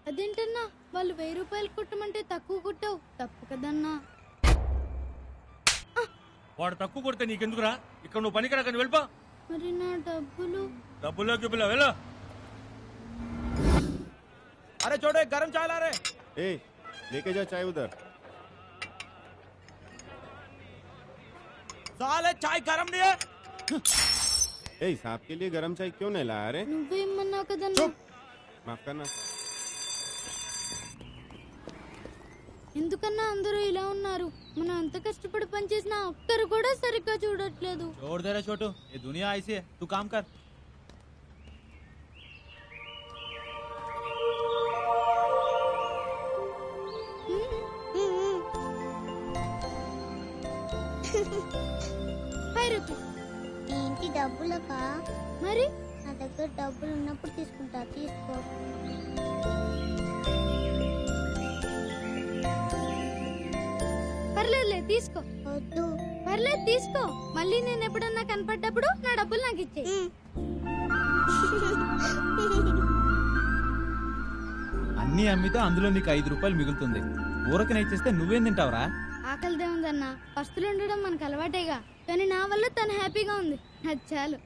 అదేంటన్నా వాళ్ళు వెయ్యి రూపాయలు కుట్టమంటే తక్కువ కుట్టావు తప్పు కదన్నా వాడు తక్కువ కొడితే నీకెందుకురా ఇక్కడ నువ్వు పనికి రాకని వెళ్ళిపో మరి నా డబ్బులు డబ్బుల్లో గిబ్బుల్లో వెళ్ళు अरे छोटो एक गरम चाय ला रहे ए लेके जा चाय उधर साले चाय गरम नहीं है ए साहब के लिए गरम चाय क्यों नहीं लाया रे నువ్వేమన్నావు కదన్నా माफ करना ఎందుకన్నా అందరూ ఇలా ఉన్నారు మనం ఎంత కష్టపడి పనిచేసినా ఒక్కరు కూడా సరిగ్గా చూడట్లేదు छोड़ दे रहे छोटू ये दुनिया ऐसी है तू काम कर ఫైవ్ రూపీ ఏంటి డబ్బులకా మరి నా దగ్గర డబ్బులు ఉన్నప్పుడు తీసుకుంటా తీసుకో పర్లేదులే తీసుకో వద్దు పర్లేదు తీసుకో మళ్ళీ నేను ఎప్పుడన్నా కనపడ్డప్పుడు నా డబ్బులు నాకు ఇచ్చే అన్ని అమ్మితే అందులో నీకు ఐదు రూపాయలు మిగులుతుంది ఊరకనే ఇచ్చేస్తే నువ్వేం తింటావురా ఆకలిదే ఉందన్నా పస్తులు ఉండడం మనకు అలవాటేగా కానీ నా వల్ల తను హ్యాపీగా ఉంది అది చాలు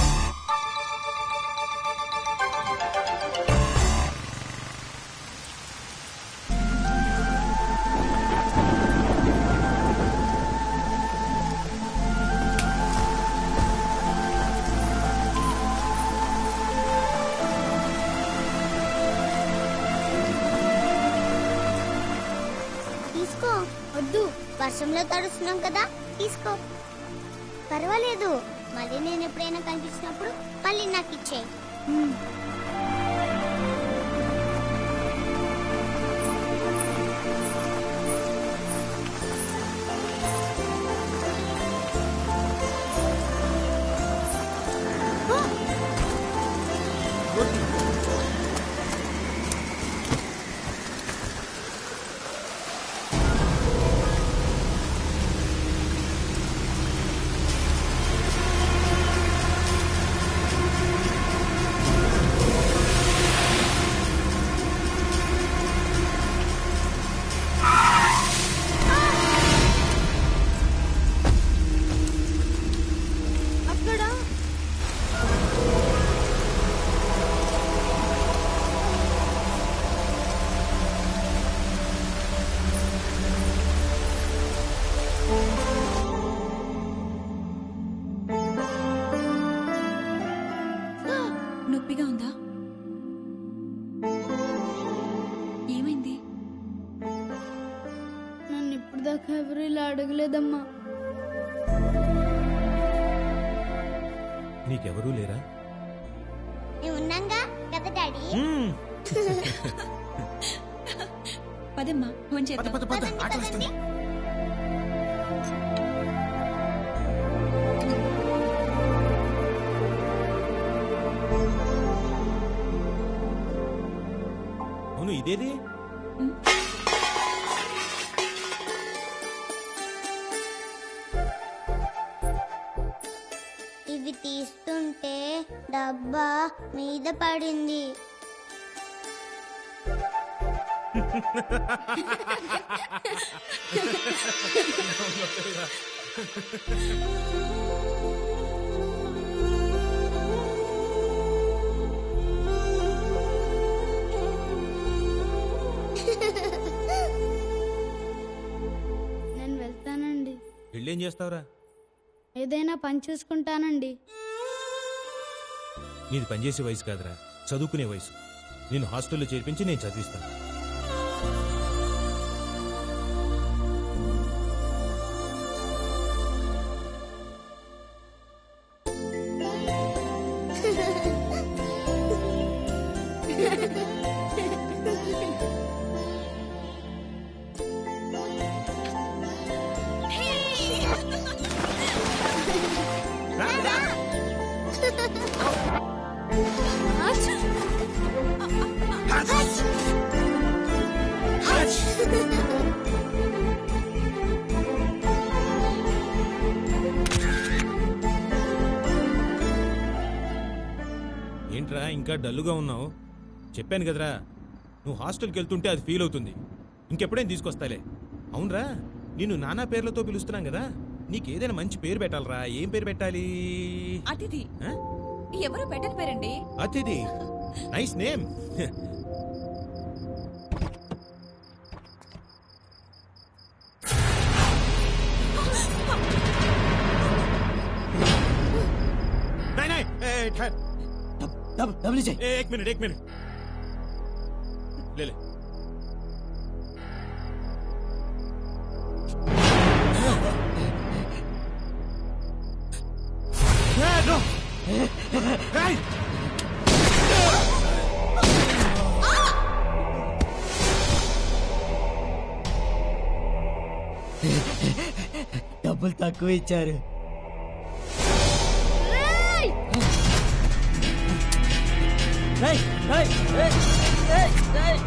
తీసుకో వద్దు వర్షంలో తడుస్తున్నాం కదా తీసుకో పర్వాలేదు మళ్ళీ నేను ఎప్పుడైనా కనిపించినప్పుడు మళ్ళీ నాకు ఇచ్చేయి మ్మ్. అక్కడ నొప్పిగా ఉందా ఏమైంది నన్ను ఇప్పుడు దాకా ఎవరు ఇలా అడగలేదమ్మా నీకెవరూ లేరా మేము ఉన్నాంగా కదా డాడీ పదమ్మా ఫోన్ చేద్దాం పదండి, పదండి. అవును ఇదేది ఇవి తీస్తుంటే డబ్బా మీద పడింది నేను వెళ్తానండి పెళ్ళేం చేస్తావురా ఏదైనా పని చూసుకుంటానండి నీది పనిచేసే వయసు కాదురా చదువుకునే వయసు నేను హాస్టల్లో చేర్పించి నేను చదివిస్తాను ఏంట్రా ఇంకా డల్లుగా ఉన్నావు చెప్పాను కదరా నువ్వు హాస్టల్కి వెళ్తుంటే అది ఫీల్ అవుతుంది ఇంకెప్పుడైనా తీసుకొస్తాలే అవునరా నిన్ను నానా పేర్లతో పిలుస్తున్నాం కదా నీకు ఏదైనా మంచి పేరు పెట్టాలరా ఏం పేరు పెట్టాలి అతిథి ఆ? ఎవరు పెట్టని పేరండి అతిథి నైస్ నేమ్ नहीं नहीं ए, ठहर डबल नीचे ए, एक मिनट एक मिनट ले ले ए, नो! ए! డబ్బులు తక్కువ ఇచ్చారు రేయ్, రేయ్, రేయ్, రేయ్, రేయ్.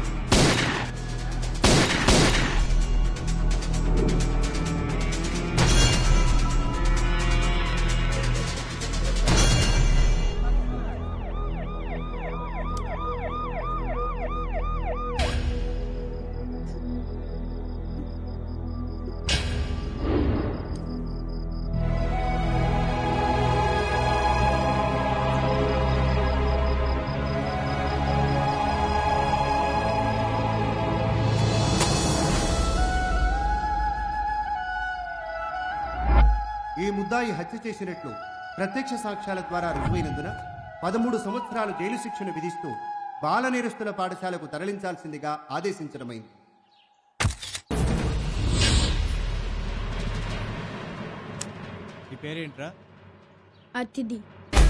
ఈ ముద్దాయి హత్య చేసినట్లు ప్రత్యక్ష సాక్ష్యాల ద్వారా రుజువైనందున పదమూడు సంవత్సరాలు జైలు శిక్షను విధిస్తూ బాల నేరస్తుల పాఠశాలకు తరలించాల్సిందిగా ఆదేశించడమైంది నీ పేరేంట్రా అతిథి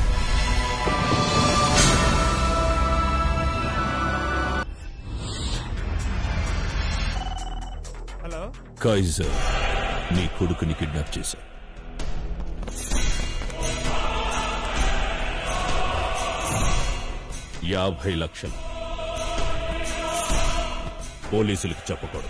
హలో కైజర్ నీ కొడుకుని కిడ్నాప్ చేశా యాభై లక్షలు పోలీసులకు చెప్పకూడదు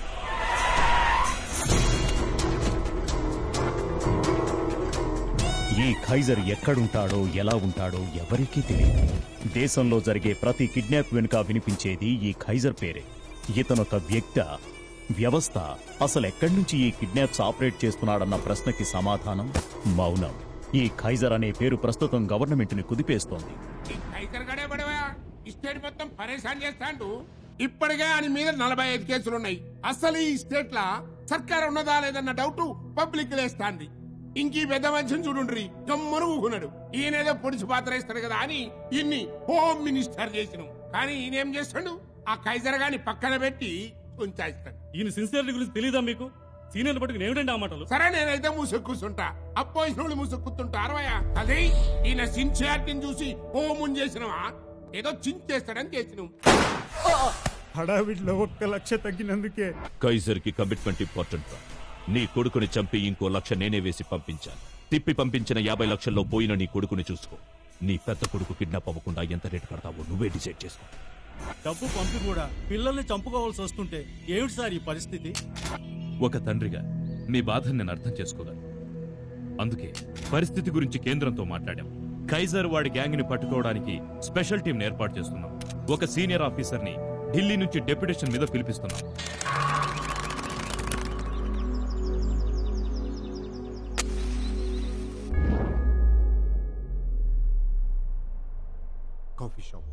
ఈ ఖైజర్ ఎక్కడుంటాడో ఎలా ఉంటాడో ఎవరికీ తెలియదు దేశంలో జరిగే ప్రతి కిడ్నాప్ వెనుక వినిపించేది ఈ ఖైజర్ పేరే ఇతనొక వ్యక్త వ్యవస్థ అసలు ఎక్కడి నుంచి ఈ కిడ్నాప్స్ ఆపరేట్ చేస్తున్నాడన్న ప్రశ్నకి సమాధానం మౌనం ఈ ఖైజర్ అనే పేరు ప్రస్తుతం గవర్నమెంట్ ని కుదిపేస్తోంది గడే పడవా స్టేట్ మొత్తం పరేషాన్ చేస్తాండు ఇప్పటికే ఆయన మీద నలభై ఐదు కేసులున్నాయి అసలు ఈ స్టేట్ లా సర్కార్ ఉన్నదా లేదన్న డౌట్ పబ్లిక్ లేస్తాంది ఇంకీ పెద్ద మనిషిని చూడుండ్రి గమ్మును ఊకున్నాడు ఈయనేదో పొడిచి పాత్ర ఇస్తాడు కదా అని ఇన్ని హోమ్ మినిస్టర్ చేసినాం కానీ ఈయన ఏం చేస్తాడు ఆ కైజర్ గాని పక్కన పెట్టి ఉంచేస్తాడు ఈయన సిన్సియర్టీ గురించి తెలియదా మీకు సీనియర్ పట్టుకుని ఏమిటండి ఆ మాటలు సరే నేనైతే మూసుకు కూర్చుంటా అపోజిషన్ వాళ్ళు మూసుకు కూర్చుంటా అరవయా అదే ఈయన సిన్సియారిటీని చూసి హోమున్ చేసినవా ఏదో చించేస్తాడని చేసినాం హడావిడిలో ఒక్క లక్ష తగ్గినందుకే కైజర్ కి కమిట్మెంట్ ఇంపార్టెంట్ రా నీ కొడుకుని చంపి ఇంకో లక్ష నేనే వేసి పంపించాను తిప్పి పంపించిన యాభై లక్షల్లో పోయిన నీ కొడుకుని చూసుకో నీ పెద్ద కొడుకు కిడ్నాప్ అవ్వకుండా ఎంత రేటు కడతావో నువ్వే డిసైడ్ చేసుకో డబ్బు పంపి కూడా పిల్లల్ని చంపుకోవాల్సి వస్తుంటే ఏమిటి సార్ ఈ పరిస్థితి ఒక తండ్రిగా మీ బాధను నేను అర్థం చేసుకోగలను అందుకే పరిస్థితి గురించి కేంద్రంతో మాట్లాడాం కైజర్ వాడి గ్యాంగ్ ని పట్టుకోవడానికి స్పెషల్ టీం ఏర్పాటు చేస్తున్నాం ఒక సీనియర్ ఆఫీసర్ ని ఢిల్లీ నుంచి డెప్యుటేషన్ మీద పిలిపిస్తున్నాం కాఫీ షాప్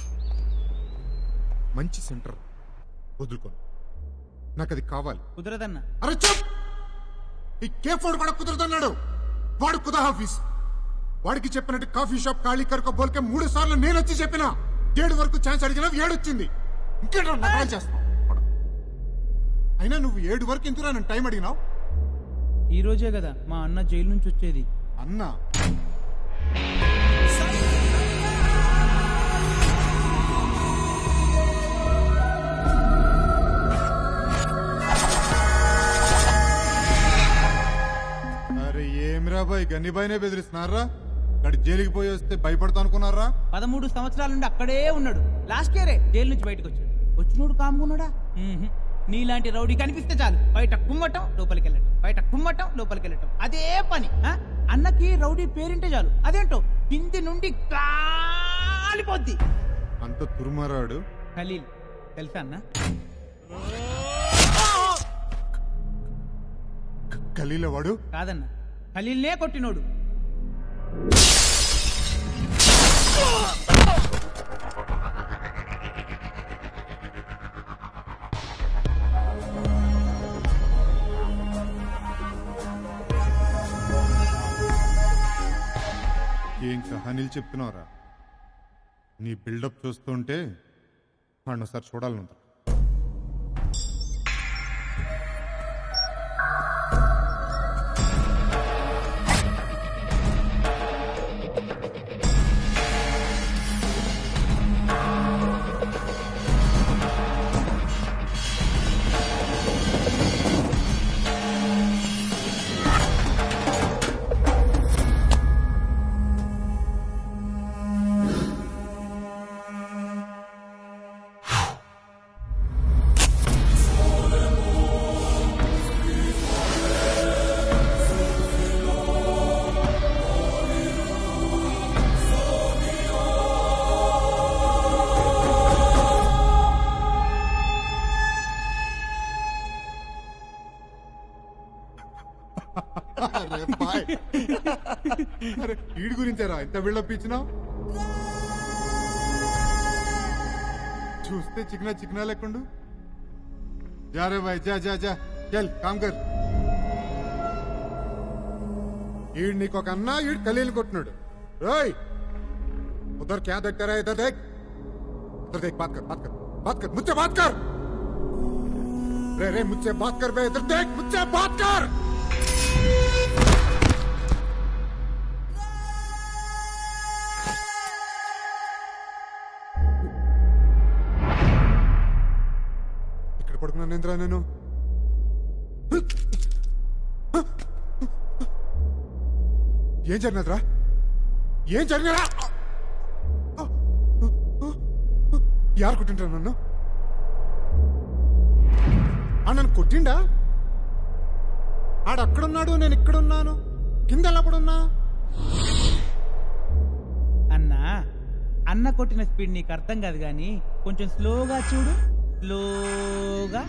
మంచి సెంటర్ వదులుకోను నాకు అది కావాలి కుదరదన్నా అరే చెప్ ఈ కేఫ్ వాడు కూడా కుదరదన్నాడు వాడు కుదా ఆఫీస్ వాడికి చెప్పినట్టు కాఫీ షాప్ ఖాళీ కరుకో బోల్కే మూడు సార్లు నేను వచ్చి చెప్పిన ఏడు వరకు ఛాన్స్ అడిగినా ఏడు వచ్చింది ఇంకేంటో నకలు చేస్తావు అయినా నువ్వు ఏడు వరకు ఎందుకు నన్ను టైం అడిగినావు ఈ రోజే కదా మా అన్న జైలు నుంచి వచ్చేది అన్నా అరే ఏమిరా బాయ్ గన్నిబాయినే బెదిరిస్తున్నారా గడి జైలుకి పోయి వస్తే భయపడతా అనుకున్నారా పదమూడు సంవత్సరాల నుండి అక్కడే ఉన్నాడు లాస్ట్ ఇయరే జైలు నుంచి బయటకు వచ్చాడు వచ్చినోడు కాముకున్నాడా మ్మ్హ్. నీలాంటి రౌడీ కనిపిస్తే చాలు బయట కుమ్మటం లోపలికి వెళ్ళటం బయట కుమ్మటం లోపలికి వెళ్ళటం అదే పని ఆ? అన్నకి రౌడీ పేరింటే చాలు అదేంటో కింది నుండి కాలిపోద్ది అంత తురుమారాడు ఖలీల్ తెలుసా అన్న ఖలీల వాడు కాదన్న ఖలీల్నే కొట్టినోడు ఏం కహానీలు చెప్తున్నావురా నీ బిల్డప్ చూస్తుంటే వాడిని ఒకసారి చూడాలనుంది అరే బాయ్ అరే వీడి గురించేరా ఇంత బిల్డప్ ఇచ్చినావు చూస్తే చిక్నా చిక్నా లేకుండు जा रे भाई जा जा जा चल काम कर ఈడు నీకు ఒక అన్న ఈడు కలీలు కొట్టినాడు రోయ్ उधर क्या देखते रहे इधर देख इधर देख बात कर बात कर बात कर मुझसे बात कर रे रे मुझसे बात कर बे इधर देख मुझसे बात कर ఇక్కడ పడుకున్నాను ఏంద్రా నేను ఏం జరిగినదిరా ఏం జరిగినరా యారు కొట్టింటారు నన్ను ఆ నన్ను కొట్టిండా ఆడ అక్కడున్నాడు నేను ఇక్కడున్నాను కింద ఎలా పడున్నా అన్న అన్న కొట్టిన స్పీడ్ నీకు అర్థం కాదు కానీ కొంచెం స్లోగా చూడు స్లోగా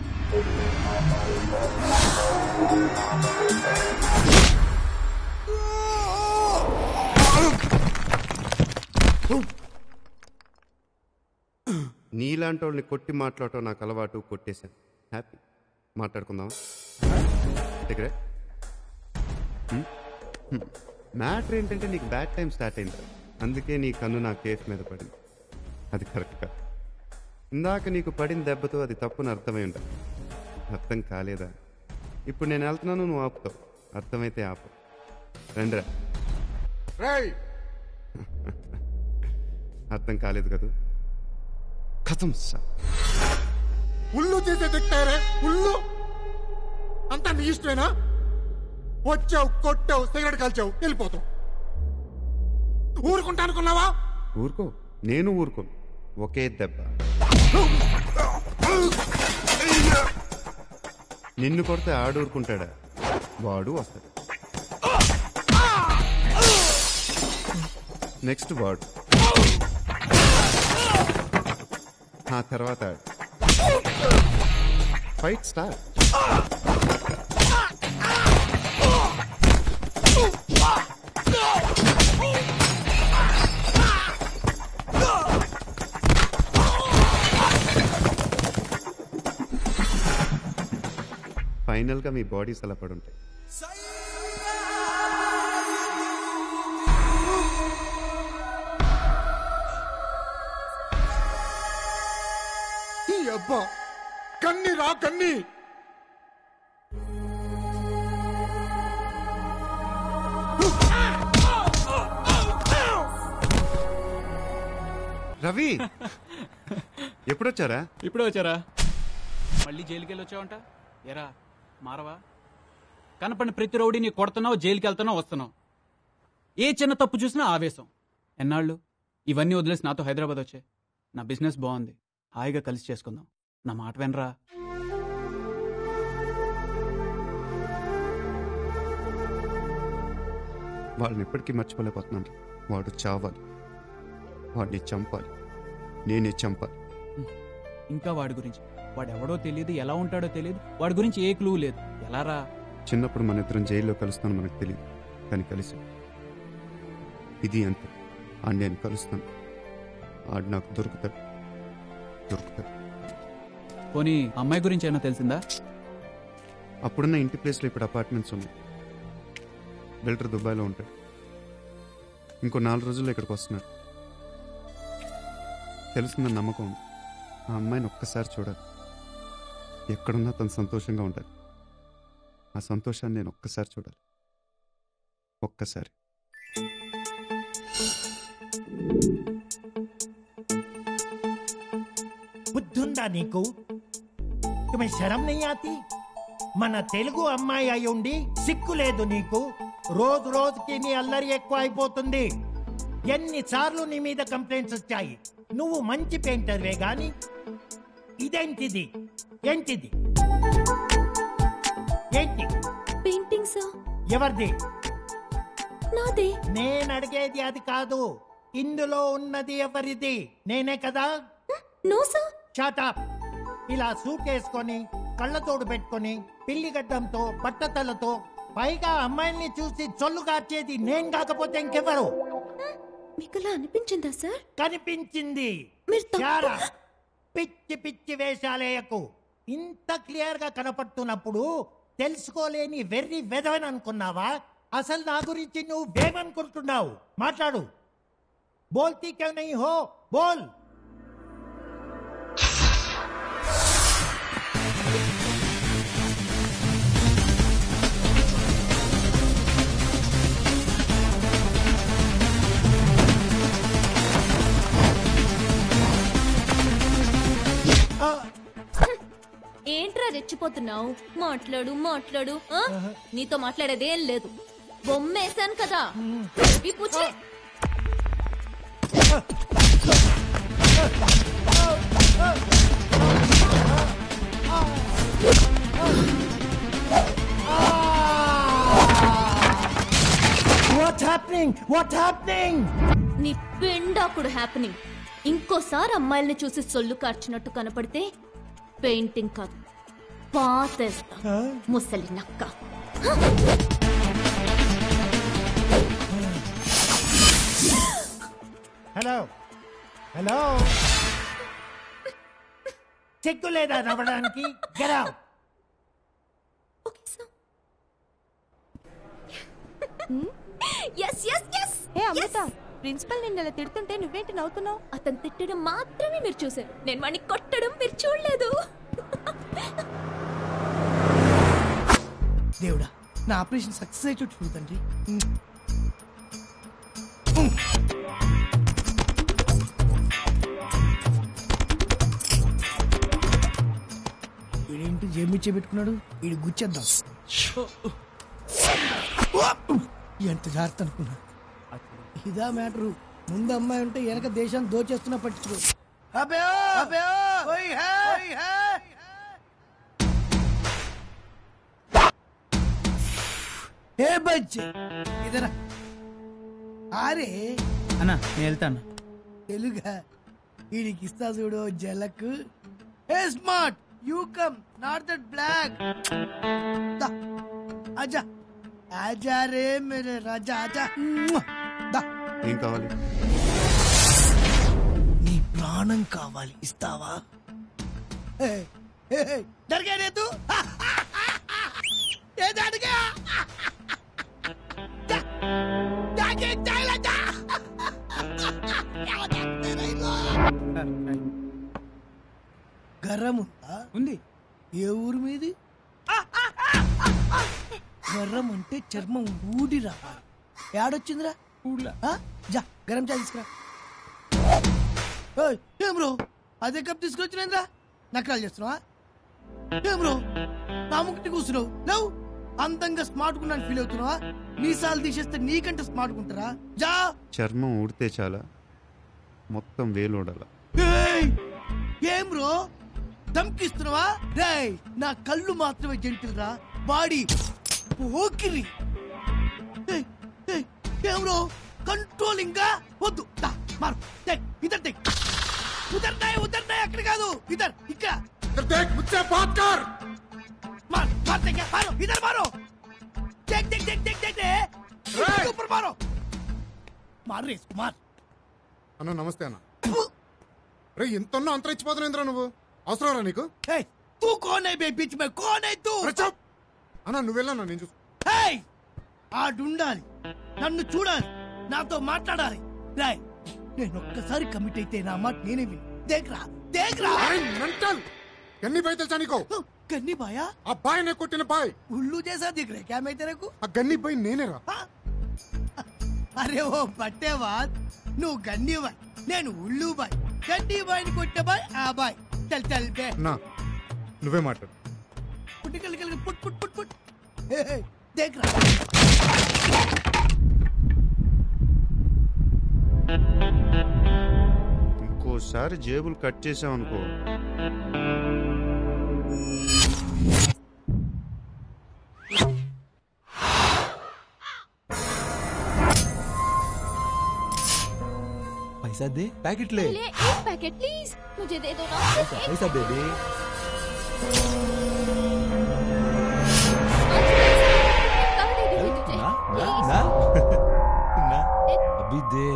నీలాంటి వాళ్ళని కొట్టి మాట్లాడటం నాకు అలవాటు కొట్టేశాను హ్యాపీ మాట్లాడుకుందాం దగ్గర మ్యాటర్ ఏంటంటే నీకు బ్యాడ్ టైం స్టార్ట్ అయింది అందుకే నీ కన్ను నా కేసు మీద పడింది అది కరెక్ట్ కాదు ఇందాక నీకు పడిన దెబ్బతో అది తప్పుని అర్థమై ఉండాలి అర్థం కాలేదా ఇప్పుడు నేను వెళ్తున్నాను నువ్వు ఆపుతావు అర్థమైతే ఆపు రండిరా రేయ్ అర్థం కాలేదు కదా కథం సార్ ఉల్లు చేసే దిక్తారే ఉల్లు అంతా నీ ఇష్టమేనా వచ్చావు కొట్టావు సిగరెట్ కాల్చావు వెళ్ళిపోతావు ఊరుకుంటా అనుకున్నావా ఊరుకో నేను ఊరుకోను ఒకే దెబ్బ నిన్ను కొడితే ఆడు ఊరుకుంటాడా వాడు వస్తాడు నెక్స్ట్ వాడు ఆ తర్వాత ఆడు. ఫైట్ స్టార్ట్ ఫైనల్గా మీ బాడీస్ అలా పడుంటాయి ఈ అబ్బా కన్ని రా కన్ని రవి ఎప్పుడొచ్చారా ఇప్పుడే వచ్చారా మళ్ళీ జైలుకి వెళ్ళి వచ్చావంట ఎరా మారవా కనపడిన ప్రతి రౌడీని కొడుతున్నావు జైలుకి వెళ్తున్నావు వస్తున్నావు ఏ చిన్న తప్పు చూసినా ఆవేశం ఎన్నాళ్ళు ఇవన్నీ వదిలేసి నాతో హైదరాబాద్ వచ్చే నా బిజినెస్ బాగుంది హాయిగా కలిసి చేసుకుందాం నా మాట వినరా వాళ్ళని ఎప్పటికీ మర్చిపోలేకపోతున్నాను వాడు చావాలి వాడిని చంపాలి నేనే చంపాలి ఇంకా వాడి గురించి వాడు ఎవడో తెలియదు ఎలా ఉంటాడో తెలియదు వాడి గురించి ఏ క్లూ లేదు ఎలా రా చిన్నప్పుడు మన ఇద్దరం జైల్లో కలుస్తాను మనకు తెలియదు కానీ కలిసి ఇది అంతే ఆడు నేను కలుస్తాను ఆడు నాకు దొరుకుతాడు దొరుకుతాడు పోనీ అమ్మాయి గురించి ఏమైనా తెలిసిందా అప్పుడున్న ఇంటి ప్లేస్లో ఇప్పుడు అపార్ట్మెంట్స్ ఉన్నాయి బిల్డర్ దుబాయ్లో ఉంటాడు ఇంకో నాలుగు రోజుల్లో ఇక్కడికి వస్తున్నాడు తెలుస్తుందని నమ్మకం ఉంది ఆ అమ్మాయిని ఒక్కసారి చూడాలి ఎక్కడున్నా తను సంతోషంగా ఉండాలి ఆ సంతోషాన్ని నేను ఒక్కసారి చూడాలి ఒక్కసారి బుద్ధుందా నీకు తుమ్మె శరం నెయ్యాతి మన తెలుగు అమ్మాయి అయి ఉండి సిగ్గు లేదు నీకు రోజు రోజుకి నీ అల్లరి ఎక్కువ అయిపోతుంది ఎన్నిసార్లు నీ మీద కంప్లైంట్స్ వచ్చాయి నువ్వు మంచి పెయింటర్వే గాని ఇదేంటిది ఏంటిది ఏంటి పెయింటింగ్ సార్ ఎవరిది నాదే నేను అడిగేది అది కాదు ఇందులో ఉన్నది ఎవరిది నేనే కదా నో సార్ చాటాప్ ఇలా సూట్ వేసుకొని కళ్ళతోడు పెట్టుకొని పిల్లిగడ్డంతో బట్టతలతో పైగా అమ్మాయిల్ని చూసి చొల్లు కార్చేది నేను కాకపోతే ఇంకెవరు మీకు అలా అనిపించిందా సార్ కనిపించింది మీరు తప్పు- చాలా పిచ్చి పిచ్చి వేషాలేయకు ఇంత క్లియర్ గా కనపడుతున్నప్పుడు తెలుసుకోలేని వెర్రి వెదవని అనుకున్నావా అసలు నా గురించి నువ్వేమనుకుంటున్నావు మాట్లాడు బోల్తీ క్యూ నహీ హో బోల్ ఏంట్రా రెచ్చిపోతున్నావు మాట్లాడు మాట్లాడు ఆ? నీతో మాట్లాడేదేం లేదు బొమ్మేశాను కదా ఈ పుచ్చి వాట్ హ్యాపెనింగ్ వాట్ హ్యాపెనింగ్ నీ పిండాకుడు హ్యాపెనింగ్ ఇంకోసారి అమ్మాయిల్ని చూసి సొల్లు కార్చినట్టు కనపడితే పెయింటింగ్ కాదు పాతేస్తా ముసలి నక్క హలో హలో చెక్కు లేదా నవ్వడానికి get out S S S ఏ అమృత ప్రిన్సిపల్ నిన్న ఇలా తిడుతుంటే నువ్వేంటి నవ్వుతున్నావు అతను తిట్టడం మాత్రమే మీరు చూశారు నేను వాడిని కొట్టడం మీరు చూడలేదు దేవుడా నా ఆపరేషన్ సక్సెస్ అయ్యేటట్టు చూడు తండ్రి వీడేంటి జేబు పెట్టుకున్నాడు వీడు గుచ్చేద్దాం ఎంత జాగ్రత్త అనుకున్నా ఇదా మ్యాటరు ముందు అమ్మాయి ఉంటే వెనక దేశాన్ని దోచేస్తున్నా పట్టించుకో అబ్బే అబ్బే ఓయ్ హే ఓయ్ హే ఏ బచ్చి ఇదరా ఆరే అన్నా నేను వెళ్తాను తెలుగా వీడికి ఇస్తా చూడు జలక్ ఏ smart you come not that black ఆజా ఆజా రే మేరే రాజా ఆజా దా ఏం కావాలి నీ ప్రాణం కావాలి ఇస్తావా డర్గా రే తూ ఏ అడిగా గర్రం ఉందా ఉంది ఏ ఊరు మీది గర్రం అంటే చర్మం ఊడి రావాలి ఏడొచ్చిందిరా ఊళ్ళో జా గరం చాయ్ తీసుకురా ఏయ్, ఏం బ్రో అదే కప్ తీసుకొచ్చినేంద్రా నకరాలు చేస్తున్నావా ఏం బ్రో నా ముక్కి కూర్చున్నావు లేవు అందంగా స్మార్ట్ గున్నాను ఫీల్ అవుతున్నావా మీసాలు తీసేస్తే నీకంటే స్మార్ట్ గుంటారా జా చర్మం ఊడితే చాలా మొత్తం వేలోడాల ఏయ్! ఏం బ్రో ధమ్కిస్తున్నావా రేయ్ నా కళ్ళు మాత్రమే జంటిల్ రా బాడీ పోకిరి ఏయ్, ఏయ్, ఏం బ్రో కంట్రోలింగ్ గా వద్దు దా, మారు టేక్ ఇద్దరు టేక్ ఉదర్ నాయ్ ఉదర్ నాయ్ అక్కడ కాదు ఇదర్ ఇక్కడ इधर देख मुझसे बात कर मार मार दे क्या मारो इधर मारो देख देख देख देख देख देख इसके ऊपर मारो मार रे इसको मार అన్న నమస్తే అన్న రే ఎంత ఉన్నా అంతరం ఇచ్చిపోతున్నావు నువ్వు అవసరం నీకు हे तू कौन है बे बीच में कौन है तू అన్న నువ్వు వెళ్ళన్నా నేను చూసు హే ఆడుండాలి నన్ను చూడాలి నాతో మాట్లాడాలి రాయ్ నేను ఒక్కసారి కమిట్ అయితే నా మాట నేనే విని దేఖ్రా దేఖ్రా మెంటల్ గన్ని బాయ్ తెలుసా నీకు గన్ని బాయా ఆ బాయ్ నే కొట్టిన బాయ్ ఉల్లు చేసా దిగ్ రే క్యా మై తెరకు ఆ గన్ని బాయ్ నేనేరా అరే ఓ పట్టేవాద్ నువ్వు గన్ని బాయ్ నేను ఉల్లు బాయ్ గన్ని బాయ్ని కొట్టే బాయ్ ఆ బాయ్ చల్ చల్ బే నా నువ్వే మాట్లాడు పుట్టికల్ కల్ పుట్ పుట్ పుట్ పుట్ హే హే దేఖ్రా ఇంకోసారి జేబులు కట్ చేసామనుకో पैसा दे पैकेट ले ले एक पैकेट प्लीज मुझे दे दो ना सिर्फ एक पैसा दे दे कहाँ दे दूंगी तुझे ना ना Please. ना ना अभी दे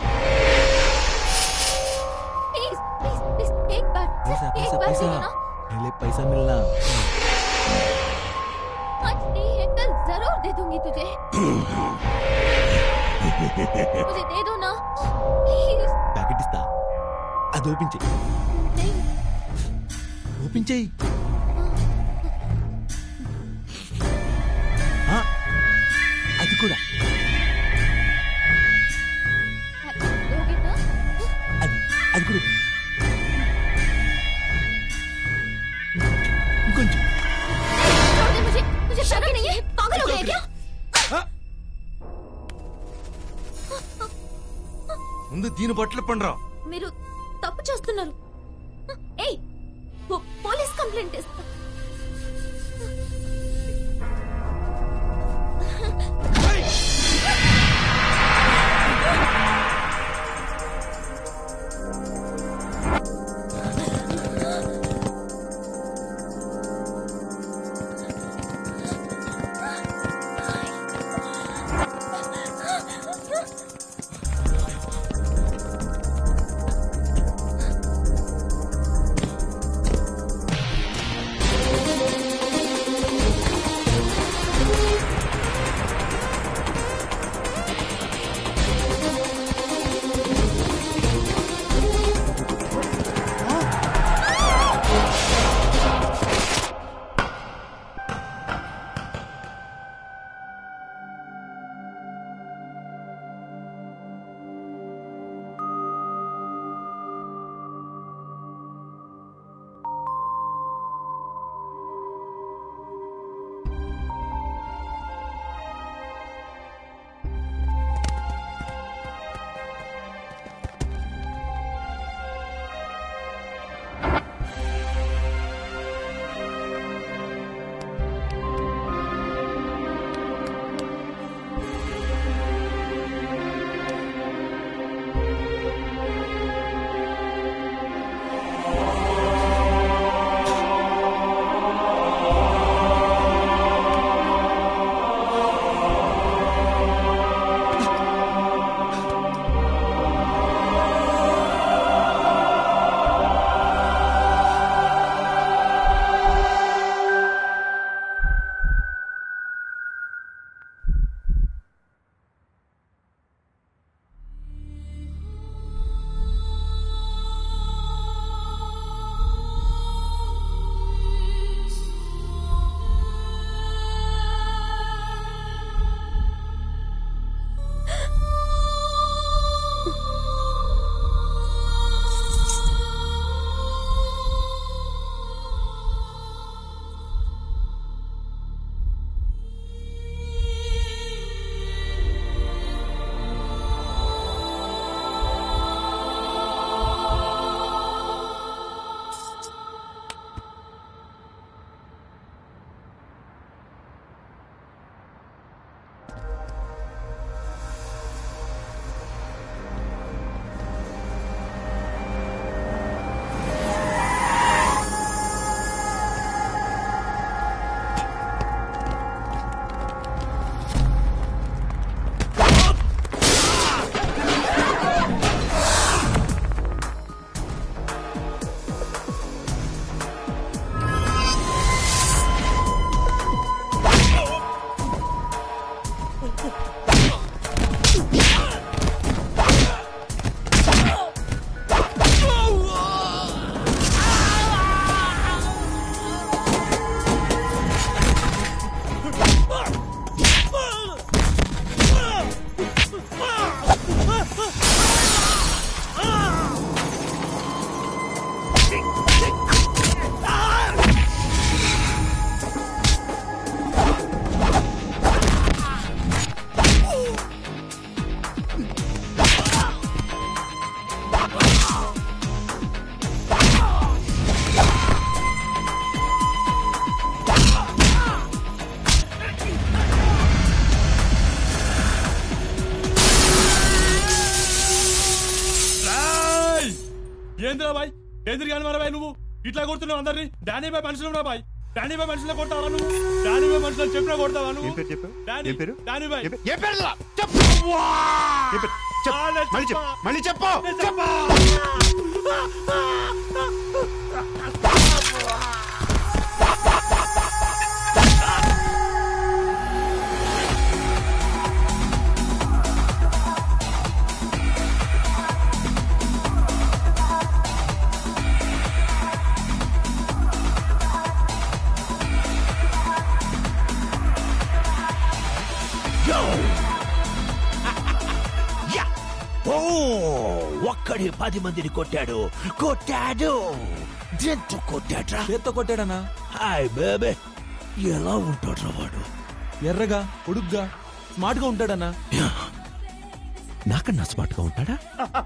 प्लीज प्लीज प्लीज एक बार पैसा सिर्फ एक पैसा बार दे पैसा दो ना पहले पैसा मिलना आज नहीं है कल जरूर दे दूंगी तुझे मुझे दे दो ना प्लीज ప్యాకెట్ ఇస్తా అది ఓపెన్ చెయ్యి नहीं ఓపెన్ చెయ్యి ఆ, అది కూడా दोगे ना అది అది కూడా ఇంకొంచెం छोड़ दे मुझे मुझे शर्म नहीं है पागल हो गए क्या ముందు దీని బట్టలు పండ్రా మీరు తప్పు చేస్తున్నారు ఏయ్ పో- పోలీస్ కంప్లైంట్ ఇస్తా ఏంది కానీ మరబాయ్ నువ్వు ఇట్లా కొడుతున్నావు అందరినీ డానీ బాయ్ మనుషులు రా బాయ్ డానీ బాయ్ మనుషులు కొడతావా నువ్వు డానీ బాయ్ మనుషులు చెప్పినా కొడతావా నువ్వు ఏం పేరు చెప్పు డానీ ఏం పేరు డానీ బాయ్ ఏం పేరు? ఏం పేరు రా? చెప్పు ఏం పేరు? చెప్పు. మళ్ళీ చెప్పు మళ్ళీ చెప్పు Yo! యా! ఓ ఒక్కడి పది మందిని కొట్టాడు కొట్టాడు దేంతో కొట్టాడ్రా చేత్తో కొట్టాడనా హాయ్ బేబే ఎలా ఉంటాడ్రా వాడు ఎర్రగా పొడుగ్గా స్మార్ట్ గా ఉంటాడన్నా నాకన్నా స్మార్ట్ గా ఉంటాడా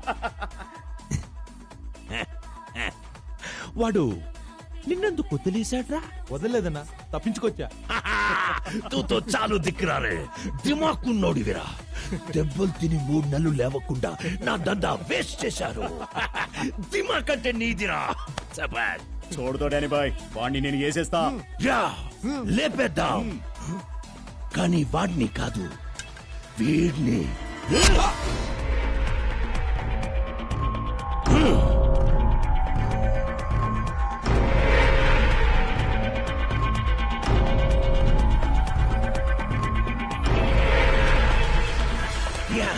వాడు నిన్నెందుకు వదిలేశాడ్రా వదలలేదన్నా తప్పించుకొచ్చా తూతో చాలు దిక్కురారే దిమాకున్నోడివిరా దెబ్బలు తిని మూడు నెలలు లేవకుండా నా దందా వేస్ట్ చేశారు దిమాకంటే నీదిరా సబాష్ చూడదో డానీ బాయ్ వాడిని నేను వేసేస్తా యా లేపేద్దాం కానీ వాడిని కాదు వీడిని yeah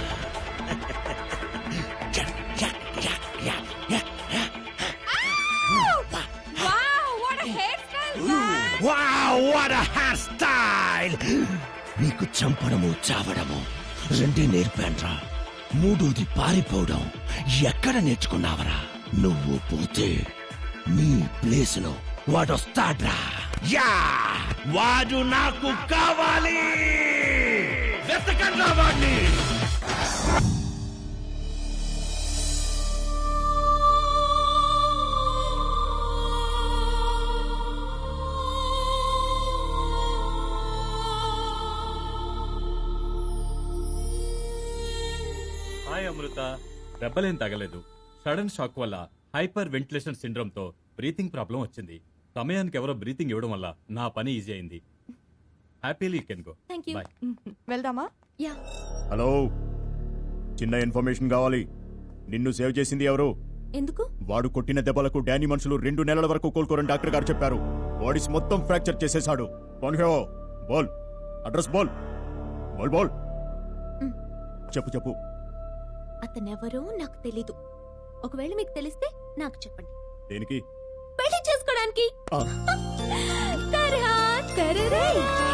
wow what hairstyle నీకు చంపడము చావడము రెండే నేర్పాన్రా మూడోది పారిపోవడం ఎక్కడ నేర్చుకున్నావరా నువ్వు పోతే నీ ప్లేస్ లో వాడొస్తాడ్రా యా వాడు నాకు కావాలి వెతకండ్రా వాడిని హాయ్ అమృత దెబ్బలేం తగలేదు సడన్ షాక్ వల్ల హైపర్ వెంటిలేషన్ సిండ్రోమ్ తో బ్రీతింగ్ ప్రాబ్లం వచ్చింది సమయానికి ఎవరో బ్రీతింగ్ ఇవ్వడం వల్ల నా పని ఈజీ అయింది happily can go thank you bye వెళ్దామా యా హలో చిన్న ఇన్ఫర్మేషన్ కావాలి నిన్ను సేవ్ చేసింది ఎవరు ఎందుకు వాడు కొట్టిన దెబ్బలకు డానీ మనుషులు రెండు నెలల వరకు కోలుకోరని డాక్టర్ గారు చెప్పారు బాడీస్ మొత్తం ఫ్రాక్చర్ చేసేశాడు కౌన్ హే వో? బోల్ అడ్రస్ బోల్ బోల్ బోల్ చెప్పు చెప్పు అతనెవరో నాకు తెలీదు ఒకవేళ మీకు తెలిస్తే నాకు చెప్పండి దేనికి పెళ్లి చేసుకోవడానికి ఆ. తరహా, తరరే.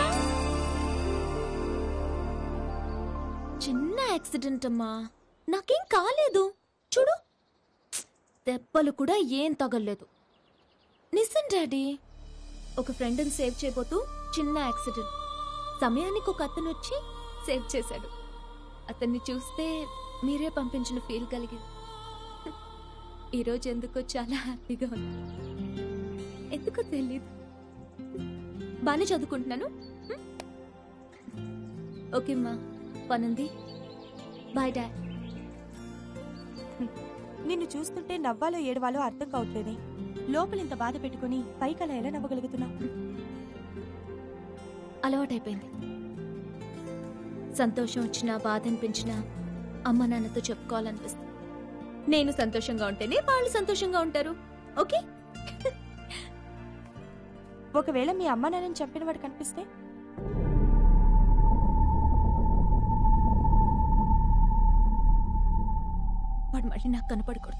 చిన్న యాక్సిడెంట్ అమ్మా నాకేం కాలేదు చూడు దెబ్బలు కూడా ఏం తగలేదు నిజం డాడీ ఒక ఫ్రెండ్ని సేవ్ చేయబోతూ చిన్న యాక్సిడెంట్ సమయానికి ఒక అతను వచ్చి సేవ్ చేశాడు అతన్ని చూస్తే మీరే పంపించిన ఫీల్ కలిగింది ఈరోజు ఎందుకో చాలా హ్యాపీగా ఉంది ఎందుకో తెలీదు బాగానే చదువుకుంటున్నాను హ్మ్? ఓకే అమ్మా పనుంది బాయ్ డాడ్ నిన్ను చూస్తుంటే నవ్వాలో ఏడవాలో అర్థం కావట్లేదే లోపల ఇంత బాధ పెట్టుకుని పైకి అలా ఎలా నవ్వగలుగుతున్నావు అలవాటైపోయింది సంతోషం వచ్చినా బాధ అనిపించినా అమ్మ నాన్నతో చెప్పుకోవాలనిపిస్తుంది నేను సంతోషంగా ఉంటేనే వాళ్ళు సంతోషంగా ఉంటారు ఓకే ఒకవేళ మీ అమ్మ నాన్నని చంపిన వాడు కనిపిస్తే వాడు మళ్ళీ నాకు కనపడకూడదు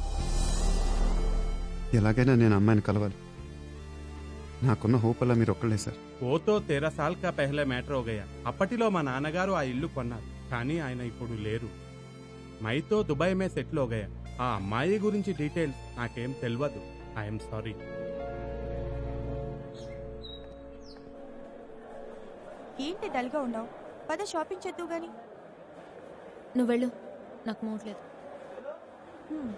ఎలాగైనా నేను అమ్మాయిని కలవాలి నాకున్న హోప్ అలా మీరు ఒక్కళ్ళే సార్ ఓతో తెరా సాల్ కా పెహలే మ్యాటర్ ఓగయా అప్పటిలో మా నాన్నగారు ఆ ఇల్లు కొన్నారు కానీ ఆయన ఇప్పుడు లేరు మైతో దుబాయ్ మే సెటిల్ ఓగయా ఆ అమ్మాయి గురించి డీటెయిల్స్ నాకేం తెలియదు ఐఎమ్ సారీ ఏంటి డల్గా ఉన్నావు పద షాపింగ్ చేద్దు గాని నువ్వు వెళ్ళు నాకు మూడ్ లేదు హ్మ్.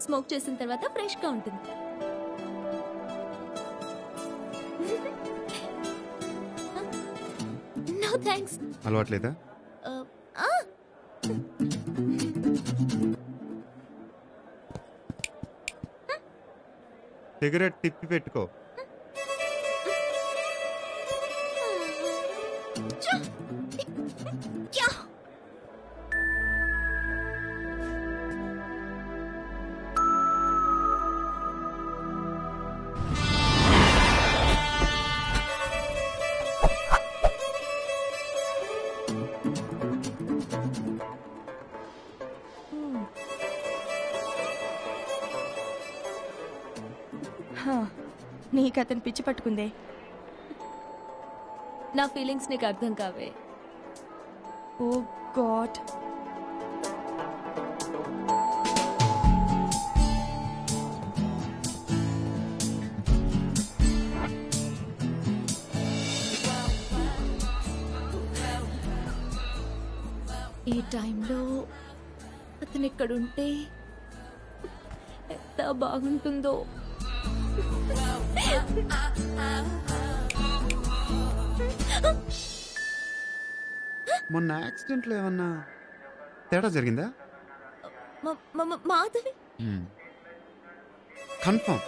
స్మోక్ చేసిన తర్వాత ఫ్రెష్ గా ఉంటుంది నో థ్యాంక్స్ అలవాట్లేదా సిగరెట్ తిప్పి పెట్టుకో హా, నీకు అతను పిచ్చి పట్టుకుందే నా ఫీలింగ్స్ నీకు అర్థం కావే ఓ గాడ్ ఈ టైంలో అతను ఇక్కడుంటే ఎంత బాగుంటుందో మొన్న యాక్సిడెంట్లో ఏమన్నా తేడా జరిగిందా మ- మ- మ- Madhavi confirm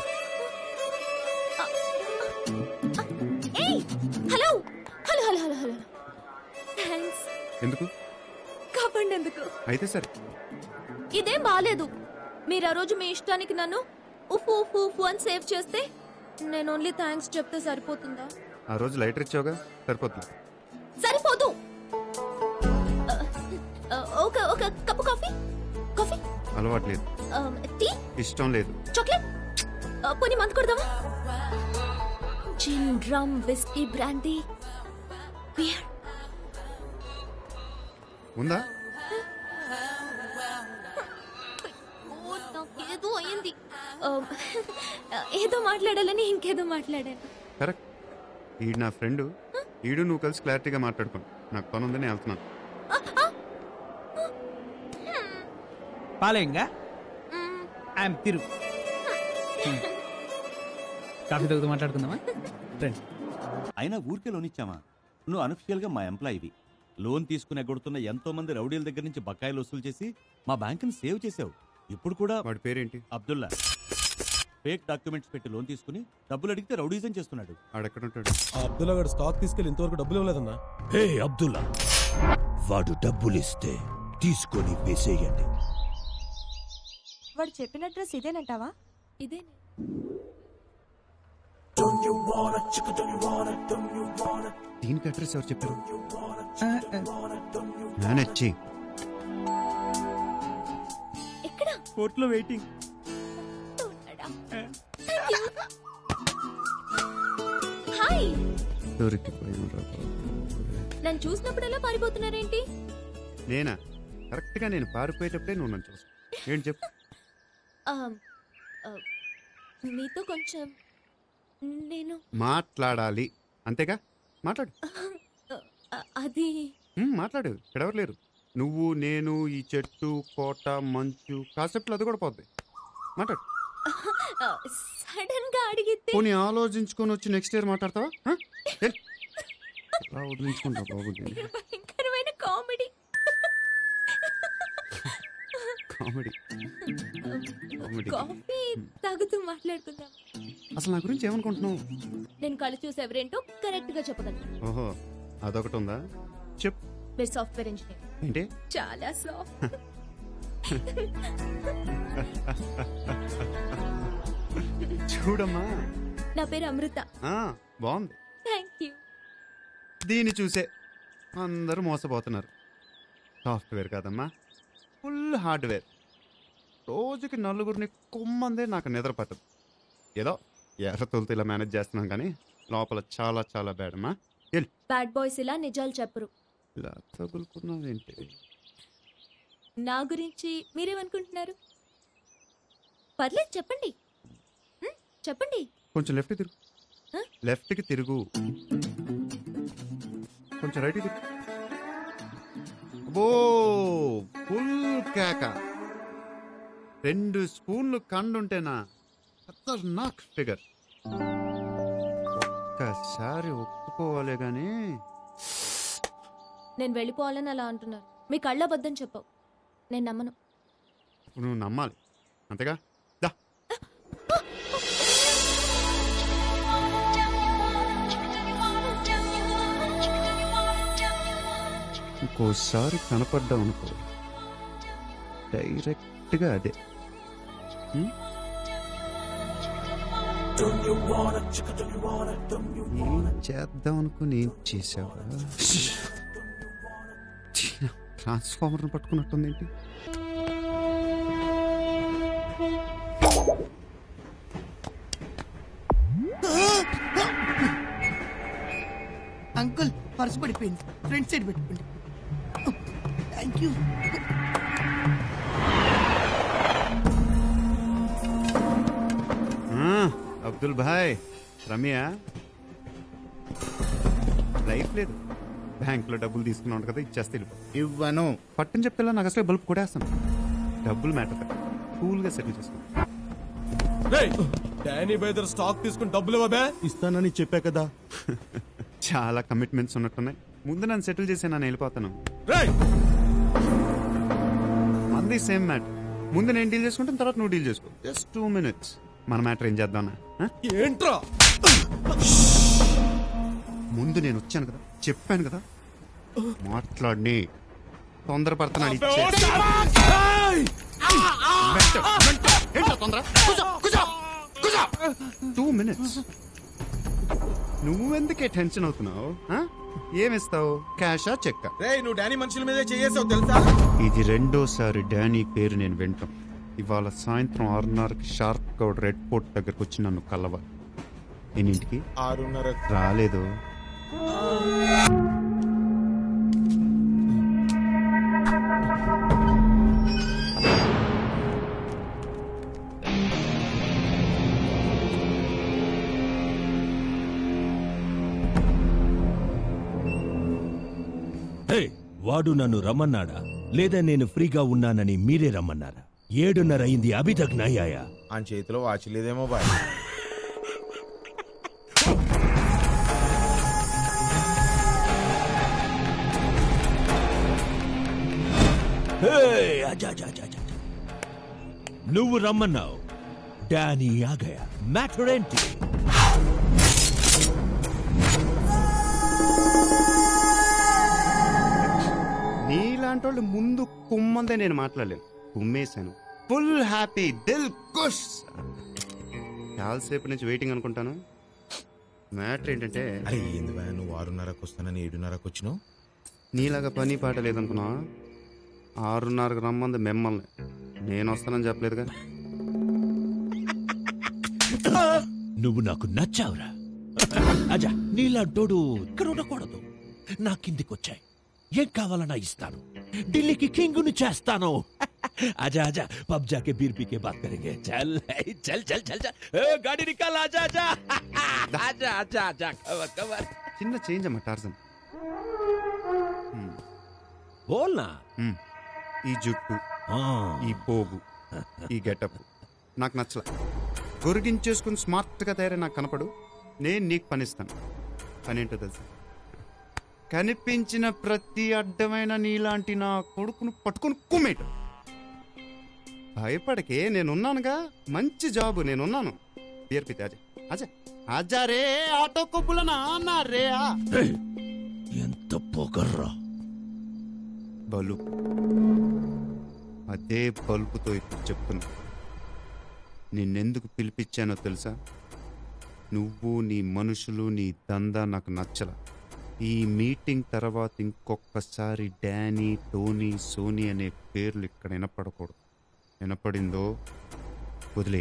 hey hello hello hello hello hello thanks ఎందుకు కాపాడినందుకు అయితే సరే ఇదేం బాలేదు మీరు ఆ రోజు మీ ఇష్టానికి నన్ను ఉఫు ఉఫు ఉఫు అని సేవ్ చేస్తే నేను ఓన్లీ థ్యాంక్స్ చెప్తే సరిపోతుందా ఆ రోజు లైటర్ ఇచ్చావుగా సరిపోతుంది సరిపోదు ఆ, ఆ, ఒక ఒక కప్పు కాఫీ కాఫీ అలవాట్లేదు ఆ, టీ ఇష్టం లేదు చాక్లెట్ ఆ, పోనీ మందు కొడదామా gin rum whisky brandy beer ఉందా ఓ, నాకేదో అయింది ఆ, ఏదో మాట్లాడాలని ఇంకేదో మాట్లాడాను కరెక్ట్ ఈడు నా ఫ్రెండ్ ఈడు నువ్వు కలిసి క్లారిటీగా మాట్లాడుకోండి నాకు పని ఉందని వెళ్తున్నాను పాలేంగా ఐఎమ్ తిరు కాఫీ తాగుతూ మాట్లాడుకుందామా రండి అయినా ఊరికే లోన్ ఇచ్చామా నువ్వు అనఫిషియల్ గా మా ఎంప్లాయివి లోన్ తీసుకుని ఎగ్గొడుతున్న ఎంతో మంది రౌడీల దగ్గర నుంచి బకాయిలు వసూలు చేసి మా బ్యాంకుని సేవ్ చేసావు ఇప్పుడు కూడా వాడి పేరేంటి అబ్దుల్లా ఫేక్ డాక్యుమెంట్స్ పెట్టి లోన్ తీసుకుని డబ్బులు అడిగితే రౌడీజం చేస్తున్నాడు ఆడెక్కడుంటాడు ఆ అబ్దుల్లా గారు స్టాక్ తీసుకెళ్లి ఇంతవరకు డబ్బులు ఇవ్వలేదన్నా హే అబ్దుల్లా వాడు డబ్బులిస్తే తీసుకొని వేసేయండి వాడు చెప్పిన అడ్రస్ ఇదేనంటావా ఇదే దీనికి అడ్రస్ ఎవరు చెప్పారు మేనేజ్ చెయ్యి ఎక్కడ కోర్టులో వెయిటింగ్ హాయ్ దొరికిపోయాను రా బాబు. నన్ను చూసినప్పుడల్లా పారిపోతున్నారేంటి నేనా కరెక్ట్గా నేను పారిపోయేటప్పుడే నువ్వు నన్ను చూసు ఏంటి చెప్పు ఆ, ఆ, మీతో కొంచెం నేను మాట్లాడాలి అంతేగా మాట్లాడు ఆ, అది ఉమ్, మాట్లాడు ఇక్కడెవరు లేరు నువ్వు నేను ఈ చెట్టు కోట మంచు కాసేపులో అది కూడా పోద్ది మాట్లాడు సడన్ గా అడిగితే పోనీ ఆలోచించుకొని వచ్చి నెక్స్ట్ ఇయర్ మాట్లాడతావా ఆ? వెళ్ళు. అలా వదిలించుకుంటా బాబు దీన్ని. భయంకరమైన కామెడీ కామెడీ కామెడీ కాఫీ తాగుతూ మాట్లాడుకుందాం అసలు నా గురించి ఏమనుకుంటున్నావు నేను కళ్ళు చూసి ఎవరేంటో కరెక్ట్ గా చెప్పగలను ఓహో అదొకటి ఉందా చెప్పు మీరు సాఫ్ట్వేర్ ఇంజనీర్ ఏంటి చాలా సాఫ్ట్ చూడమ్మా నా పేరు అమృత ఆ, బాగుంది థ్యాంక్ యూ దీన్ని చూసే అందరూ మోసపోతున్నారు సాఫ్ట్వేర్ కాదమ్మా ఫుల్ హార్డ్వేర్ రోజుకి నలుగురిని కొమ్మందే నాకు నిద్ర పట్టదు ఏదో ఎర్ర తొలితో ఇలా మేనేజ్ చేస్తున్నాం కానీ లోపల చాలా చాలా బ్యాడ్ అమ్మా వెళ్ళి బ్యాడ్ బాయ్స్ ఇలా నిజాలు చెప్పరు ఇలా తగులుకున్నావేంటి నా గురించి మీరేమనుకుంటున్నారు పర్లేదు చెప్పండి హ్మ్, చెప్పండి కొంచెం లెఫ్ట్ తిరుగు ఆ? లెఫ్ట్కి తిరుగు కొంచెం రైట్ తిరుగు ఓ ఫుల్ కేక రెండు స్పూన్లు కండుంటేనా ఖతర్నాక్ ఫిగర్ ఒక్కసారి ఒప్పుకోవాలి కానీ నేను వెళ్ళిపోవాలని అలా అంటున్నారు మీ కళ్ళబద్దం చెప్పవు నేను నమ్మను నువ్వు నమ్మాలి అంతేగా దా ఇంకోసారి కనపడ్డావు అనుకో డైరెక్ట్గా అదే ఉం? ఏం చేద్దాం అనుకుని ఏం చేసావా ట్రాన్స్ఫార్మర్ని పట్టుకున్నట్టుంది ఏంటి అంకుల్ పర్సు పడిపోయింది ఫ్రంట్ సైడ్ పెట్టుకోండి థ్యాంక్ యూ ఆ, అబ్దుల్ భాయ్ రమ్య లైఫ్ లేదు బ్యాంకులో డబ్బులు తీసుకున్నావు కదా ఇచ్చేస్తే వెళ్ళిపో ఇవ్వను పట్టుని చెప్తే నాకు అసలు బల్బ్ కొడేస్తాను డబ్బులు మ్యాటర్ కూల్గా సెటిల్ చేసుకో డానీ బైదర్ స్టాక్ తీసుకుని డబ్బులు ఇవ్వబే ఇస్తానని చెప్పా కదా చాలా కమిట్మెంట్స్ ఉన్నట్టున్నాయి ముందు నన్ను సెటిల్ చేసి నన్ను వెళ్ళిపోతాను మంది సేమ్ మ్యాటర్ ముందు నేను డీల్ చేసుకుంటాను తర్వాత నువ్వు డీల్ చేసుకో జస్ట్ టూ మినిట్స్ మన మ్యాటర్ ఏం చేద్దాం ఏంట్రా ముందు నేను వచ్చాను కదా చెప్పాను కదా మాట్లాడి తొందరపడుతున్నాడు ఇచ్చే టూ మినిట్స్ నువ్వెందుకే టెన్షన్ అవుతున్నావు ఆ? ఏమిస్తావు క్యాషా చెక్క రే నువ్వు డానీ మనుషుల మీదే చేసావు తెలుసా ఇది రెండోసారి డానీ పేరు నేను వింటాం ఇవాళ సాయంత్రం ఆరున్నరకి షార్ప్ గౌడ్ రెడ్ ఫోర్ట్ దగ్గరకు వచ్చి నన్ను కలవాలి ఎన్నింటికి ఆరున్నర రాలేదు హే వాడు నన్ను రమ్మన్నాడా లేదా నేను ఫ్రీగా ఉన్నానని మీరే రమ్మన్నారా ఏడున్నర అయింది అభితక్ నయ్యాయా ఆయన చేతిలో వాచ్ లేదేమో బాయ్ హే, అజా, అజా, అజా, అజా. నువ్వు రమ్మన్నావు డానీ ఆగయా మ్యాటర్ ఏంటి నీలాంటి వాళ్ళు ముందు కుమ్మందే నేను మాట్లాడలేను కుమ్మేశాను ఫుల్ హ్యాపీ దిల్ కుష్ చాలాసేపు నుంచి వెయిటింగ్ అనుకుంటాను మ్యాటర్ ఏంటంటే అరే ఏంది బాయ్ నువ్వు ఆరున్నరకు వస్తానని ఏడున్నరకు వచ్చినావు నీలాగా పని పాట లేదనుకున్నా ఆరున్నరకు రమ్మంది మిమ్మల్ని నేను వస్తానని చెప్పలేదుగా నువ్వు నాకు నచ్చావురా అజా నీలాంటోడు ఇక్కడ ఉండకూడదు నా కిందికొచ్చాయి ఏం కావాలన్నా ఇస్తాను ఢిల్లీకి కింగుని చేస్తాను आजा आजा पब जाके बीर पी के बात करेंगे चल चल चल चल चल ए, गाड़ी निकाल आजा आजा आजा आजा आजा कवर कवर చిన్న చేంజ్ అమ్మా టార్జన్ बोलना ఈ జుట్టు ఈ పోగు ఈ గెటప్ నాకు నచ్చల గొరిగించేసుకుని స్మార్ట్గా తయారై నాకు కనపడు నేను నీకు పనిస్తాను పనేంటో తెలుసా కనిపించిన ప్రతి అడ్డమైన నీలాంటి నా కొడుకును పట్టుకుని కుమ్మేట భయపడకే నేనున్నానుగా మంచి జాబ్ నేనున్నాను బియర్పితే అజయ్ అజయ్ అజా రే ఆటో కొబ్బులనా నా రే ఆ. ఎంత పొగర్రా బలుపు అదే బల్బుతో ఇప్పుడు చెప్తున్నా నిన్నెందుకు పిలిపించానో తెలుసా నువ్వు నీ మనుషులు నీ దందా నాకు నచ్చల ఈ మీటింగ్ తర్వాత ఇంకొకసారి డానీ టోనీ సోనీ అనే పేర్లు ఇక్కడ వినపడకూడదు వినపడిందో వదిలే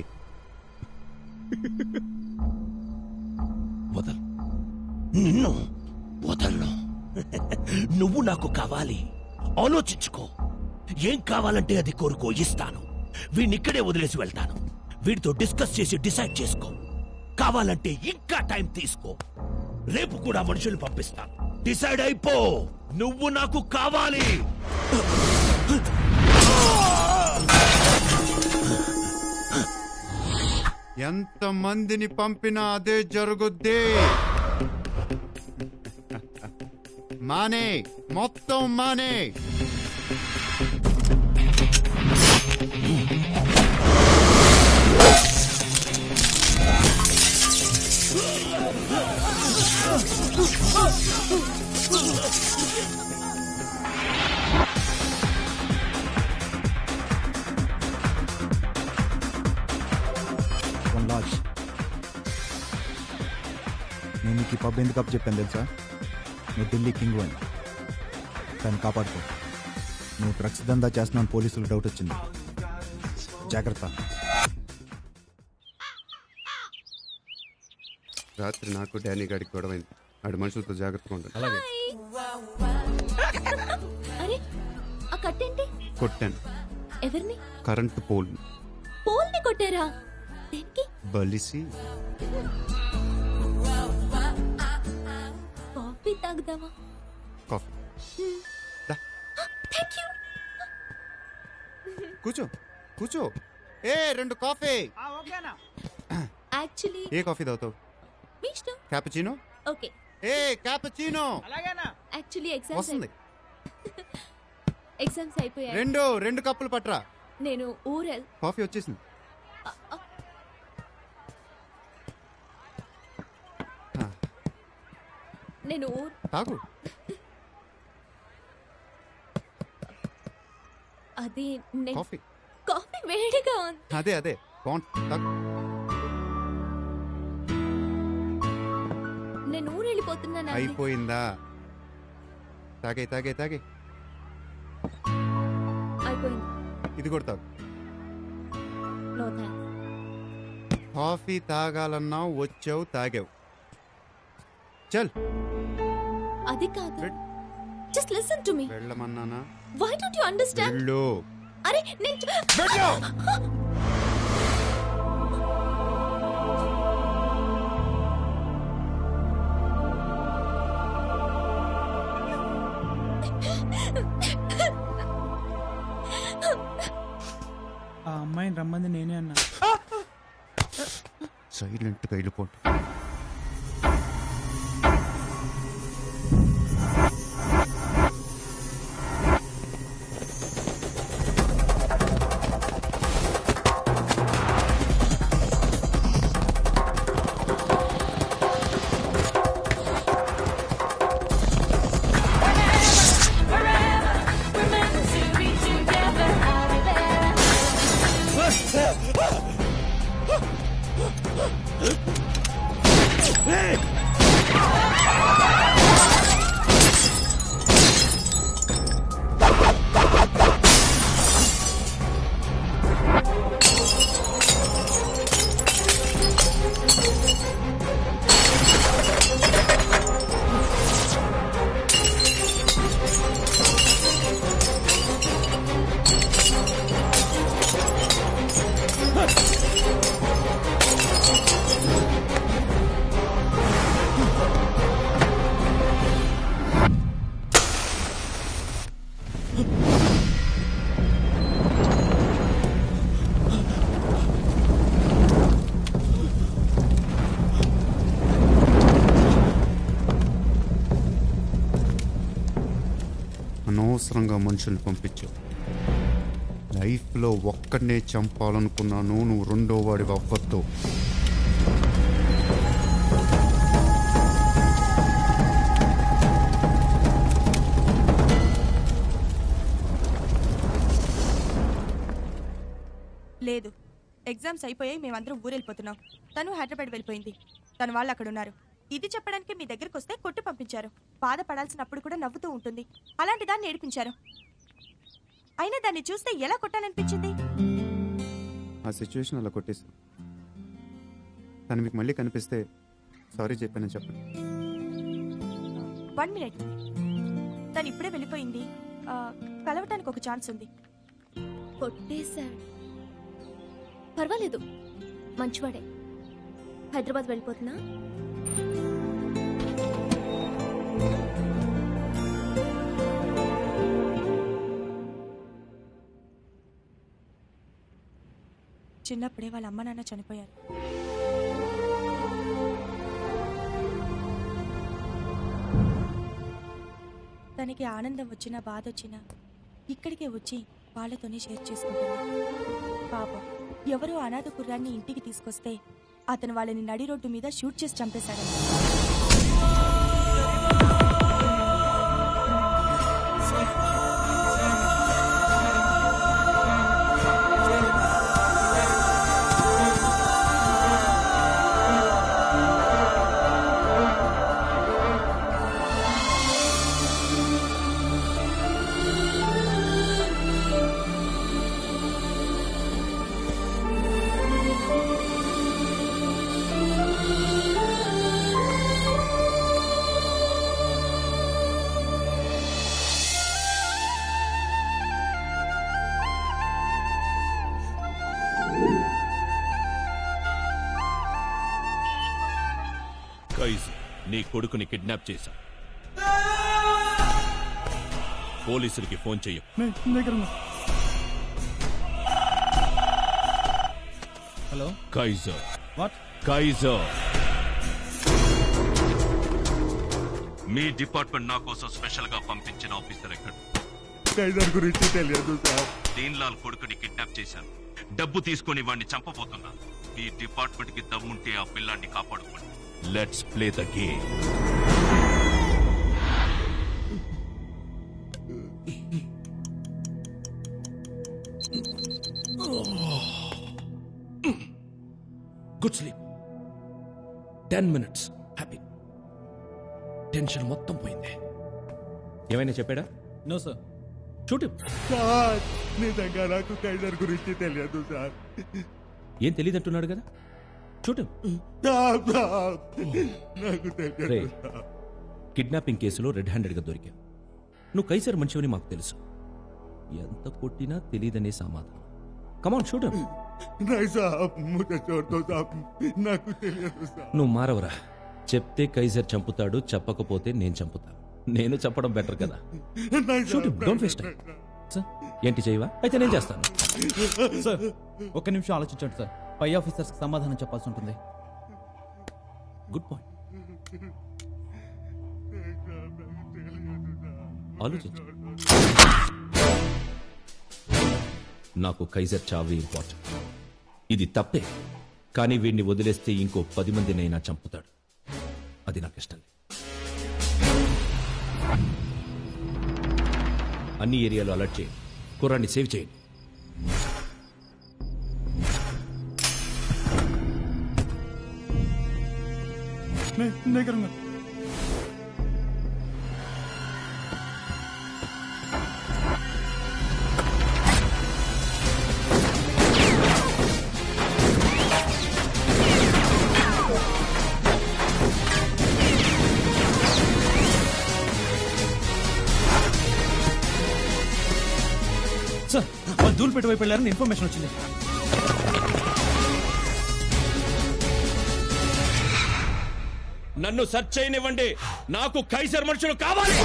వదలు నిన్ను వదలను నువ్వు నాకు కావాలి ఆలోచించుకో ఏం కావాలంటే అది కోరుకో ఇస్తాను వీడిని ఇక్కడే వదిలేసి వెళ్తాను వీడితో డిస్కస్ చేసి డిసైడ్ చేసుకో కావాలంటే ఇంకా టైం తీసుకో రేపు కూడా మనుషులు పంపిస్తాను డిసైడ్ అయిపో నువ్వు నాకు కావాలి ఎంత మందిని పంపినా అదే జరుగుద్ది మానే మొత్తం మానే వన్ లాజ్ నేను నీకు ఈ పబ్ ఎందుకు అప్ చెప్పాను తెలుసా నువ్వు ఢిల్లీ కింగ్ అని దాన్ని కాపాడుకో నువ్వు డ్రగ్స్ దందా చేస్తున్నాను పోలీసులకు డౌట్ వచ్చింది జాగ్రత్త రాత్రి నాకు డానీ గాడికి గొడవైంది ఆడి మనుషులతో జాగ్రత్తగా ఉండాలి అలాగే అరే ఆ కట్టేంటి కొట్టాను ఎవరిని కరెంటు పోల్ పోల్ని కొట్టారా దేనికి బలిసి కాఫీ తాగుదామా కాఫీ థ్యాంక్ యూ కూర్చో కూర్చో ఏ రెండు కాఫీ యాక్చువల్లీ ఏ కాఫీ తాగుతావు మీ ఇష్టం క్యాపచీనో ఓకే ఏ క్యాపచీనో యాక్చువల్లీ ఎగ్జామ్స్ వస్తుంది ఎగ్జామ్స్ అయిపోయాయి రెండు రెండు కప్పులు పట్రా నేను ఊరెల్ కాఫీ వచ్చేసింది నేను ఊర్ తాగు అది నేను కాఫీ కాఫీ వేడిగా ఉంది అదే అదే బాగుంటుంది తాగు నేను ఊరు వెళ్ళిపోతున్నాను అండి. అయిపోయిందా తాగే తాగే తాగే అయిపోయింది ఇది కూడా తాగు నో థ్యాంక్స్ కాఫీ తాగాలన్నావు వచ్చావు తాగావు చల్ అది కాదు జస్ట్ లిసన్ టు మీ వెళ్ళమన్నానా వై డోంట్ యు అండర్స్టాండ్ వెళ్ళు అరే నేను వెళ్ళు! ఆ అమ్మాయిని రమ్మంది నేనే అన్నా సైలెంట్గా వెళ్ళిపోండి అనవసరంగా మనుషుల్ని పంపించావు లైఫ్లో ఒక్కడనే చంపాలనుకున్నాను నువ్వు రెండో వాడి అవ్వద్దు లేదు ఎగ్జామ్స్ అయిపోయాయి మేమందరం ఊరెళ్ళిపోతున్నాం తను హైదరాబాద్ వెళ్ళిపోయింది తన వాళ్ళు అక్కడ ఉన్నారు ఇది చెప్పడానికి మీ దగ్గరకు వస్తే కొట్టి పంపించారు బాధపడాల్సినప్పుడు కూడా నవ్వుతూ ఉంటుంది అలాంటి దాన్ని ఏడిపించారు అయినా దాన్ని చూస్తే ఎలా కొట్టాలనిపించింది ఆ సిచ్యువేషన్ అలా కొట్టేసి తను మీకు మళ్ళీ కనిపిస్తే సారీ చెప్పానని చెప్పండి వన్ మినిట్ తను ఇప్పుడే వెళ్ళిపోయింది ఆ, కలవటానికి ఒక ఛాన్స్ ఉంది కొట్టేశాడు పర్వాలేదు మంచివాడే హైదరాబాద్ వెళ్ళిపోతున్నా చిన్నప్పుడే వాళ్ళ అమ్మ నాన్న చనిపోయారు తనకి ఆనందం వచ్చినా బాధ వచ్చినా ఇక్కడికే వచ్చి వాళ్ళతోనే షేర్ చేసుకుంటుంది పాపం ఎవరో అనాథ కుర్రాన్ని ఇంటికి తీసుకొస్తే అతను వాళ్ళని నడి రోడ్డు మీద షూట్ చేసి చంపేశాడంట కైజ్ నీ కొడుకుని కిడ్నాప్ చేశా పోలీసులకి ఫోన్ చెయ్యి హలో కైజర్ వాట్ కైజర్ మీ డిపార్ట్మెంట్ నా కోసం స్పెషల్ గా పంపించిన ఆఫీసర్ ఎక్కడ కైజర్ గురించి తెలియదు సార్ దీన్లాల్ కొడుకుని కిడ్నాప్ చేశాను డబ్బు తీసుకొని వాడిని చంపబోతున్నా మీ డిపార్ట్మెంట్ కి దమ్ముంటే ఆ పిల్లాన్ని కాపాడుకోండి let's play the game good sleep ten minutes happy tension మొత్తం పోయింది ఏమైనా చెప్పాడా నో సార్ చూడు సార్ నిజంగా నాకు కైజర్ గురించి తెలియదు సార్ ఏం తెలియదంటున్నాడు కదా చూడు సార్, సార్, నాకు రే తెలియదు సార్. కిడ్నాపింగ్ కేసులో రెడ్ హ్యాండెడ్గా దొరికావు నువ్వు కైసర్ మంచివని మాకు తెలుసు ఎంత కొట్టినా తెలియదనే సమాధానం కమాన్ చూడు नहीं साहब मुझे छोड़ दो साहब నాకు తెలియదు సార్ నువ్వు మారవరా చెప్తే కైజర్ చంపుతాడు చెప్పకపోతే నేను చంపుతాను నేను చెప్పడం బెటర్ కదా नहीं షూట్ साहब, డోంట్ వేస్ట్ సార్ ఏంటి చేయవా అయితే నేను చేస్తాను సార్ ఒక్క నిమిషం ఆలోచించండి సార్ పై ఆఫీసర్స్ సమాధానం చెప్పాల్సి ఉంటుంది గుడ్ పాయింట్ ఆలోచించు నాకు కైజర్ చావే ఇంపార్టెంట్ ఇది తప్పే కానీ వీడిని వదిలేస్తే ఇంకో పది మందినైనా చంపుతాడు అది నాకు ఇష్టం లేదు అన్ని ఏరియాలో అలర్ట్ చేయండి కుర్రాన్ని సేవ్ చేయండి नहीं नहीं करूंगा సార్ వాళ్ళు ధూళిపేట వైపు వెళ్ళారని ఇన్ఫర్మేషన్ వచ్చింది నన్ను సెర్చ్ చేయనివ్వండి నాకు కైసర్ మనుషులు కావాలి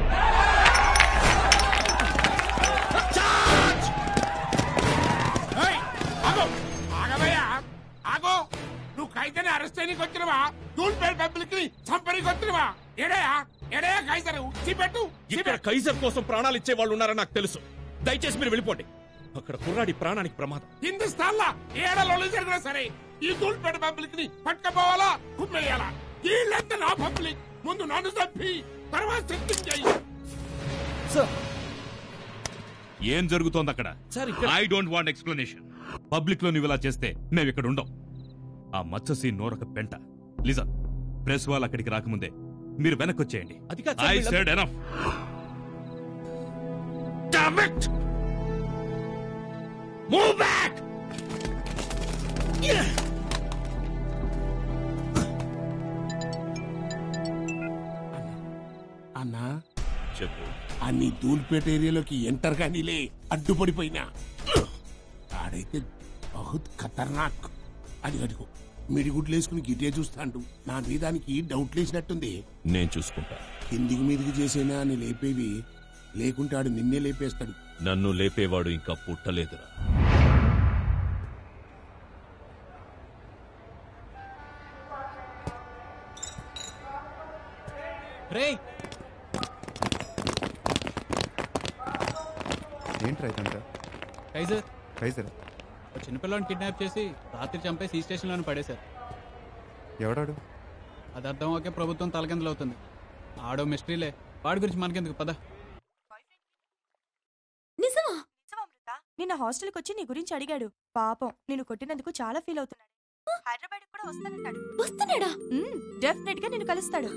ఏయ్, ఆగు ఆగవయ్యా ఆగు నువ్వు కైతేనే అరెస్ట్ చేయడానికి వచ్చినవా తూల్పేట పబ్లిక్ ని చంపడానికి వచ్చినవా ఎడయా ఎడయా కైతరు చూపెట్టు ఇక్కడ కైసర్ కోసం ప్రాణాలు ఇచ్చే వాళ్ళు ఉన్నారని నాకు తెలుసు దయచేసి మీరు వెళ్ళిపోండి అక్కడ కుర్రాడి ప్రాణానికి ప్రమాదం హిందుస్థాన్ లా ఏడలో జరిగినా సరే ఈ తూల్పేట పబ్లిక్ ని పట్టుకపోవాలా కుమ్మేయాలా వీళ్ళంతా నా పబ్లిక్ ముందు నన్ను చంపి తర్వాత సిద్ధం చెయ్యి ఏం జరుగుతోంది అక్కడ sir I don't want explanation public లో నువ్వు ఇలా చేస్తే మేము ఇక్కడ ఉండం ఆ మత్స్యసీ నోరక పెంట లిజన్ ప్రెస్ వాళ్ళు అక్కడికి రాకముందే మీరు వెనక్కి వచ్చేయండి అది కాదు సార్, ఐ వీళ్ళ- said enough Damn it! Move back! అన్నా చెప్పు ఆ నీ ధూల్పేట ఏరియాలోకి ఎంటర్ కానీలే అడ్డుపడిపోయినా ఆడైతే బహుత్ ఖతర్నాక్ అది అదిగో మిడిగుడ్లు వేసుకుని గిటే చూస్తాండు నా మీదానికి డౌట్ లేసినట్టుంది నేను చూసుకుంటా కిందికి మీదికి చేసేనా అని లేపేవి లేకుంటే ఆడు నిన్నే లేపేస్తాడు నన్ను లేపేవాడు ఇంకా పుట్టలేదురా రే ఏంట్రా ఇదంతా కైజర్ కైజర్ ఒక చిన్నపిల్లని కిడ్నాప్ చేసి రాత్రి చంపేసి ఈ స్టేషన్లోనే పడేశారు ఎవడాడు అది అర్థం ఒకే ప్రభుత్వం తలకిందులు అవుతుంది ఆడో మిస్టరీలే వాడి గురించి మనకెందుకు పద నిజమా నిన్న హాస్టల్కి వచ్చి నీ గురించి అడిగాడు పాపం నేను కొట్టినందుకు చాలా ఫీల్ అవుతున్నాడు హైదరాబాద్ కూడా వస్తానంటాడు వస్తున్నాడా డెఫినెట్ గా నేను కలుస్తాడు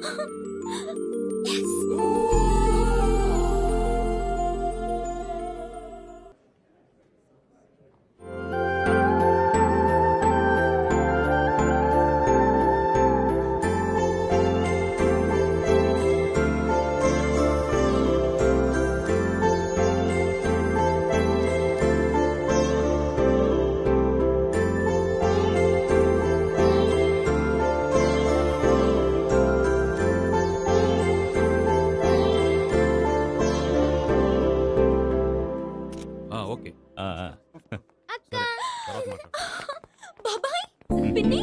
ఆ, ఓకే ఆ, ఆ. తర్వాత మాట్లాడు. బాబాయ్ పిన్ని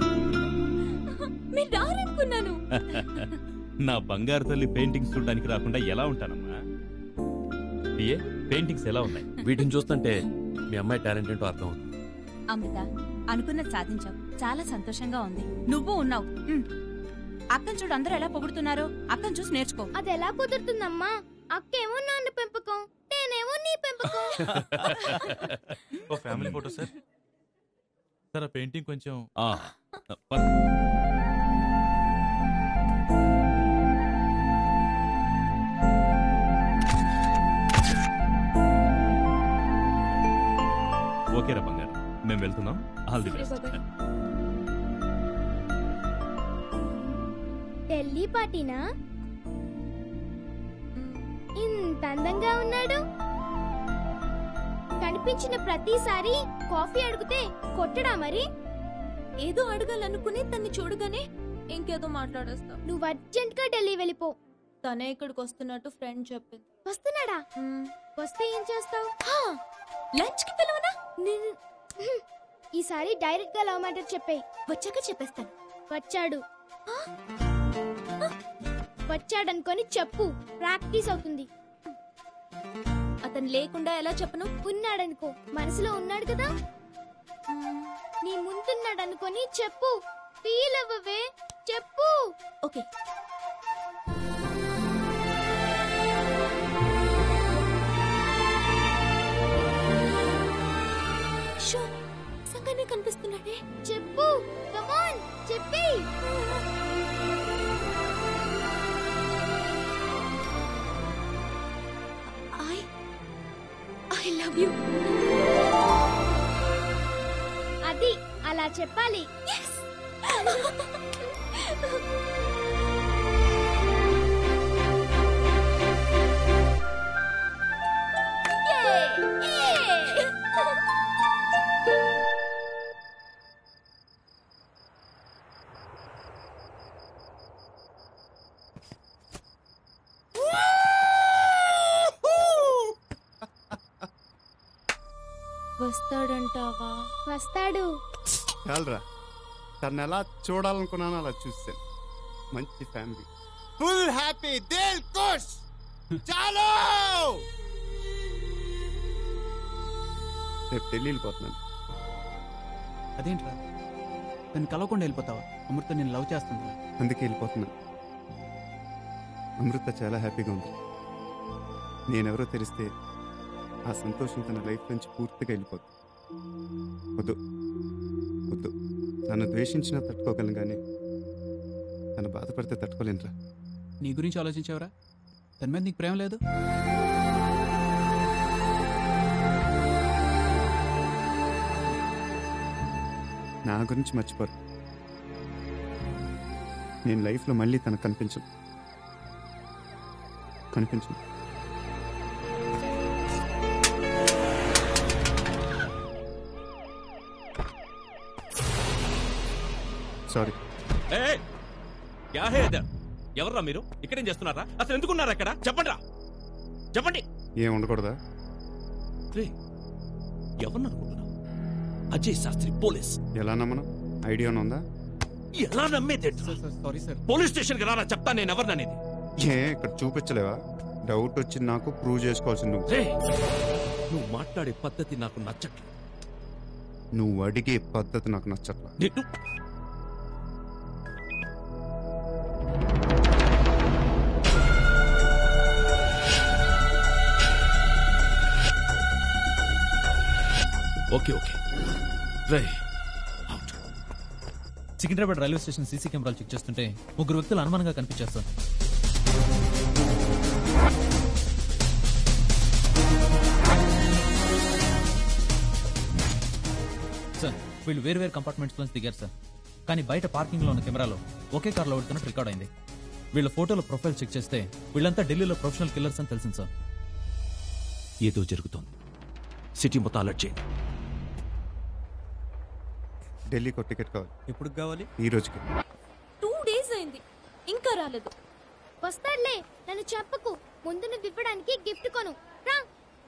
మీరు రారనుకున్నాను నా బంగారు తల్లి పెయింటింగ్స్ చూడడానికి రాకుండా ఎలా ఉంటానమ్మా ఏ పెయింటింగ్స్ ఎలా ఉన్నాయి వీటిని చూస్తుంటే మీ అమ్మాయి టాలెంట్ ఏంటో అర్థం అవుతుంది అమృత అనుకున్నది సాధించావు చాలా సంతోషంగా ఉంది నువ్వు ఉన్నావు ఉమ్. అక్కను చూడు అందరూ ఎలా పొగుడుతున్నారో అక్కను చూసి నేర్చుకో అది ఎలా కుదురుతుందమ్మా అక్కేమో నాన్న పెంపకం నేనేమో నీ పెంపకం ఓ ఫ్యామిలీ ఫోటో సార్ సార్ ఆ పెయింటింగ్ కొంచెం ఆ, పద. ఓకేరా బంగారం మేము వెళ్తున్నాం ఆల్ ది బెస్ట్ ఢిల్లీ పార్టీనా ఇంత అందంగా ఉన్నాడు కనిపించిన ప్రతిసారి కాఫీ అడిగితే కొట్టడా మరి ఏదో అడగాలనుకుని తన్ని చూడగానే ఇంకేదో మాట్లాడేస్తా నువ్వు అర్జెంట్ గా ఢిల్లీ వెళ్ళిపో తనే ఇక్కడికి వస్తున్నట్టు ఫ్రెండ్ చెప్పింది వస్తున్నాడా వస్తే ఏం చేస్తావు లంచ్ కి పిలవనా ఈసారి డైరెక్ట్ గా లవ్ మ్యాటర్ చెప్పేయి వచ్చాక చెప్పేస్తాను వచ్చాడు వచ్చాడనుకొని చెప్పు ప్రాక్టీస్ అవుతుంది అతను లేకుండా ఎలా చెప్పను ఉన్నాడనుకో మనసులో ఉన్నాడు కదా నీ ముందున్నాడు అనుకొని చెప్పు ఫీల్ అవ్వవే చెప్పు ఓకే షో సంగానే కనిపిస్తున్నాడే చెప్పు కమాన్ చెప్పి ఐ ఐ లవ్ యూ అది అలా చెప్పాలి వస్తాడంటావా వస్తాడు చాలరా తను ఎలా చూడాలనుకున్నానో అలా చూసాను మంచి ఫ్యామిలీ ఫుల్ హ్యాపీ దిల్ ఖుష్ చాలో రేపు ఢిల్లీ వెళ్ళిపోతున్నాను అదేంట్రా తను కలవకుండా వెళ్ళిపోతావా అమృత నేను లవ్ చేస్తుంది అందుకే వెళ్ళిపోతున్నాను అమృత చాలా హ్యాపీగా ఉంది నేనెవరో తెలిస్తే ఆ సంతోషం తన లైఫ్ నుంచి పూర్తిగా వెళ్ళిపోతుంది వద్దు వద్దు నన్ను ద్వేషించినా తట్టుకోగలను కానీ తను బాధపడితే తట్టుకోలేనురా నీ గురించి ఆలోచించావరా తన మీద నీకు ప్రేమ లేదు నా గురించి మర్చిపోరు నేను లైఫ్లో మళ్ళీ తనకు కనిపించను కనిపించను సారీ ఏయ్! క్యా హే ఇధర్? ఎవర్రా మీరు ఇక్కడేం చేస్తున్నారా అసలు ఎందుకున్నారా అక్కడ చెప్పండి రా చెప్పండి ఏం ఉండకూడదా రేయ్, ఎవరిని అనుకుంటున్నావు అజయ్ శాస్త్రి పోలీస్ ఎలా నమ్మను ఐడియా ఉందా ఎలా నమ్మేది సారీ సార్ పోలీస్ స్టేషన్ కి రారా చెప్తా నేను ఎవరిననేది ఏ ఇక్కడ చూపించలేవా డౌట్ వచ్చింది నాకు ప్రూవ్ చేసుకోవాల్సింది నువ్వు రేయ్, నువ్వు మాట్లాడే పద్ధతి నాకు నచ్చట్లేదు నువ్వు అడిగే పద్ధతి నాకు నచ్చట్లా నిన్ను ఓకే ఓకే రై సికింద్రాబాద్ రైల్వే స్టేషన్ సీసీ కెమెరాలు చెక్ చేస్తుంటే ముగ్గురు వ్యక్తులు అనుమానంగా కనిపించారు సార్ సార్ వీళ్ళు వేరు వేరు కంపార్ట్మెంట్స్ నుంచి దిగారు సార్ కానీ బయట పార్కింగ్ లో ఉన్న కెమెరాలో ఒకే కార్లో వెళ్తున్నట్టు రికార్డ్ అయింది వీళ్ళ ఫోటోల ప్రొఫైల్ చెక్ చేస్తే వీళ్ళంతా ఢిల్లీలో ప్రొఫెషనల్ కిల్లర్స్ అని తెలిసింది సార్ ఏదో జరుగుతోంది సిటీ మొత్తం అలర్ట్ చేయండి ఢిల్లీకి ఒక టికెట్ కావాలి ఎప్పుడు కావాలి ఈ రోజుకి టూ డేస్ అయింది ఇంకా రాలేదు వస్తాడులే నన్ను చెప్పకు ముందు నువ్వు ఇవ్వడానికి గిఫ్ట్ కొను రా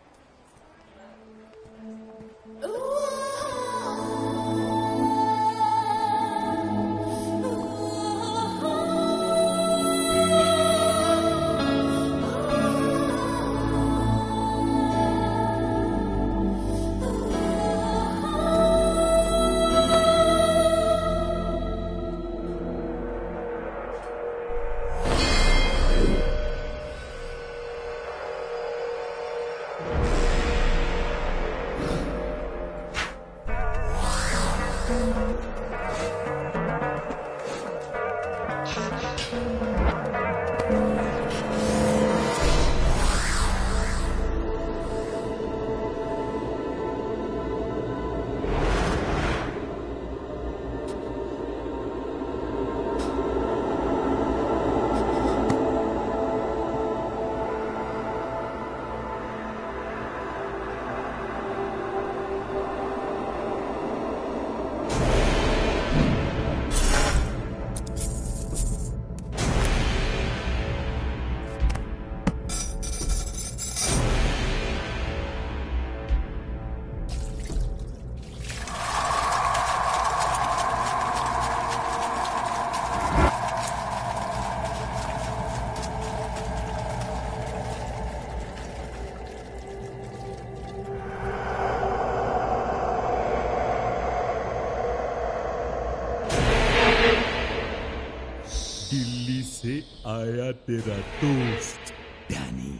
दिल्ली से आया तेरा दोस्त डैनी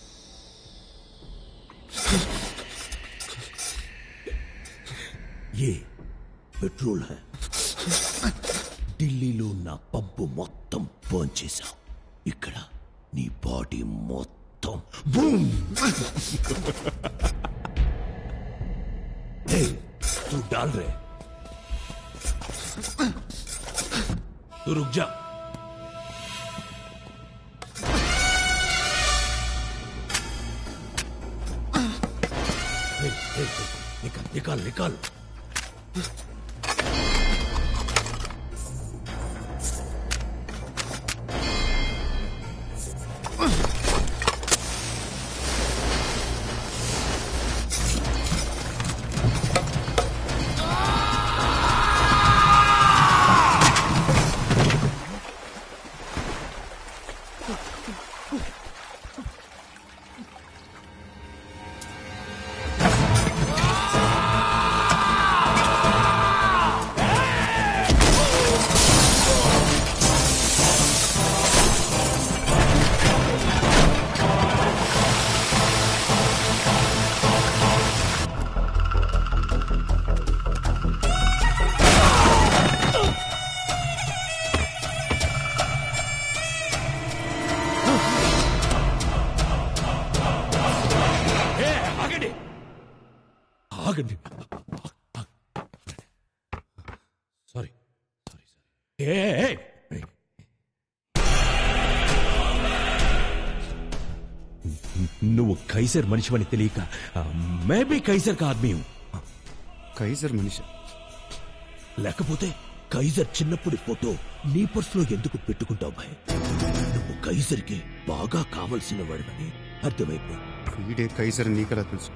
ये పెట్రోల్ హై ఢిల్లీలో నా పబ్బు మొత్తం బర్న్ చేశావు ఇక్కడ నీ బాడీ మొత్తం బూమ్ हे तू डाल रहे तू रुक जा हे, हे, हे, निकाल निकाल निकाल ఏ, ఆగండి ఆగండి సారీ సారీ సారీ ఏ ఏ, ఏ. నువ్వు కైసర్ మనిషివని తెలియక మేబీ కైసర్ కా ఆద్మీ హూ. కైజర్ మనిషి లేకపోతే కైజర్ చిన్నప్పటి ఫోటో నీ పర్సులో ఎందుకు పెట్టుకుంటావు భయ్ నువ్వు కైజర్కి బాగా కావలసిన వాడివని అర్థమైపోయింది వీడే కైజర్ నీకలా తెలుసు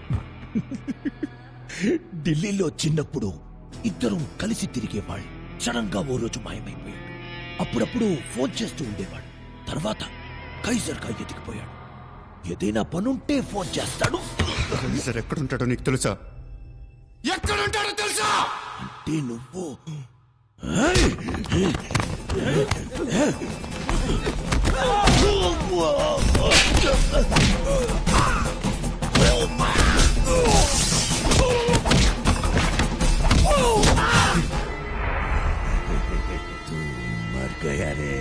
ఢిల్లీలో చిన్నప్పుడు ఇద్దరం కలిసి తిరిగేవాళ్ళు సడన్ గా ఓ రోజు మాయమైపోయాడు అప్పుడప్పుడు ఫోన్ చేస్తూ ఉండేవాడు తర్వాత కైజర్ గా ఎదిగిపోయాడు ఏదైనా పనుంటే ఫోన్ చేస్తాడు సార్ ఎక్కడుంటాడో నీకు తెలుసా ఎక్కడుంటాడో తెలుసా అంటే నువ్వు तू मर गया रे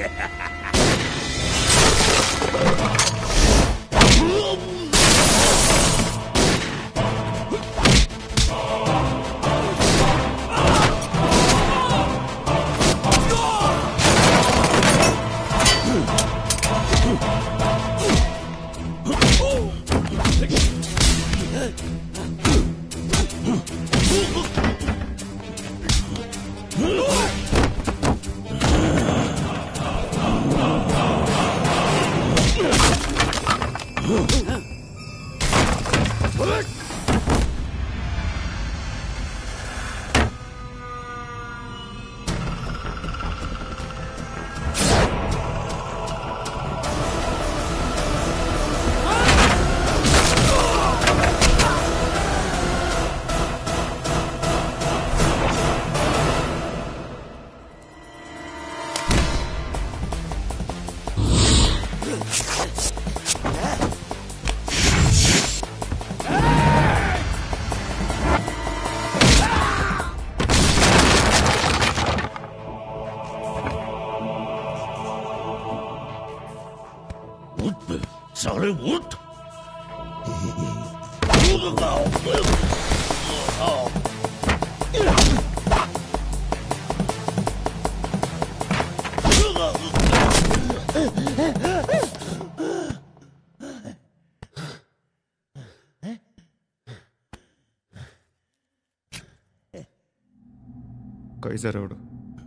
उठ बे, साले उठ కైజర్ ఎవడు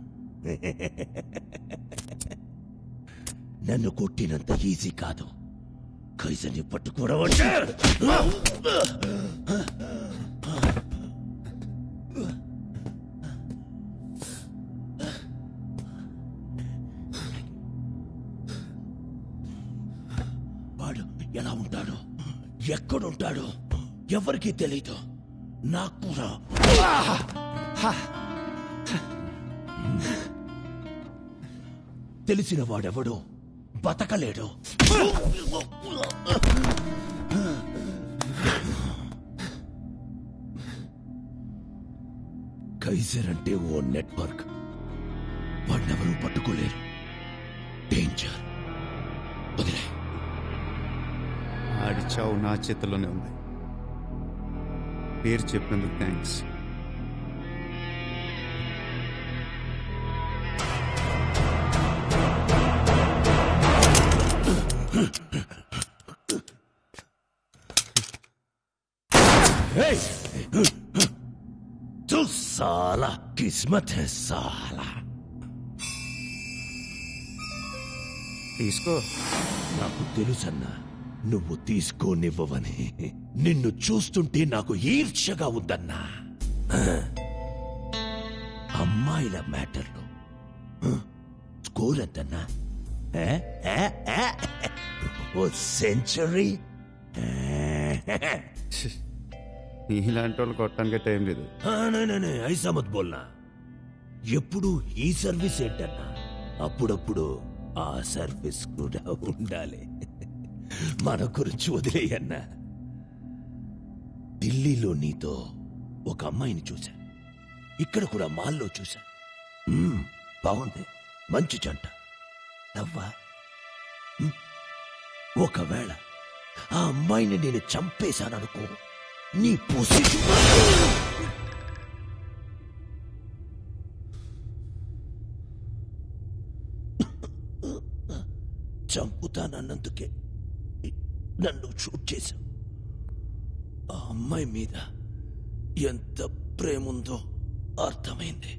నన్ను కొట్టినంత ఈజీ కాదు కైజర్ని పట్టుకోవడం అంటే వాడు ఎలా ఉంటాడో ఎక్కడుంటాడో ఎవరికీ తెలీదు నాకు కూడా తెలిసిన వాడెవడు బతకలేడు కైజర్ అంటే ఓ నెట్వర్క్ వాడినెవరూ పట్టుకోలేరు డేంజర్ వదిలే ఆడి చావు నా చేతిలోనే ఉంది పేరు చెప్పినందుకు థ్యాంక్స్ तू साला किस्मत है साला తీసుకో నాకు తెలుసన్నా నువ్వు తీసుకోనివ్వవని నిన్ను చూస్తుంటే నాకు ఈర్ష్యగా ఉందన్నా అమ్మాయిల మ్యాటర్లో స్కోర్ ఎంతన్నా ఏ? ఏ? ఏ? ఓ సెంచరీ ఇలాంటి వాళ్ళు కొట్టడానికి టైం లేదు ఐసా మత్ బోల్నా ఎప్పుడు ఈ సర్వీస్ ఏంటన్నా అప్పుడప్పుడు ఆ సర్వీస్ కూడా ఉండాలి మన గురించి వదిలేయన్నా ఢిల్లీలో నీతో ఒక అమ్మాయిని చూశా ఇక్కడ కూడా మాల్లో చూశా మ్మ్, బాగుంది మంచి జంట నవ్వా మ్మ్. ఒకవేళ ఆ అమ్మాయిని నేను చంపేశాననుకో నీ పొసిషన్ చంపుతానన్నందుకే నన్ను షూట్ చేశావు ఆ అమ్మాయి మీద ఎంత ప్రేముందో అర్థమైంది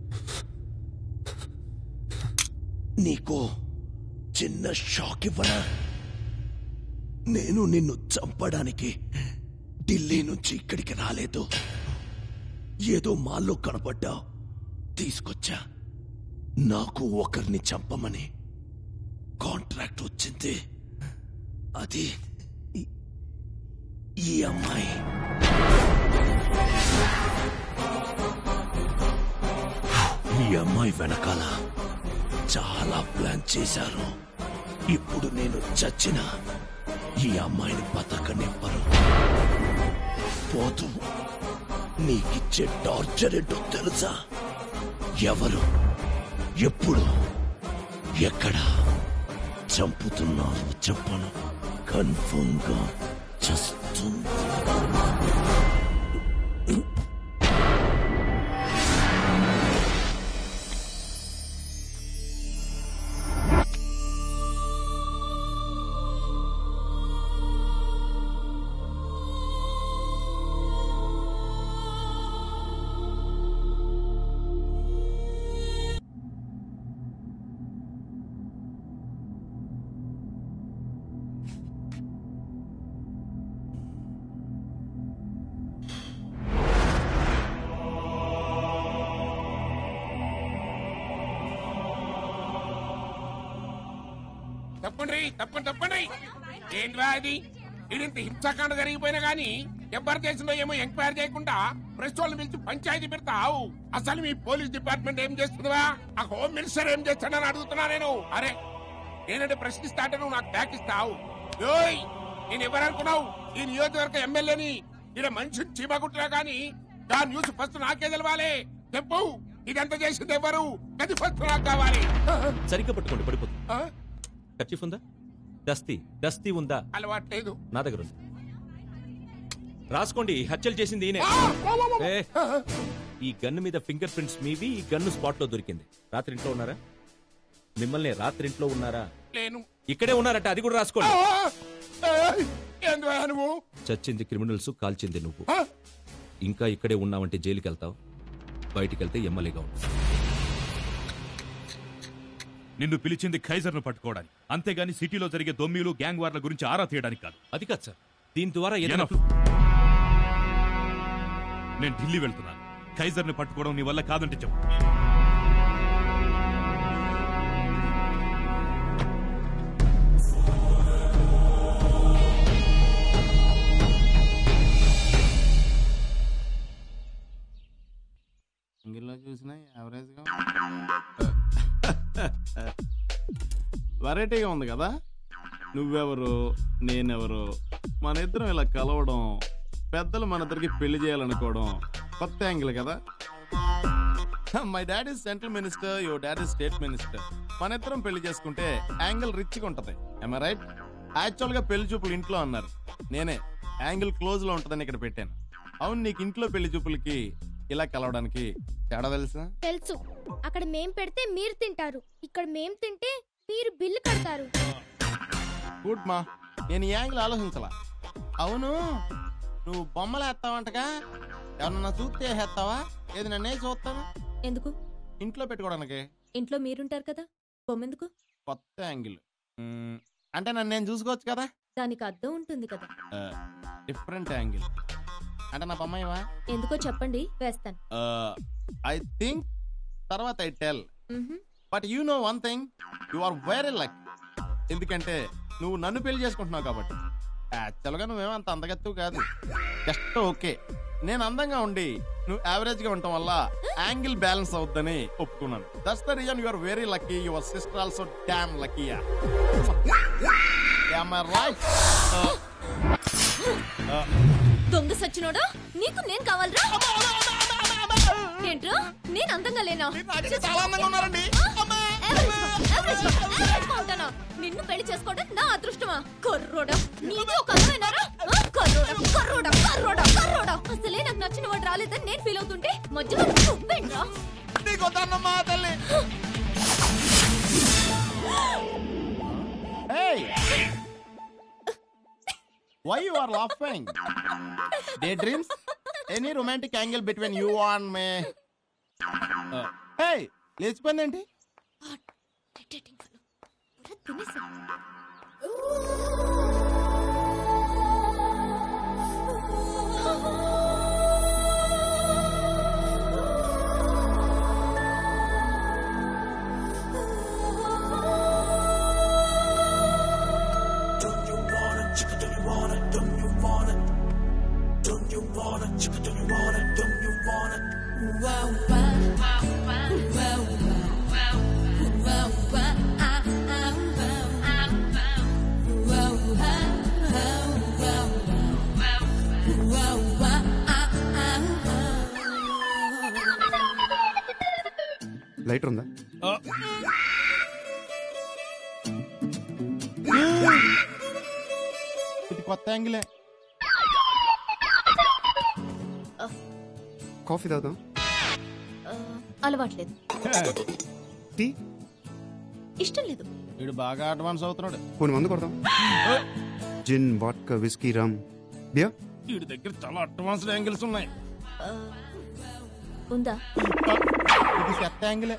నీకు చిన్న షాక్ ఇవ్వనా నేను నిన్ను చంపడానికి ఢిల్లీ నుంచి ఇక్కడికి రాలేదు ఏదో మాల్లో కనపడ్డా తీసుకొచ్చా నాకు ఒకరిని చంపమని కాంట్రాక్ట్ వచ్చింది అది ఇ- ఈ అమ్మాయి ఈ అమ్మాయి వెనకాల చాలా ప్లాన్ చేశారు ఇప్పుడు నేను చచ్చిన ఈ అమ్మాయిని బతకనివ్వరు పోతూ నీకిచ్చే టార్చర్ ఏంటో తెలుసా ఎవరు ఎప్పుడు ఎక్కడ చంపుతున్నావు చెప్పను కన్ఫర్మ్ గా చస్తుంది తప్పండి తప్పండి తప్పండి ఏంట్రా అది ఇడింత హింసాకాండ జరిగిపోయినా గానీ ఎవరి దేశంలో ఏమో ఎంక్వైరీ చేయకుండా ప్రెస్ వాళ్ళని పిలిచి పంచాయతీ పెడతావు అసలు మీ పోలీస్ డిపార్ట్మెంట్ ఏం చేస్తుందా ఆ హోమ్ మినిస్టర్ ఏం చేస్తాడని అడుగుతున్నా నేను అరే నేనంటే ప్రశ్నిస్తాంటే నువ్వు నాకు బ్యాక్ ఇస్తావు యోయ్ నేను ఎవరనుకున్నావు ఈ నియోజకవర్గ ఎమ్మెల్యేని ఈడ మనిషిని చీమకుట్టినా గానీ ఆ న్యూస్ ఫస్ట్ నాకే తెలవాలి చెప్పు ఇదంతా చేసింది ఎవరు అది ఫస్ట్ నాకు కావాలి సరిగ్గా పట్టుకోండి పడిపోతుంది ఖర్చీఫ్ ఉందా దస్తీ దస్తీ ఉందా అలవాట్లేదు నా దగ్గర ఉంది రాసుకోండి హత్యలు చేసింది ఈయనే ఏ, ఈ గన్ను మీద ఫింగర్ ప్రింట్స్ మీవి ఈ గన్ను స్పాట్ లో దొరికింది రాత్రి ఇంట్లో ఉన్నారా మిమ్మల్ని రాత్రి ఇంట్లో ఉన్నారా లేను ఇక్కడే ఉన్నారట అది కూడా రాసుకోండి ఏంద్రా నువ్వు చచ్చింది క్రిమినల్స్ కాల్చింది నువ్వు ఇంకా ఇక్కడే ఉన్నావంటే జైలుకి వెళ్తావు బయటికి వెళ్తే ఎమ్మెల్యేగా ఉంటావు నిన్ను పిలిచింది ఖైజర్ను పట్టుకోవడానికి అంతేగాని సిటీలో జరిగే దొమ్మిలు గ్యాంగ్ వార్ల గురించి ఆరా తీయడానికి కాదు అది కాదు సార్ దీని ద్వారా ఏదైనా నేను ఢిల్లీ వెళ్తున్నాను ఖైజర్ని పట్టుకోవడం నీ వల్ల కాదంటే చెప్పు ఇంగిల్లో చూసినా యావరేజ్ గా వెరైటీగా ఉంది కదా నువ్వెవరు నేనెవరు మన ఇద్దరం ఇలా కలవడం పెద్దలు మన ఇద్దరికి పెళ్లి చేయాలనుకోవడం కొత్త యాంగిల్ కదా my daddy central minister your daddy state minister మన ఇద్దరం పెళ్లి చేసుకుంటే యాంగిల్ రిచ్గా ఉంటది ఐ రైట్ యాక్చువల్ గా పెళ్లి చూపులు ఇంట్లో అన్నారు నేనే యాంగిల్ క్లోజ్ లో ఉంటదని ఇక్కడ పెట్టాను అవును నీకు ఇంట్లో పెళ్లి చూపులకి ఇలా కలవడానికి తేడా తెలుసా తెలుసు అక్కడ మేం పెడితే మీరు తింటారు ఇక్కడ మేం తింటే మీరు బిల్లు కడతారు గుడ్ మా నేను ఈ యాంగిల్ ఆలోచించలా అవును నువ్వు బొమ్మలు వేస్తావంటగా ఎవరన్నా చూస్తే వేస్తావా ఏది నన్నే చూస్తాను ఎందుకు ఇంట్లో పెట్టుకోవడానికి ఇంట్లో మీరుంటారు కదా బొమ్మెందుకు కొత్త యాంగిల్ మ్మ్, అంటే నన్ను నేను చూసుకోవచ్చు కదా దానికి అర్థం ఉంటుంది కదా డిఫరెంట్ యాంగిల్ అంటే నా బొమ్మాయివా ఎందుకో చెప్పండి వేస్తాను ఐ థింక్ తర్వాత ఐ టెల్ మ్హూ. But you know one thing you are very luck ఎందుకంటే నువ్వు నన్ను పెళ్లి చేసుకుంటున్నావు కాబట్టి యాక్చువల్గా నువ్వేమో అంత అందగత్తు కాదు జస్ట్ ఓకే నేను అందంగా ఉండి నువ్వు యావరేజ్ గా ఉండటం వల్ల యాంగిల్ బ్యాలెన్స్ అవుద్దని ఒప్పుకున్నాను that's the reason you are very lucky your sister also damn lucky right దొంగ సచ్చినోడా నీకు నేను కావాలరా ఏంట్రా నేను అందంగా లేనా చాలా అందంగా ఉన్నారండి ఉంటానా నిన్ను పెళ్లి చేసుకోవడం నా అదృష్టమా కర్రోడా నీది ఒక అందమేనారా ఆ, కర్రోడా కర్రోడా కర్రోడా కర్రోడా అసలే నాకు నచ్చిన వాడు రాలేదని నేను ఫీల్ అవుతుంటే మధ్యలో నువ్వేంట్రా నీకు తన్నమ్మా తల్లి Hey! Why you are laughing? Daydreams? Any romantic angle between you and me? Uh, hey! లేచిపోయిందేంటి Don't you wanna, chicken, don't you wanna, don't you wanna? Lighter ఉందా ఇది కొత్త యాంగిలే కాఫీ తాగుదాం అలవాట్లేదు టీ ఇష్టం లేదు వీడు బాగా అడ్వాన్స్ అవుతున్నాడు పోనీ మందు కొడదాం జిన్ వాట్కా విస్కీ రమ్ బియా వీడి దగ్గర చాలా అడ్వాన్స్డ్ యాంగిల్స్ ఉన్నాయి ఆ, ఉందా ఇది చెత్త యాంగిలే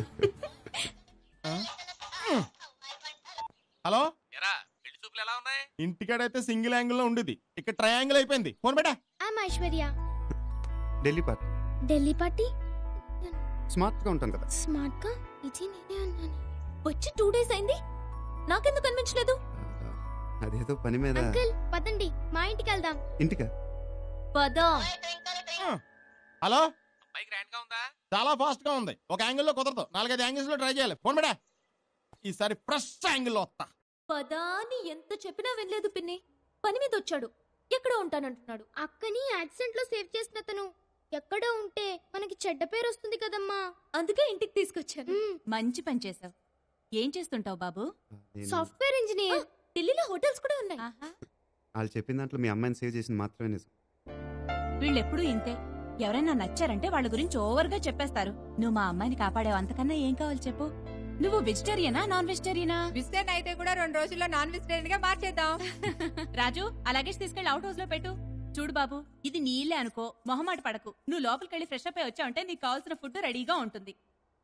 హలో ఇంటికాడైతే సింగిల్ యాంగిల్ లో ఉండేది ఇక్కడ ట్రయాంగిల్ అయిపోయింది ఫోన్ బేటా I'm Aishwarya Delhi park Delhi party smart గా ఉంటాను కదా స్మార్ట్ గా ఇది నేనే అన్నాను వచ్చి టూ డేస్ అయింది నాకెందుకు కనిపించలేదు అదేదో పని మీద అంకుల్ పదండి మా ఇంటికి వెళ్దాం ఇంటికా పదా హలో చాలా ఫాస్ట్ గా ఉంది ఒక యాంగిల్ లో కుదరదు నాలుగైదు యాంగిల్స్ లో ట్రై చేయాలి ఫోన్ బేటా ఈసారి ఫ్రెష్ యాంగిల్ లో వస్తా పదా అని ఎంత చెప్పినా వినలేదు పిన్ని పని మీద వచ్చాడు ఎక్కడ ఉంటానంటున్నాడు అక్కని యాక్సిడెంట్ లో సేవ్ చేసిన తను ఎక్కడో ఉంటే మనకి చెడ్డ పేరు వస్తుంది కదమ్మా అందుకే ఇంటికి తీసుకొచ్చాను మంచి పని చేసావు ఏం చేస్తుంటావు బాబు నేను- సాఫ్ట్వేర్ ఇంజనీర్ ఢిల్లీలో హోటల్స్ కూడా ఉన్నాయి వాళ్ళు చెప్పిన దాంట్లో మీ అమ్మాయిని సేవ్ చేసింది మాత్రమే నిజం వీళ్ళెప్పుడూ ఇంతే ఎవరైనా నచ్చారంటే వాళ్ళ గురించి ఓవర్ గా చెప్పేస్తారు నువ్వు మా అమ్మాయిని కాపాడావు అంతకన్నా ఏం కావాలి చెప్పు నువ్వు వెజిటేరియనా నాన్ వెజిటేరియనా వెజిటేరియన్ అయితే కూడా రెండు రోజుల్లో నాన్ వెజిటేరియన్ గా మార్చేద్దాం రాజు అలాగే తీసుకెళ్లి అవుట్ హౌస్ లో పెట్టు చూడు బాబు ఇది నీ ఇల్లే అనుకో మొహమాట పడకు నువ్వు లోపలికి వెళ్ళి ఫ్రెష్ అప్ అయి వచ్చావంటే నీకు కావాల్సిన ఫుడ్ రెడీగా ఉంటుంది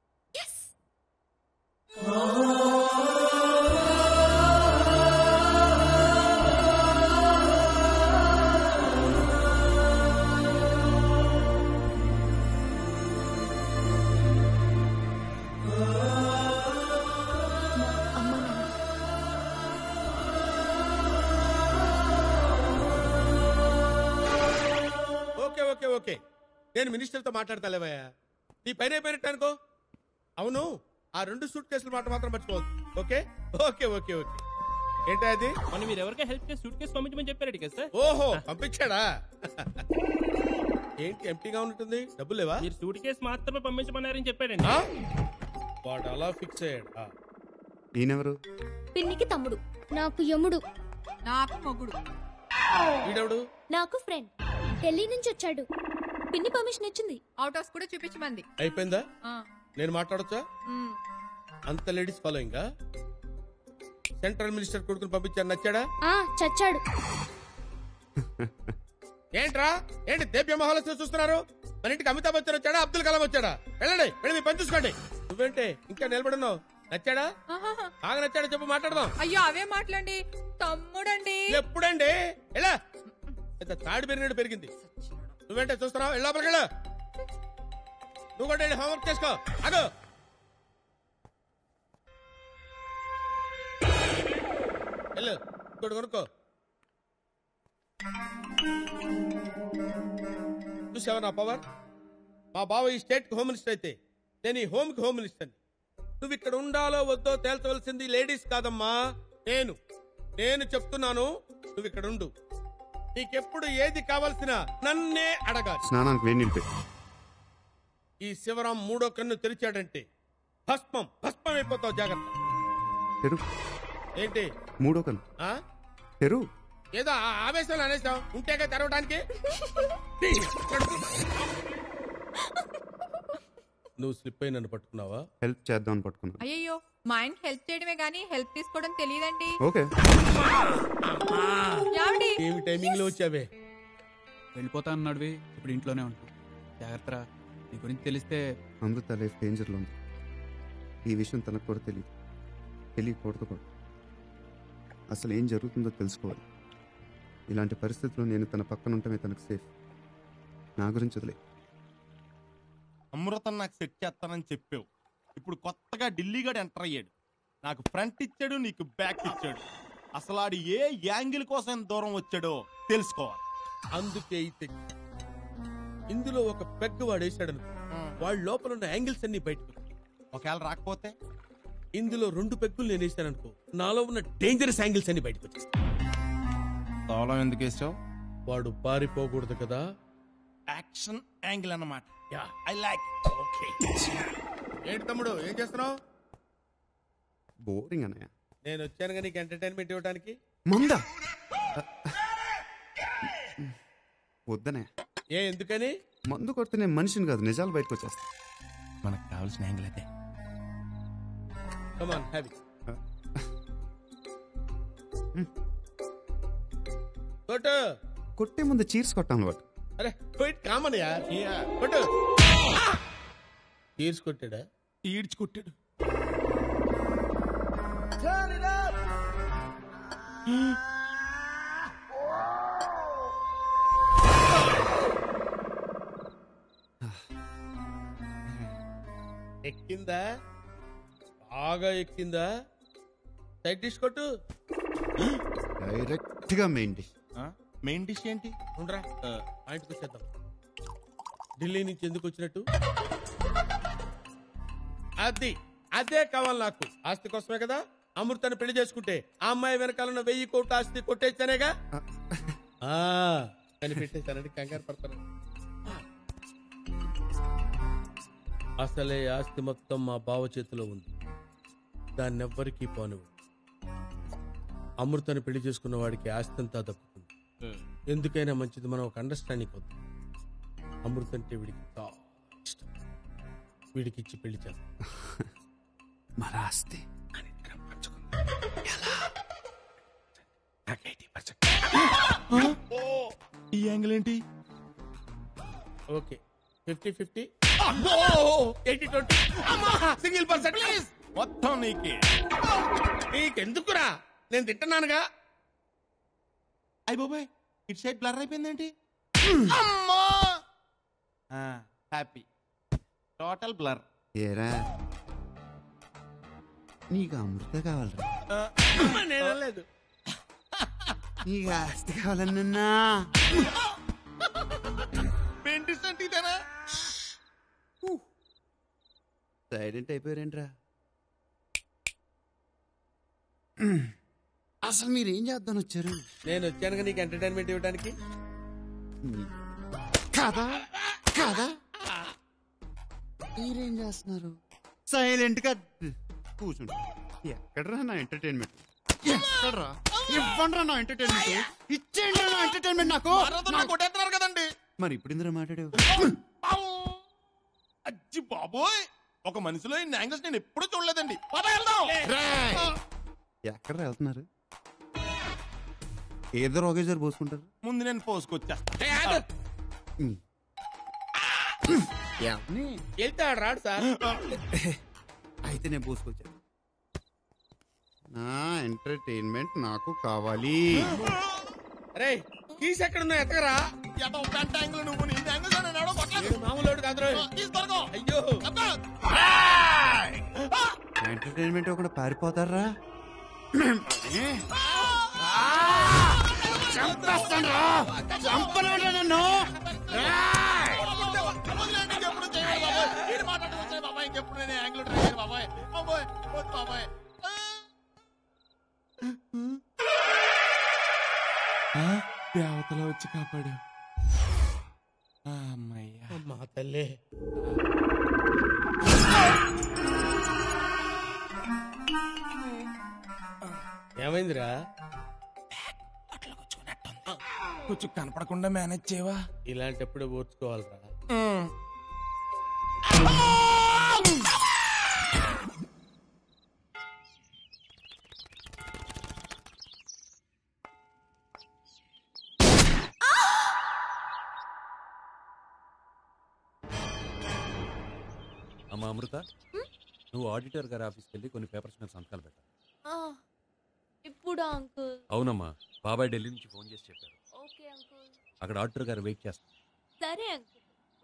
ఓకే ఓకే ఓకే నేను మినిస్టర్తో మాట్లాడతాలేవయ్యా నీ పైన అయిపోయినట్టు అనుకో అవును ఆ రెండు సూట్ కేసులు మాట మాత్రం మర్చిపోవద్దు ఓకే ఓకే ఓకే ఓకే ఏంటా అది మన మీరు ఎవరికైనా హెల్ప్ చేసి సూట్ కేసు పంపించమని చెప్పారు కదా సార్ ఓహో పంపించాడా ఏంటి ఎంటీగా ఉంటుంది డబ్బులు లేవా మీరు సూట్ కేసు మాత్రమే పంపించమన్నారని చెప్పాడండి ఆ? వాడు అలా ఫిక్స్ అయ్యాడు ఆ. ఈయనెవరు పిన్నికి తమ్ముడు నాకు యముడు నాకు మొగుడు వీడెవడు నాకు ఫ్రెండ్ ఢిల్లీ నుంచి వచ్చాడు పిన్ని పర్మిషన్ ఇచ్చింది అవుట్ హౌస్ కూడా చూపించమంది అయిపోయిందా ఆ, నేను మాట్లాడొచ్చా ఉమ్. అంత లేడీస్ ఫాలోయింగ్ సెంట్రల్ మినిస్టర్ కొడుకుని పంపించాను నచ్చాడా ఆ చచ్చాడు ఏంట్రా ఏంటి దేవ్య మహాలక్ష్మి చూస్తున్నారు మన ఇంటికి అమితాబ్ బచ్చన్ వచ్చాడా అబ్దుల్ కలాం వచ్చాడా వెళ్ళండి వెళ్ళి మీ పని చూసుకోండి నువ్వేంటి ఇంకా నిలబడున్నావు నచ్చాడా ఆహాహా. బాగా నచ్చాడా చెప్పు మాట్లాడదాం అయ్యో అవే మాట్లాడండి తమ్ముడండి ఎప్పుడండి ఎలా పెద్ద తాడి పెరిగినట్టు పెరిగింది నువ్వేంటే చూస్తున్నావు వెళ్ళి లోపలికి వెళ్ళు నువ్వు కూడా వెళ్ళి హోంవర్క్ చేసుకో అగో వెళ్ళు ఇంకోటి కొనుక్కో చూసావా నా పవర్ మా బావ ఈ స్టేట్ హోమ్ మినిస్టర్ అయితే నేను ఈ హోమ్ కి హోమ్ మినిస్టర్ నువ్వు ఇక్కడ ఉండాలో వద్దో తేల్చవలసింది లేడీస్ కాదమ్మా నేను నేను చెప్తున్నాను నువ్వు ఇక్కడ ఉండు నీకెప్పుడు ఏది కావాల్సిన నన్నే అడగాలి స్నానానికి వేడి నీళ్ళు పెట్టు ఈ శివరాం మూడో కన్ను తెరిచాడంటే భస్మం భస్మం అయిపోతావు జాగ్రత్త తెరు ఏంటి మూడో కన్ను ఆ తెరు ఏదో ఆ ఆవేశంలో అనేసావు ఉంటేగా తెరవడానికి నువ్వు స్లిప్ అయి నన్ను పట్టుకున్నావా హెల్ప్ చేద్దామని పట్టుకున్నాను అయ్యయ్యో మా ఆయనకి హెల్ప్ చేయడమే గానీ హెల్ప్ తీసుకోవడం తెలియదండి ఓకే ఏమండి ఏమి టైమింగ్ లో వచ్చావే వెళ్ళిపోతా అన్నాడువి ఇప్పుడు ఇంట్లోనే ఉంటాం జాగ్రత్త నీ గురించి తెలిస్తే అమృత లైఫ్ డేంజర్లో ఉంది ఈ విషయం తనకు కూడా తెలియదు తెలియకూడదు కూడా అసలు ఏం జరుగుతుందో తెలుసుకోవాలి ఇలాంటి పరిస్థితుల్లో నేను తన పక్కన ఉండటమే తనకు సేఫ్ నా గురించి వదిలే అమృతం నాకు సెట్ చేస్తానని చెప్పావు ఇప్పుడు కొత్తగా ఢిల్లీగాడు ఎంటర్ అయ్యాడు నాకు ఫ్రంట్ ఇచ్చాడు నీకు బ్యాక్ ఇచ్చాడు అసలు ఆడు ఏ యాంగిల్ కోసం ఎంత దూరం వచ్చాడో తెలుసుకోవాలి అందుకే ఈ తెచ్చి ఇందులో ఒక పెగ్ వాడేశాడు వాళ్ళ లోపల ఉన్న యాంగిల్స్ అన్ని బయటకు ఒకవేళ రాకపోతే ఇందులో రెండు పెగ్గులు నేను వేసాననుకో నాలో ఉన్న డేంజరస్ యాంగిల్స్ అన్ని బయటకు వచ్చేస్తాయి తాళం ఎందుకు వేసావు వాడు పారిపోకూడదు కదా యాక్షన్ యాంగిల్ అన్నమాట యా ఐ లైక్ ఓకే ఏంటి తమ్ముడు ఏం చేస్తున్నావు బోరింగ్ అన్నయ్య నేను వచ్చాను కానీ నీకు ఎంటర్టైన్మెంట్ ఇవ్వడానికి మందా వద్దనయ్య ఏ ఎందుకని మందు కొడితే నేను మనిషిని కాదు నిజాలు బయటకు వచ్చేస్తా మనకు కావాల్సిన యాంగిల్ అదే కమాన్ హ్యాపీ కొట్టు కొట్టే ముందు చీర్స్ కొట్టాను వాడు అరే క్వైట్ కామన్ యార్ కొట్టు తీర్చి కొట్టాడా ఈడ్చి కొట్టాడు ఎక్కిందా బాగా ఎక్కిందా సైడ్ డిష్ కొట్టు డైరెక్ట్ గా మెయిన్ డిష్ మెయిన్ డిష్ ఏంటి ఉండరా పాయింట్కి వచ్చేద్దాం ఢిల్లీ నుంచి ఎందుకు వచ్చినట్టు అది అదే కావాలి నాకు ఆస్తి కోసమే కదా అమృతాన్ని పెళ్లి చేసుకుంటే ఆ అమ్మాయి వెనకాల ఉన్న వెయ్యి కోట్ల ఆస్తి కొట్టేచ్చానేగా ఆ, కనిపెట్టేశానని కంగారు పడతాను అసలే ఆస్తి మొత్తం మా బావ చేతిలో ఉంది దాన్ని ఎవ్వరికీ పోనివ్వు అమృతాన్ని పెళ్లి చేసుకున్న వాడికి ఆస్తి అంతా దక్కుతుంది ఎందుకైనా మంచిది మనం ఒక అండర్స్టాండింగ్ వద్దాం అమృత అంటే వీడికి చాలా ఇష్టం వీడికి ఇచ్చి పెళ్లి చేస్తాం మరి ఆస్తి ఈ యాంగిల్ ఏంటి okay fifty fifty eighty twenty single percent మొత్తం నీకే నీకెందుకురా నేను తింటున్నానుగా అయ్య బాబాయ్ ఇటు సైడ్ బ్లర్ అయిపోయిందేంటి అమ్మా హ్యాపీ టోటల్ బ్లర్ ఏరా నీకు అమృత కావాలరా నేను లేదు నీకు ఆస్తి కావాలన్నా పెయింటిస్ అంటే ఇదేనా సైలెంట్ అయిపోయారేంట్రా అసలు మీరు ఏం చేద్దాం వచ్చారు నేను వచ్చానుగా నీకు ఎంటర్టైన్మెంట్ ఇవ్వడానికి కాదా కాదా మీరేం చేస్తున్నారు సైలెంట్ గా కూర్చుంటా ఎక్కడరా నా ఎంటర్టైన్మెంట్ ఎక్కడరా ఇవ్వండి నా ఎంటర్టైన్మెంట్ ఇచ్చేయండి నా ఎంటర్టైన్మెంట్ నాకు కొట్టేస్తున్నారు కదండి మరి ఇప్పుడు ఇందులో మాట్లాడావు అజ్జి బాబోయ్ ఒక మనిషిలో ఇన్ని యాంగిల్స్ నేను ఎప్పుడూ చూడలేదండి పద వెళ్దాం ఎక్కడ వెళ్తున్నారు ఏదో ఒకేసారి పోసుకుంటారు ముందు నేను పోసుకొచ్చేస్తా ఎవరిని? వెళ్తాడు రాడు సార్ అయితే నేను పోసుకొచ్చాను నా ఎంటర్టైన్మెంట్ నాకు కావాలి అరే కీస్ ఎక్కడ ఉన్నాయి ఎత్తగరా ఎటో పెంట యాంగిల్ నువ్వు నీ యాంగిల్ నేను ఎవడో కొట్టలేదు మామూలు కాదు తీసుకొరకో అయ్యో ఎంటర్టైన్మెంట్ ఒకటి పారిపోతారా చంపేస్తాను చంపలేడు నన్ను ఇంకెప్పుడు నేను యాంగిల్ ట్రై చేయను బాబాయ్ బాబాయ్ వద్దు బాబాయ్ దేవతలో వచ్చి కాపాడు అమ్మయ్యా మా తల్లి ఏమైందిరా కొంచెం కనపడకుండా మేనేజ్ చేయవా ఇలాంటప్పుడు ఓర్చుకోవాలిరా అమ్మా అమృత నువ్వు ఆడిటర్ గారి ఆఫీస్కి వెళ్ళి కొన్ని పేపర్స్ మీద సంతకాలు పెట్టాలి ఇప్పుడు అంకుల్ అవునమ్మా బాబాయ్ ఢిల్లీ నుంచి ఫోన్ చేసి చెప్పారు ఓకే అంకుల్ అక్కడ ఆడిటర్ గారు వెయిట్ చేస్తారు సరే అంకుల్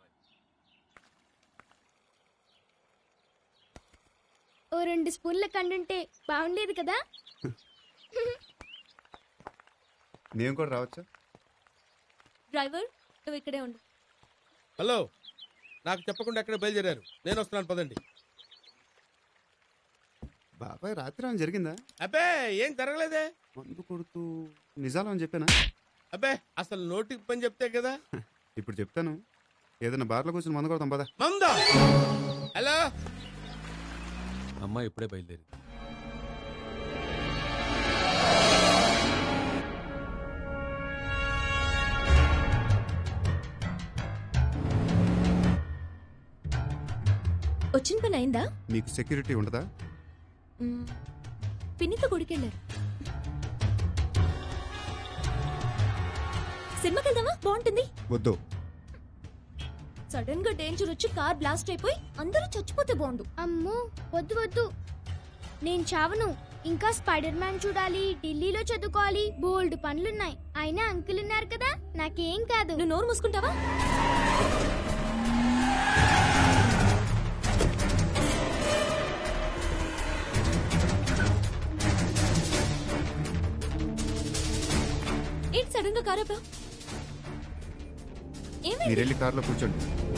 ఓ రెండు స్పూన్ల కండుంటే బాగుండేది కదా మేము కూడా రావచ్చా డ్రైవర్ నువ్వు ఇక్కడే ఉండు హలో నాకు చెప్పకుండా ఎక్కడ బయలుదేరారు నేను వస్తున్నాను పదండి బాబాయ్ రాత్రి ఏమైనా జరిగిందా అబ్బే ఏం జరగలేదే మందు కొడుతూ నిజాలు అని చెప్పానా అబ్బే అసలు నోటికి పని చెప్తే కదా ఇప్పుడు చెప్తాను ఏదైనా బార్లో కూర్చొని మందు కొడతాం పదా మందా హలో అమ్మాయి ఇప్పుడే బయలుదేరి వచ్చిన పని అయిందా మీకు సెక్యూరిటీ ఉండదా మ్మ్. పిన్నితో గుడికెళ్ళారు సినిమాకి వెళ్దామా బాగుంటుంది వద్దు సడన్ గా డేంజర్ వచ్చి కార్ బ్లాస్ట్ అయిపోయి అందరూ చచ్చిపోతే బాగుండు అమ్మో వద్దు వద్దు నేను చావను ఇంకా స్పైడర్ మ్యాన్ చూడాలి ఢిల్లీలో చదువుకోవాలి బోల్డ్ పనులున్నాయి అయినా అంకుల్ ఉన్నారు కదా నాకేం కాదు నువ్వు నోరు మూసుకుంటావా ఏంటి సడన్ గా కార్ ఆపావ్? ఏమైంది మీరు వెళ్ళి కార్లో కూర్చోండి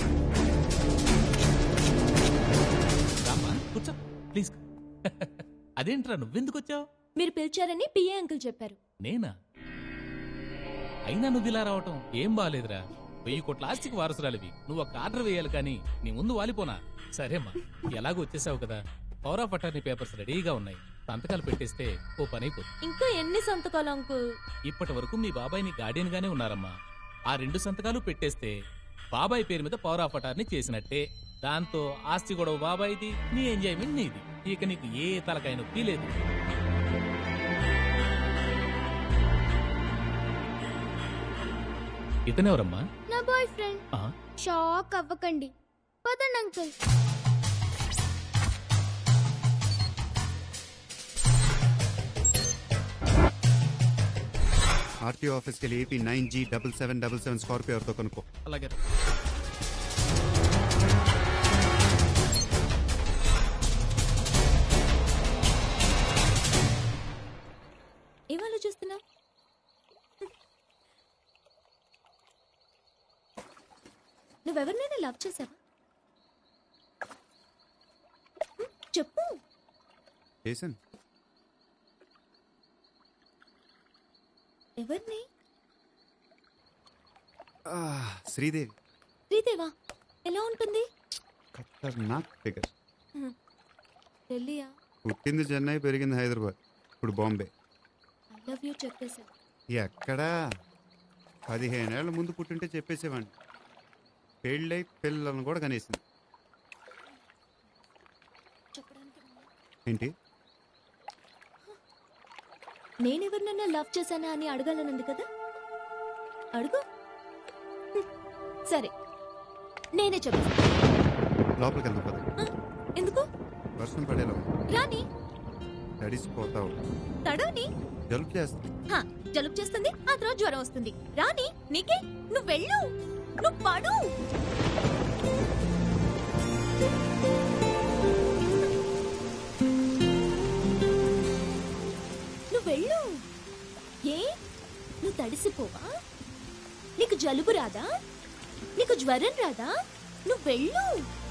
రామ్మా కూర్చో ప్లీజ్ అదేంట్రా నువ్వెందుకు వచ్చావు మీరు పిలిచారని పిఏ అంకుల్ చెప్పారు నేనా అయినా నువ్వు ఇలా రావటం ఏం బాలేదురా వెయ్యి కోట్ల ఆస్తికి వారసురాలివి నువ్వు ఒక ఆర్డర్ వేయాలి కానీ నీ ముందు వాలిపోనా సరేమ్మా ఎలాగో వచ్చేసావు కదా పవర్ ఆఫ్ అటార్నీ పేపర్స్ రెడీగా ఉన్నాయి సంతకాలు పెట్టేస్తే ఓ పని అయిపోతుంది ఇంకా ఎన్ని సంతకాలు అంకుల్ ఇప్పటి వరకు మీ బాబాయ్ నీ గార్డియన్ గానే ఉన్నారమ్మా ఆ రెండు సంతకాలు పెట్టేస్తే బాబాయ్ పేరు మీద పవర్ ఆఫ్ అటార్నీ చేసినట్టే దాంతో ఆస్తి గొడవ బాబాయ్ది నీ ఎంజాయ్మెంట్ నీది ఇక నీకు ఏ తలకాయ నొప్పి లేదు ఇతనెవరమ్మా నా బాయ్ ఫ్రెండ్ ఆ? షాక్ అవ్వకండి పదండి అంకుల్ ఆర్టీఓ ఆఫీస్కి వెళ్ళి AP nine G double seven double seven Scorpio ఎవరితో కనుక్కో అలాగే ఏం ఆలోచిస్తున్నావు నువ్వెవరినైనా లవ్ చేసావా హ్మ్, చెప్పు చేశాను ఎవరిని ఆ, శ్రీదేవి శ్రీదేవా ఎలా ఉంటుంది ఖతర్నాక్ ఫిగర్ హ్మ్, ఢిల్లీయా పుట్టింది చెన్నై పెరిగింది హైదరాబాద్ ఇప్పుడు బాంబే ఐ లవ్ యూ చెప్పేశాను ఎక్కడా పదిహేనేళ్ల ముందు పుట్టింటే చెప్పేసేవాడిని పెళ్ళై పిల్లలను కూడా కనేసింది ఏంటి నేనెవరినన్నా లవ్ చేశానా అని అడగాలనుంది కదా అడుగు హ్మ్, సరే నేనే చెప్తాను లోపలికి వెళ్దాం పద ఎందుకు వర్షం పడేలా ఉంది. రాని తడిసిపోతావు తడవని జలుబు చేస్తుంది హా, జలుబు చేస్తుంది ఆ తర్వాత జ్వరం వస్తుంది రాని నీకే నువ్వు వెళ్ళు నువ్వు పడు నువ్వు వెళ్ళు ఏ నువ్వు తడిసిపోవా నీకు జలుబు రాదా నీకు జ్వరం రాదా నువ్వు వెళ్ళు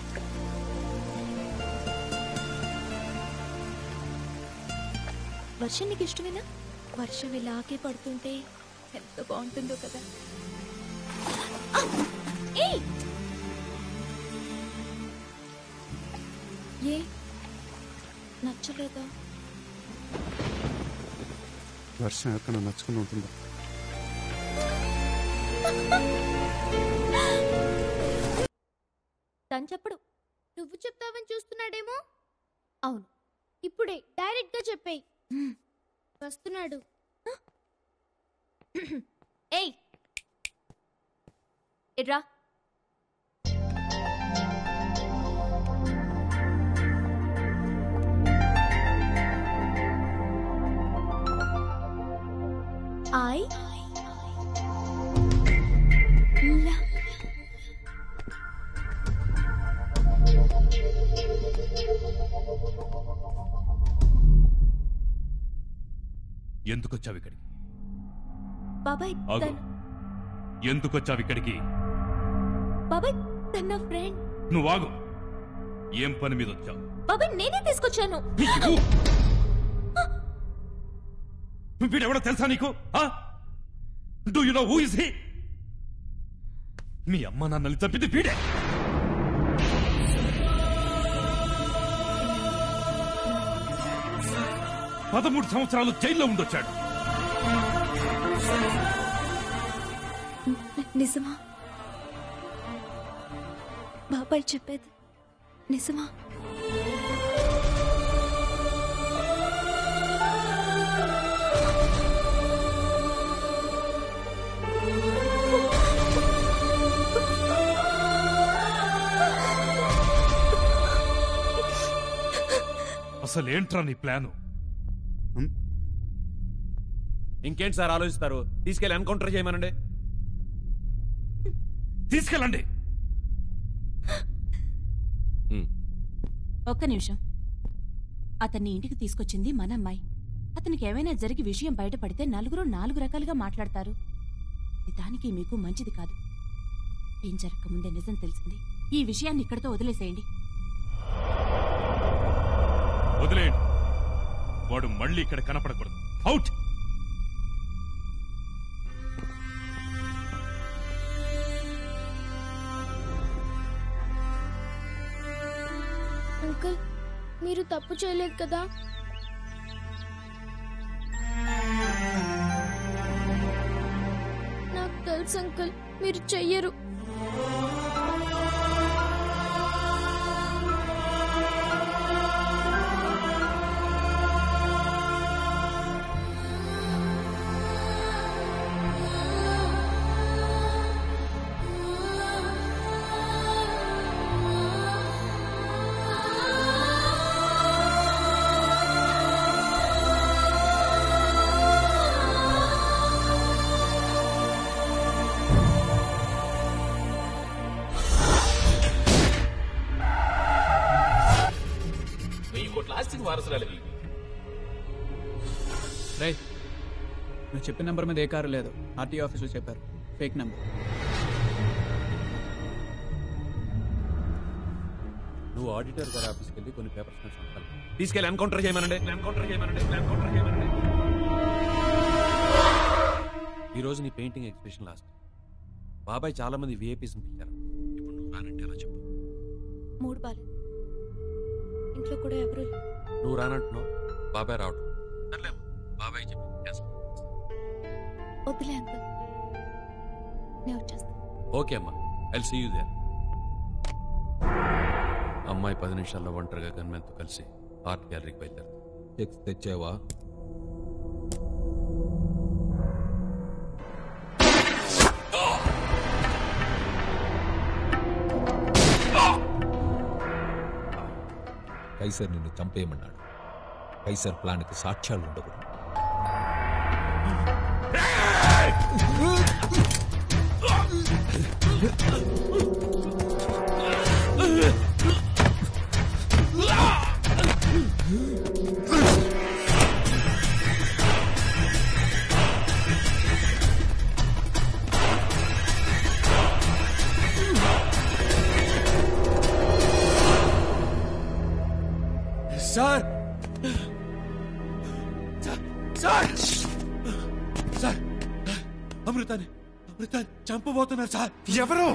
వర్షం నీకు ఇష్టమేనా వర్షం ఇలాగే పడుతుంటే ఎంత బాగుంటుందో కదా ఆ! ఏయ్! ఏ నచ్చలేదా వర్షం ఎక్కడ నచ్చుకుని ఉంటుందో తను చెప్పడు నువ్వు చెప్తావని చూస్తున్నాడేమో అవును ఇప్పుడే డైరెక్ట్ గా చెప్పేయి వస్తున్నాడు ఏయ్ ఇట్రా ఐ లవ్ ఎందుకొచ్చావు ఇక్కడికి బాబాయ్ ఆగు తను ఎందుకొచ్చావు ఇక్కడికి బాబాయ్ తన నా ఫ్రెండ్ నువ్వు ఆగు ఏం పని మీద వచ్చావు బాబాయ్ నేనే తీసుకొచ్చాను వీడెవడో తెలుసా నీకు do you know who is he మీ అమ్మ నాన్నని చంపింది వీడే పదమూడు సంవత్సరాలు జైల్లో ఉండొచ్చాడు నిజమా బాబాయ్ చెప్పేది నిజమా అసలు ఏంట్రా నీ ప్లాను ఇంకేంటి సార్ ఆలోచిస్తారు తీసుకెళ్లి ఎన్కౌంటర్ చేయమనండి తీసుకెళ్ళండి ఒక్క నిమిషం అతన్ని ఇంటికి తీసుకొచ్చింది మన అమ్మాయి అతనికి ఏమైనా జరిగి విషయం బయటపడితే నలుగురు నాలుగు రకాలుగా మాట్లాడతారు ఇది దానికి మీకు మంచిది కాదు ఏం జరగక ముందే నిజం తెలిసింది ఈ విషయాన్ని ఇక్కడితో వదిలేసేయండి వదిలేయండి వాడు మళ్ళీ ఇక్కడ కనపడకూడదు అవుట్ అంకుల్ మీరు తప్పు చేయలేదు కదా నాకు తెలుసు అంకుల్ మీరు చెయ్యరు వెయ్యి కోట్ల ఆస్తికి వారసురాలివి రై నువ్వు చెప్పిన నెంబర్ మీద ఏ కారు లేదు ఆర్టీ ఆఫీసులో చెప్పారు ఫేక్ నెంబర్ నువ్వు ఆడిటర్ గారి ఆఫీస్కి వెళ్ళి కొన్ని పేపర్స్ మీద సంతకాలు పెట్టు. తీసుకెళ్లి ఎన్కౌంటర్ చేయమనండి ఎన్కౌంటర్ చేయమనండి ఎన్కౌంటర్ చేయమనండి ఈ రోజు నీ పెయింటింగ్ ఎగ్జిబిషన్ లాస్ట్ బాబాయ్ చాలా మంది విఐపీస్ పిలిచారు ఇప్పుడు నువ్వు రానంటే ఎలా చెప్పు మూడు బాలు ఇంట్లో కూడా ఎవరు లేరు. నువ్వు రానంటున్నావు బాబాయ్ రావడం సర్లేమ్మా, బాబాయ్ చెప్పి cancel. వద్దులే అంకుల్ నేను వచ్చేస్తాను ఓకే అమ్మా ఐల్ సీ యూ దేర్ అమ్మాయి పది నిమిషాల్లో ఒంటరిగా గన్మెన్తో కలిసి ఆర్ట్ గ్యాలరీకి బయలుదేరు చెక్స్ తెచ్చావా కైసర్ నిన్ను చంపేయమన్నాడు కైసర్ ప్లాన్కి సాక్ష్యాలు ఉండకూడదు సార్ సార్ సార్ అమృతాన్ని అమృతాన్ని చంపబోతున్నారు సార్ ఎవరు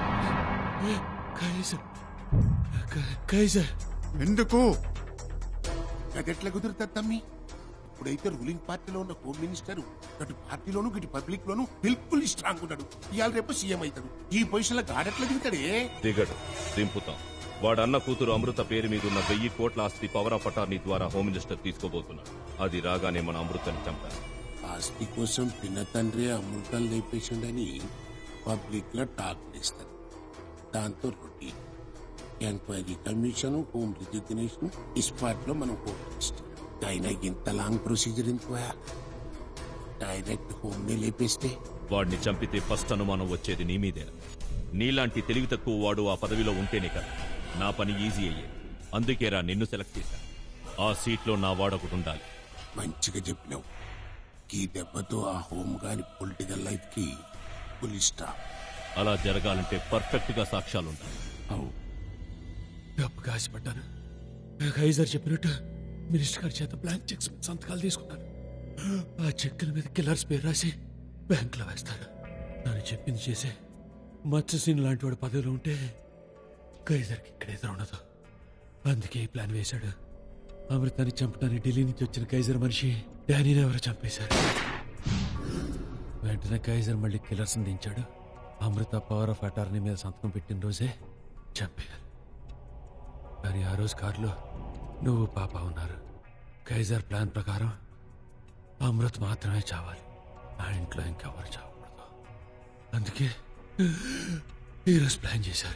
కైసర్ కైసర్ ఎందుకు గదెట్లా కుదురుతుంది తమ్మి ఇప్పుడైతే రూలింగ్ పార్టీలో ఉన్న హోమ్ మినిస్టర్ అటు పార్టీలోను ఇటు పబ్లిక్ లోను బిల్కుల్ స్ట్రాంగ్ ఉన్నాడు ఇవాళ రేపు సీఎం అవుతాడు ఈ పొజిషన్ లో గాడెట్లా దిగుతాడే దిగడు దింపుతాం వాడు అన్న కూతురు అమృత పేరు మీద ఉన్న వెయ్యి కోట్ల ఆస్తి పవర్ ఆఫ్ అటార్నీ ద్వారా హోమ్ మినిస్టర్ తీసుకోబోతున్నాడు అది రాగానే మన అమృతని చంపారు ఆస్తి కోసం పిన్న తండ్రి అమృతం లేపేసిండని పబ్లిక్ లో టాక్ చేస్తారు దాంతో routine enquiry commission home resignation ఈ స్పాట్ లో మనం హోమ్ మినిస్టర్ అయినా ఇంత లాంగ్ ప్రొసీజర్ ఎందుకు డైరెక్ట్ హోమ్ ని లేపేస్తే వాడిని చంపితే ఫస్ట్ అనుమానం వచ్చేది నీ మీదే నీలాంటి తెలివి తక్కువ వాడు ఆ పదవిలో ఉంటేనే కదా నా పని ఈజీ అయ్యేది అందుకేరా నిన్ను సెలెక్ట్ చేశాను ఆ సీట్లో నా వాడొకటి ఉండాలి మంచిగా చెప్పినావు ఈ దెబ్బతో ఆ హోమ్ గాని పొలిటికల్ లైఫ్ కి ఫుల్ స్టాప్ అలా జరగాలంటే పర్ఫెక్ట్ గా సాక్ష్యాలుండాలి డబ్బు కాసిపడ్డాను ఖైజర్ చెప్పినట్టు మినిస్టర్ గారి చేత బ్లాంక్ చెక్స్ మీద సంతకాలు తీసుకున్నాను ఆ చెక్కుల మీద కిల్లర్స్ పేరు రాసి బ్యాంకులో వేస్తారు నన్ను చెప్పింది చేసే మత్స్యసీన్ లాంటి వాడు పదవిలో ఉంటే ఖైజర్కి ఇక్కడ ఎదురు ఉండదు అందుకే ఈ ప్లాన్ వేశాడు అమృతాన్ని చంపడానికి ఢిల్లీ నుంచి వచ్చిన కైజర్ మనిషి డానీని ఎవరు చంపేశారు వెంటనే కైజర్ మళ్ళీ కిల్లర్స్ దించాడు అమృత పవర్ ఆఫ్ అటార్నీ మీద సంతకం పెట్టిన రోజే చంపేయాలి కానీ ఆ రోజు కారులో నువ్వు పాప ఉన్నారు కైజర్ ప్లాన్ ప్రకారం అమృత్ మాత్రమే చావాలి ఆ ఇంట్లో ఇంకెవరు చావకూడదు అందుకే ఈరోజు ప్లాన్ చేశారు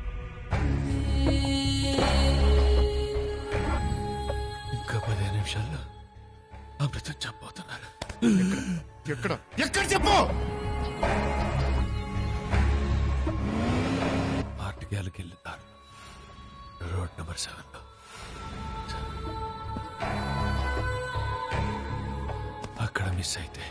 ఇంకా పదిహేను నిమిషాల్లో అమృతం చంపబోతున్నారు ఎక్కడ ఎక్కడ చెప్పు ఆర్టిగాలకి వెళ్ళినారు రోడ్ నెంబర్ సెవెన్ లో అక్కడ మిస్ అయితే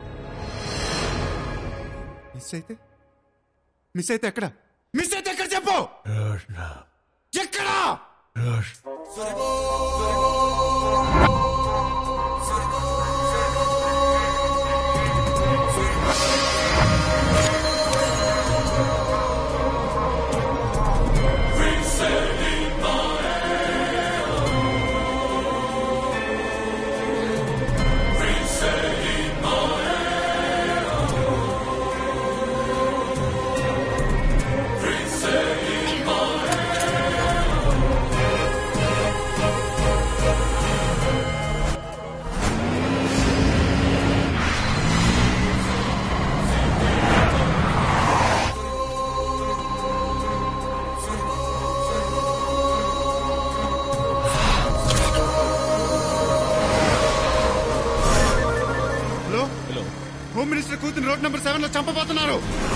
మిస్ అయితే మిస్ అయితే ఎక్కడ మిస్ అయితే ఎక్కడ చెప్పు రోడ్ నా ఎక్కడా road hello hello home minister కూతురు రోడ్ నెంబర్ సెవెన్ లో చంపబోతున్నారు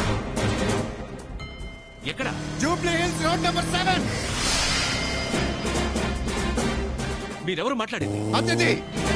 ఎక్కడ Jubilee Hills road number seven మీరెవరు మాట్లాడేది అతిథి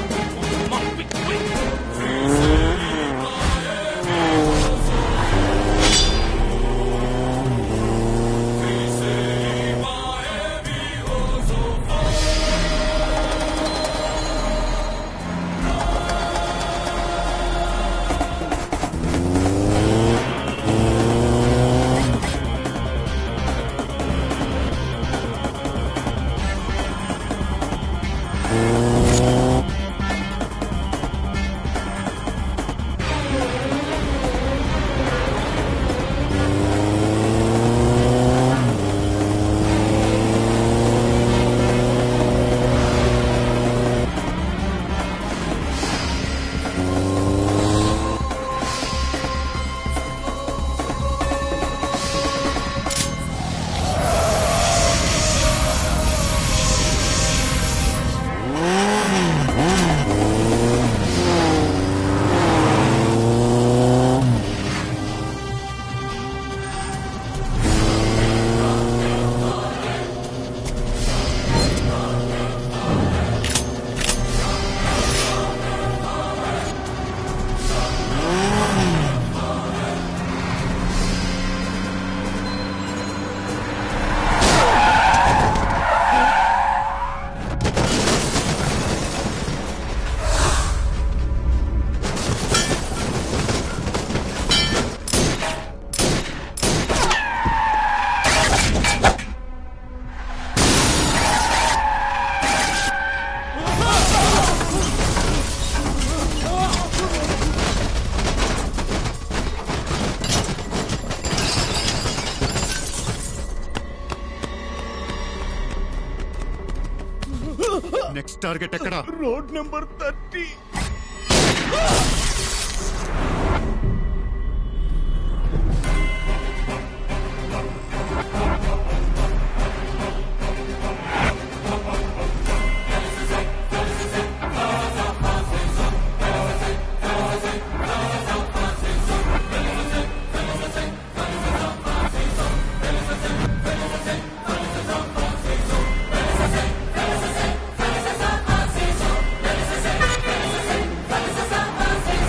నెక్స్ట్ టార్గెట్ ఎక్కడ రోడ్ నెంబర్ థర్టీ Fantasy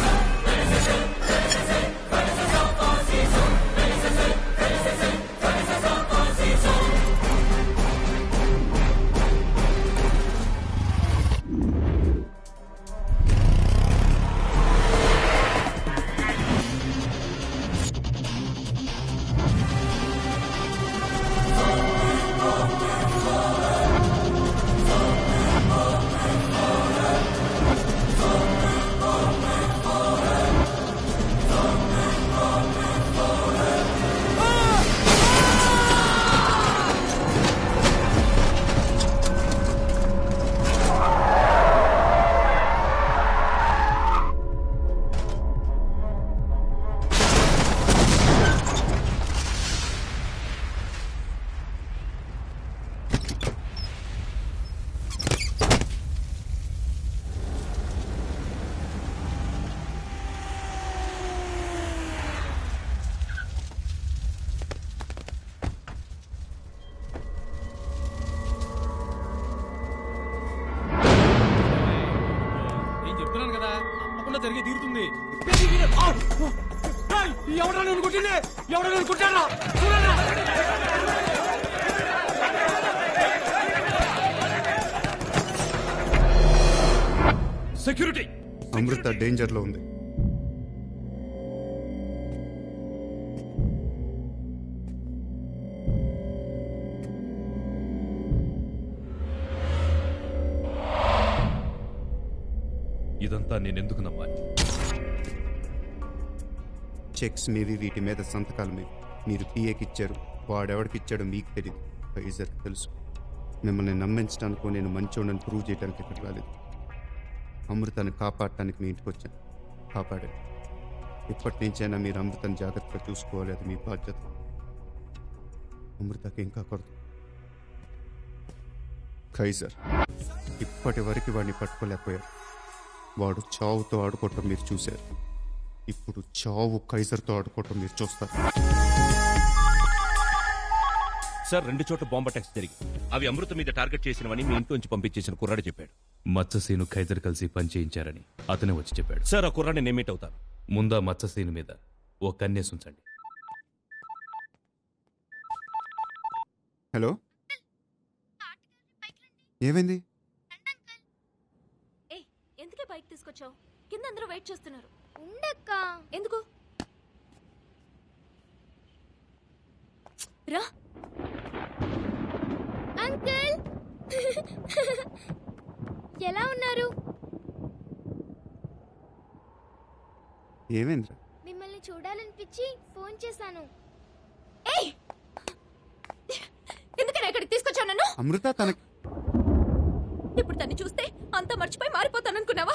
కూడా జరిగి తీరుతుంది ఎవడో నేను కొట్టింది ఎవడో నేను కొట్టానా చూడరా సెక్యూరిటీ అమృత డేంజర్లో ఉంది ఇదంతా నేనెందుకు నమ్మాలి చెక్స్ మీవి వీటి మీద సంతకాలు మీవి మీరు పిఏకి ఇచ్చారు వాడెవడికి ఇచ్చాడో మీకు తెలియదు ఫైజర్కి తెలుసు మిమ్మల్ని నమ్మించడానికో నేను మంచోడని ప్రూవ్ చేయడానికి ఇక్కడ రాలేదు అమృతాన్ని కాపాడటానికి మీ ఇంటికి వచ్చాను కాపాడాను ఇప్పటి నుంచైనా మీరు అమృతను జాగ్రత్తగా చూసుకోవాలి అది మీ బాధ్యత అమృతకి ఏం కాకూడదు ఖైజర్ ఇప్పటి వరకు వాడిని పట్టుకోలేకపోయారు వాడు చావుతో ఆడుకోవటం మీరు చూశారు ఇప్పుడు చావు కైజర్తో ఆడుకోవటం మీరు చూస్తారు సార్ రెండు చోట్ల బాంబ్ అటాక్స్ జరిగి అవి అమృత మీద టార్గెట్ చేసినవని మీ ఇంట్లోంచి పంపించేసిన కుర్రాడు చెప్పాడు మత్స్యసీను ఖైజర్ కలిసి పనిచేయించారని అతనే వచ్చి చెప్పాడు సార్ ఆ కుర్రాడిని నేను మీట్ అవుతాను ముందా మత్స్యసీను మీద ఓ కన్నేసి ఉంచండి హలో ఏమైంది ఏ ఎందుకే బైక్ తీసుకొచ్చావు కింద అందరూ వెయిట్ చేస్తున్నారు ఉండక్క ఎందుకు రా అంకుల్ ఎలా ఉన్నారు ఏమైందిరా మిమ్మల్ని చూడాలనిపించి ఫోన్ చేశాను ఏయ్ ఎందుకని ఇక్కడికి తీసుకొచ్చావు నన్ను అమృత తనకి ఇప్పుడు తన్ని చూస్తే అంతా మర్చిపోయి మారిపోతాననుకున్నావా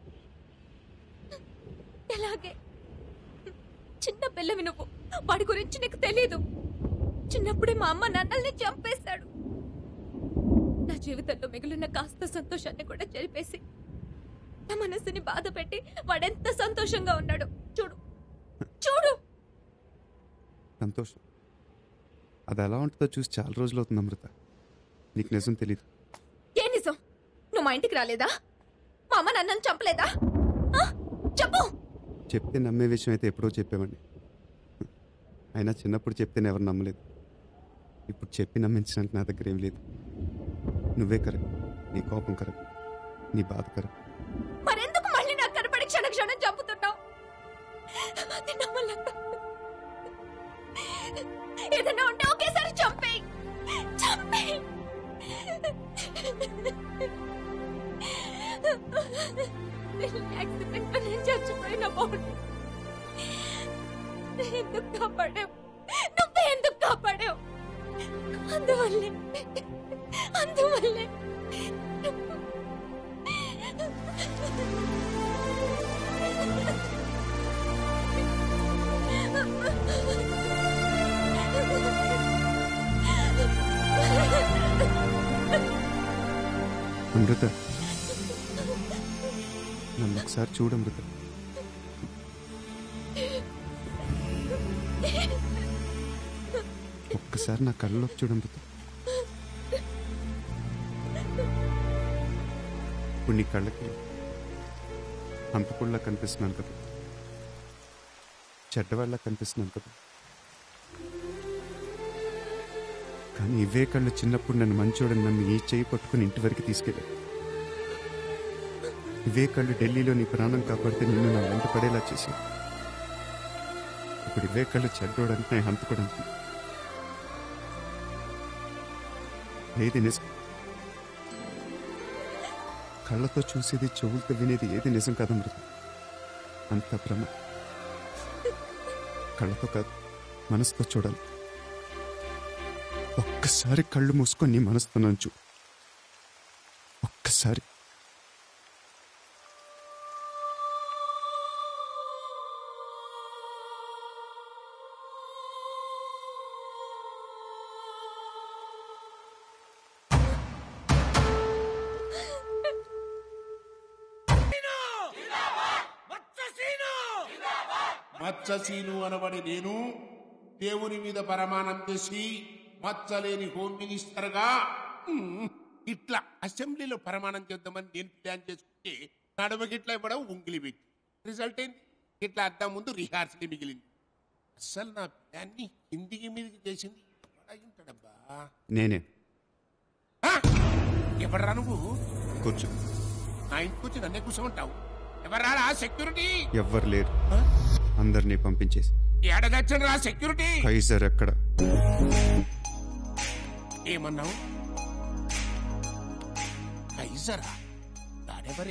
ఎలాగే చిన్న పిల్లవి నువ్వు వాడి గురించి నీకు తెలియదు చిన్నప్పుడే మా అమ్మ నాన్నల్ని చంపేశాడు నా జీవితంలో మిగిలిన కాస్త సంతోషాన్ని కూడా చెరిపేసి నా మనసుని బాధ పెట్టి వాడెంత సంతోషంగా ఉన్నాడు చూడు చూడు సంతోషం అది ఎలా ఉంటుందో చూసి చాలా రోజులు అవుతుంది అమృత నీకు నిజం తెలియదు ఏ నిజం నువ్వు మా ఇంటికి రాలేదా మా అమ్మ నన్ను చంపలేదా ఆ? చెప్పు చెప్తే నమ్మే విషయం అయితే ఎప్పుడో చెప్పేవాడిని అయినా చిన్నప్పుడు చెప్తేనే ఎవరు నమ్మలేదు ఇప్పుడు చెప్పి నమ్మించడానికి నా దగ్గర ఏం లేదు నువ్వే కరెక్ట్ నీ కోపం కరెక్ట్ నీ బాధ కరెక్ట్ మరెందుకు మళ్ళీ నాకు కనపడి క్షణ క్షణం చంపుతున్నావు అది నా వల్ల కాదు. ఏదైనా ఉంటే ఒకేసారి చంపేయ్ చంపేయ్ యాక్సిడెంట్ లో నేను చచ్చిపోయిన బాగుంది ఎందుకు కాపాడావు నువ్వే ఎందుకు కాపాడావు అందువల్లే అందువల్లే అమృత నన్ను ఒకసారి చూడు అమృత ఒక్కసారి నా కళ్ళలోకి చూడు అమృత ఇప్పుడు నీ కళ్ళకి అంతకుళ్ళ కనిపిస్తున్నాను కదా చెడ్డవాళ్ళ కనిపిస్తున్నాను కదా కానీ ఇవే కళ్ళు చిన్నప్పుడు నన్ను మంచోడని నన్ను ఈ చేయి పట్టుకుని ఇంటి వరకు తీసుకెళ్ళాడు ఇవే కళ్ళు ఢిల్లీలో నీ ప్రాణం కాపాడితే నిన్ను నా వెంట పడేలా చేసి ఇప్పుడు ఇవే కళ్ళు చెడ్డోడానికి నేను హంతకూడదు ఏది నిజం కళ్ళతో చూసేది చెవులతో వినేది ఏది నిజం కాదు అమృత అంత భ్రమ కళ్ళతో కాదు మనసుతో చూడాలి ఒక్కసారి కళ్ళు మూసుకొని నీ మనసుతో నంచు ఒక్కసారి మత్స్యసీను అనబడి నేను దేవుని మీద ప్రమాణం చేసి మచ్చలేని హోమ్ మినిస్టర్ గా ఉమ్, ఇట్లా అసెంబ్లీలో ప్రమాణం చేద్దామని నేను ప్లాన్ చేసుకుంటే నడుమకి ఇట్లా ఇవ్వడం ఉంగిలి పెట్టి రిజల్ట్ ఏంది ఇట్లా అద్దం ముందు రిహార్సల్ మిగిలింది అసలు నా ప్లాన్ని కిందికి మీదికి చేసింది ఎవడై ఉంటాడబ్బా నేనే ఎవడరా నువ్వు కూర్చో నా ఇంటికి వచ్చి నన్నే కూర్చోమంటావు ఎవరా సెక్యూరిటీ ఎవ్వరు లేరు అందరినీ పంపించేసి ఏడగచ్చండి రా సెక్యూరిటీ కైజర్ ఎక్కడ ఏమన్నావు కైజరా దాడెవరే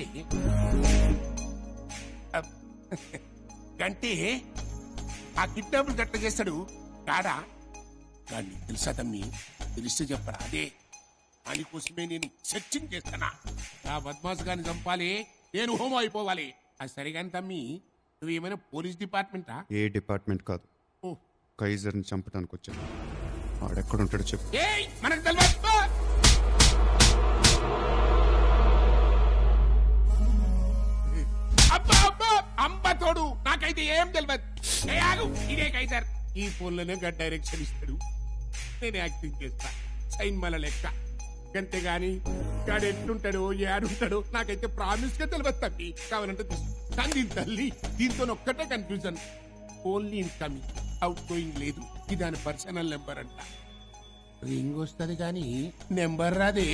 అబ్, గంటే ఆ కిడ్నాపులు గట్ట చేస్తాడు కాడా కానీ తెలుసా తమ్మి తెలిస్తే చెప్పరా అదే దానికోసమే నేను సెర్చింగ్ చేస్తానా ఆ బద్మాస్ గాని చంపాలి నేను హోమ్ అయిపోవాలి అది సరిగాని తమ్మి నువ్వేమైనా పోలీస్ డిపార్ట్మెంటా ఏ డిపార్ట్మెంట్ కాదు ఓ. కైజర్ని చంపడానికి వచ్చాను వాడెక్కడుంటాడో చెప్పు ఏయ్ మనకు తెలియదు అబ్బా అబ్బా అంబ తోడు నాకైతే ఏం తెలియదు ఏ ఆగు ఇదే కైసర్ ఈ ఫోన్లోనే గడ్ డైరెక్షన్ ఇస్తాడు నేను యాక్టింగ్ చేస్తా సైన్ మల లెక్క అంతేగాని గాడు ఎట్లుంటాడో ఏడుంటాడో నాకైతే ప్రామిస్ గా తెలియదు తప్పి కావాలంటే తీసుకో. కానీ దీని తల్లి దీంతో ఒక్కటే confusion only incoming outgoing లేదు ఇది దాని పర్సనల్ నెంబర్ అంట రింగ్ వస్తుంది కానీ నెంబర్ రాదే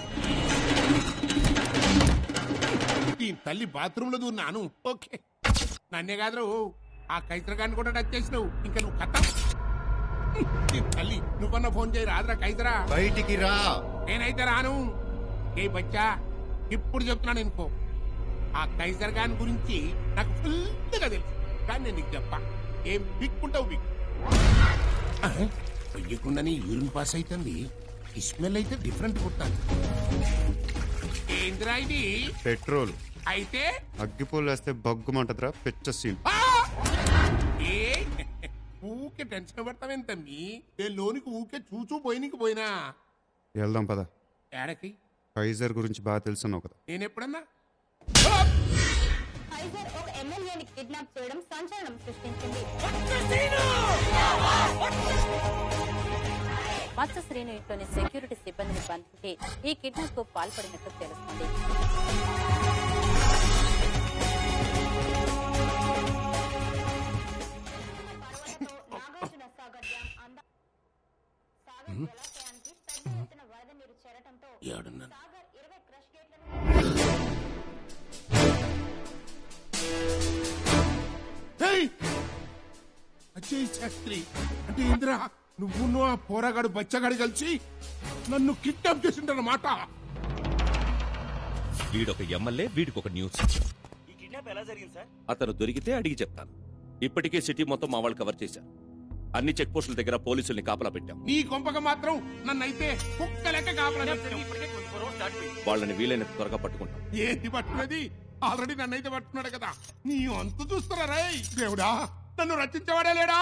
దీని తల్లి బాత్రూమ్ లో దూన్నాను ఓకే నన్నే కాదు ఆ కైతరగాన్ని కూడా టచ్ చేసినావు ఇంకా నువ్వు కథ దీని తల్లి నువ్వన్నా ఫోన్ చేయి రాదురా కైతరా బయటికి రా నేనైతే రాను ఏ బచ్చా ఇప్పుడు చెప్తున్నాను ఇనుకో ఆ కైసర్ గాని గురించి నాకు ఫుల్గా తెలుసు కానీ నేను నీకు చెప్పా ఏం బిక్కుంటావు బిక్ వెయ్యకుండానే యూరిన్ పాస్ అవుతుంది ఈ స్మెల్ అయితే డిఫరెంట్ కొట్టాలి ఏంద్రా ఇది పెట్రోల్ అయితే అగ్గిపోలు వేస్తే బగ్గుమంటదిరా పిచ్చ సీన్ ఏ ఊకే టెన్షన్ పడతావేం తమ్మి నేను లోనికి ఊకే చూచూ పోయినకి పోయినా వెళ్దాం పద ఏడకి కైజర్ గురించి బాగా తెలుసున్నావు కదా నేను ఎప్పుడన్నా కైజర్ ఒక ఎమ్మెల్యేని కిడ్నాప్ చేయడం సంచలనం సృష్టించింది మత్స్య శ్రేణి ఇంట్లోని సెక్యూరిటీ సిబ్బందిని బంధించి ఈ కిడ్నాప్ కు పాల్పడినట్టు తెలుస్తోంది నాగార్జున సాగర్ డ్యాం అంద సాగర్ జలాశయానికి పెద్ద ఎత్తున వరద నీరు చేరటంతో ఏడున్నాను సాగర్ ఇరవై క్రష్ గేట్లను ఏయ్! అజయ్ శాస్త్రి అంటే ఇంద్ర నువ్వు ఆ పోరగాడు బచ్చగాడు కలిసి నన్ను కిడ్నాప్ చేసిండన్నమాట వీడొక ఎమ్మెల్యే వీడికి ఒక న్యూస్ ఈ కిడ్నాప్ ఎలా జరిగింది సార్ అతను దొరికితే అడిగి చెప్తాను ఇప్పటికే సిటీ మొత్తం మా వాళ్ళు కవర్ చేశారు అన్ని చెక్ పోస్టుల దగ్గర పోలీసుల్ని కాపలా పెట్టాం నీ కొంపక మాత్రం నన్ను అయితే కుక్క లెక్క కాపలా పెట్టావు. వాళ్ళని వీలైనంత త్వరగా పట్టుకుంటాం ఏంటి పట్టుకున్నది ఆల్రెడీ నన్ను అయితే పట్టుకున్నాడు కదా నీ అంతు చూస్తారా రై దేవుడా నన్ను రచించవాడే లేడా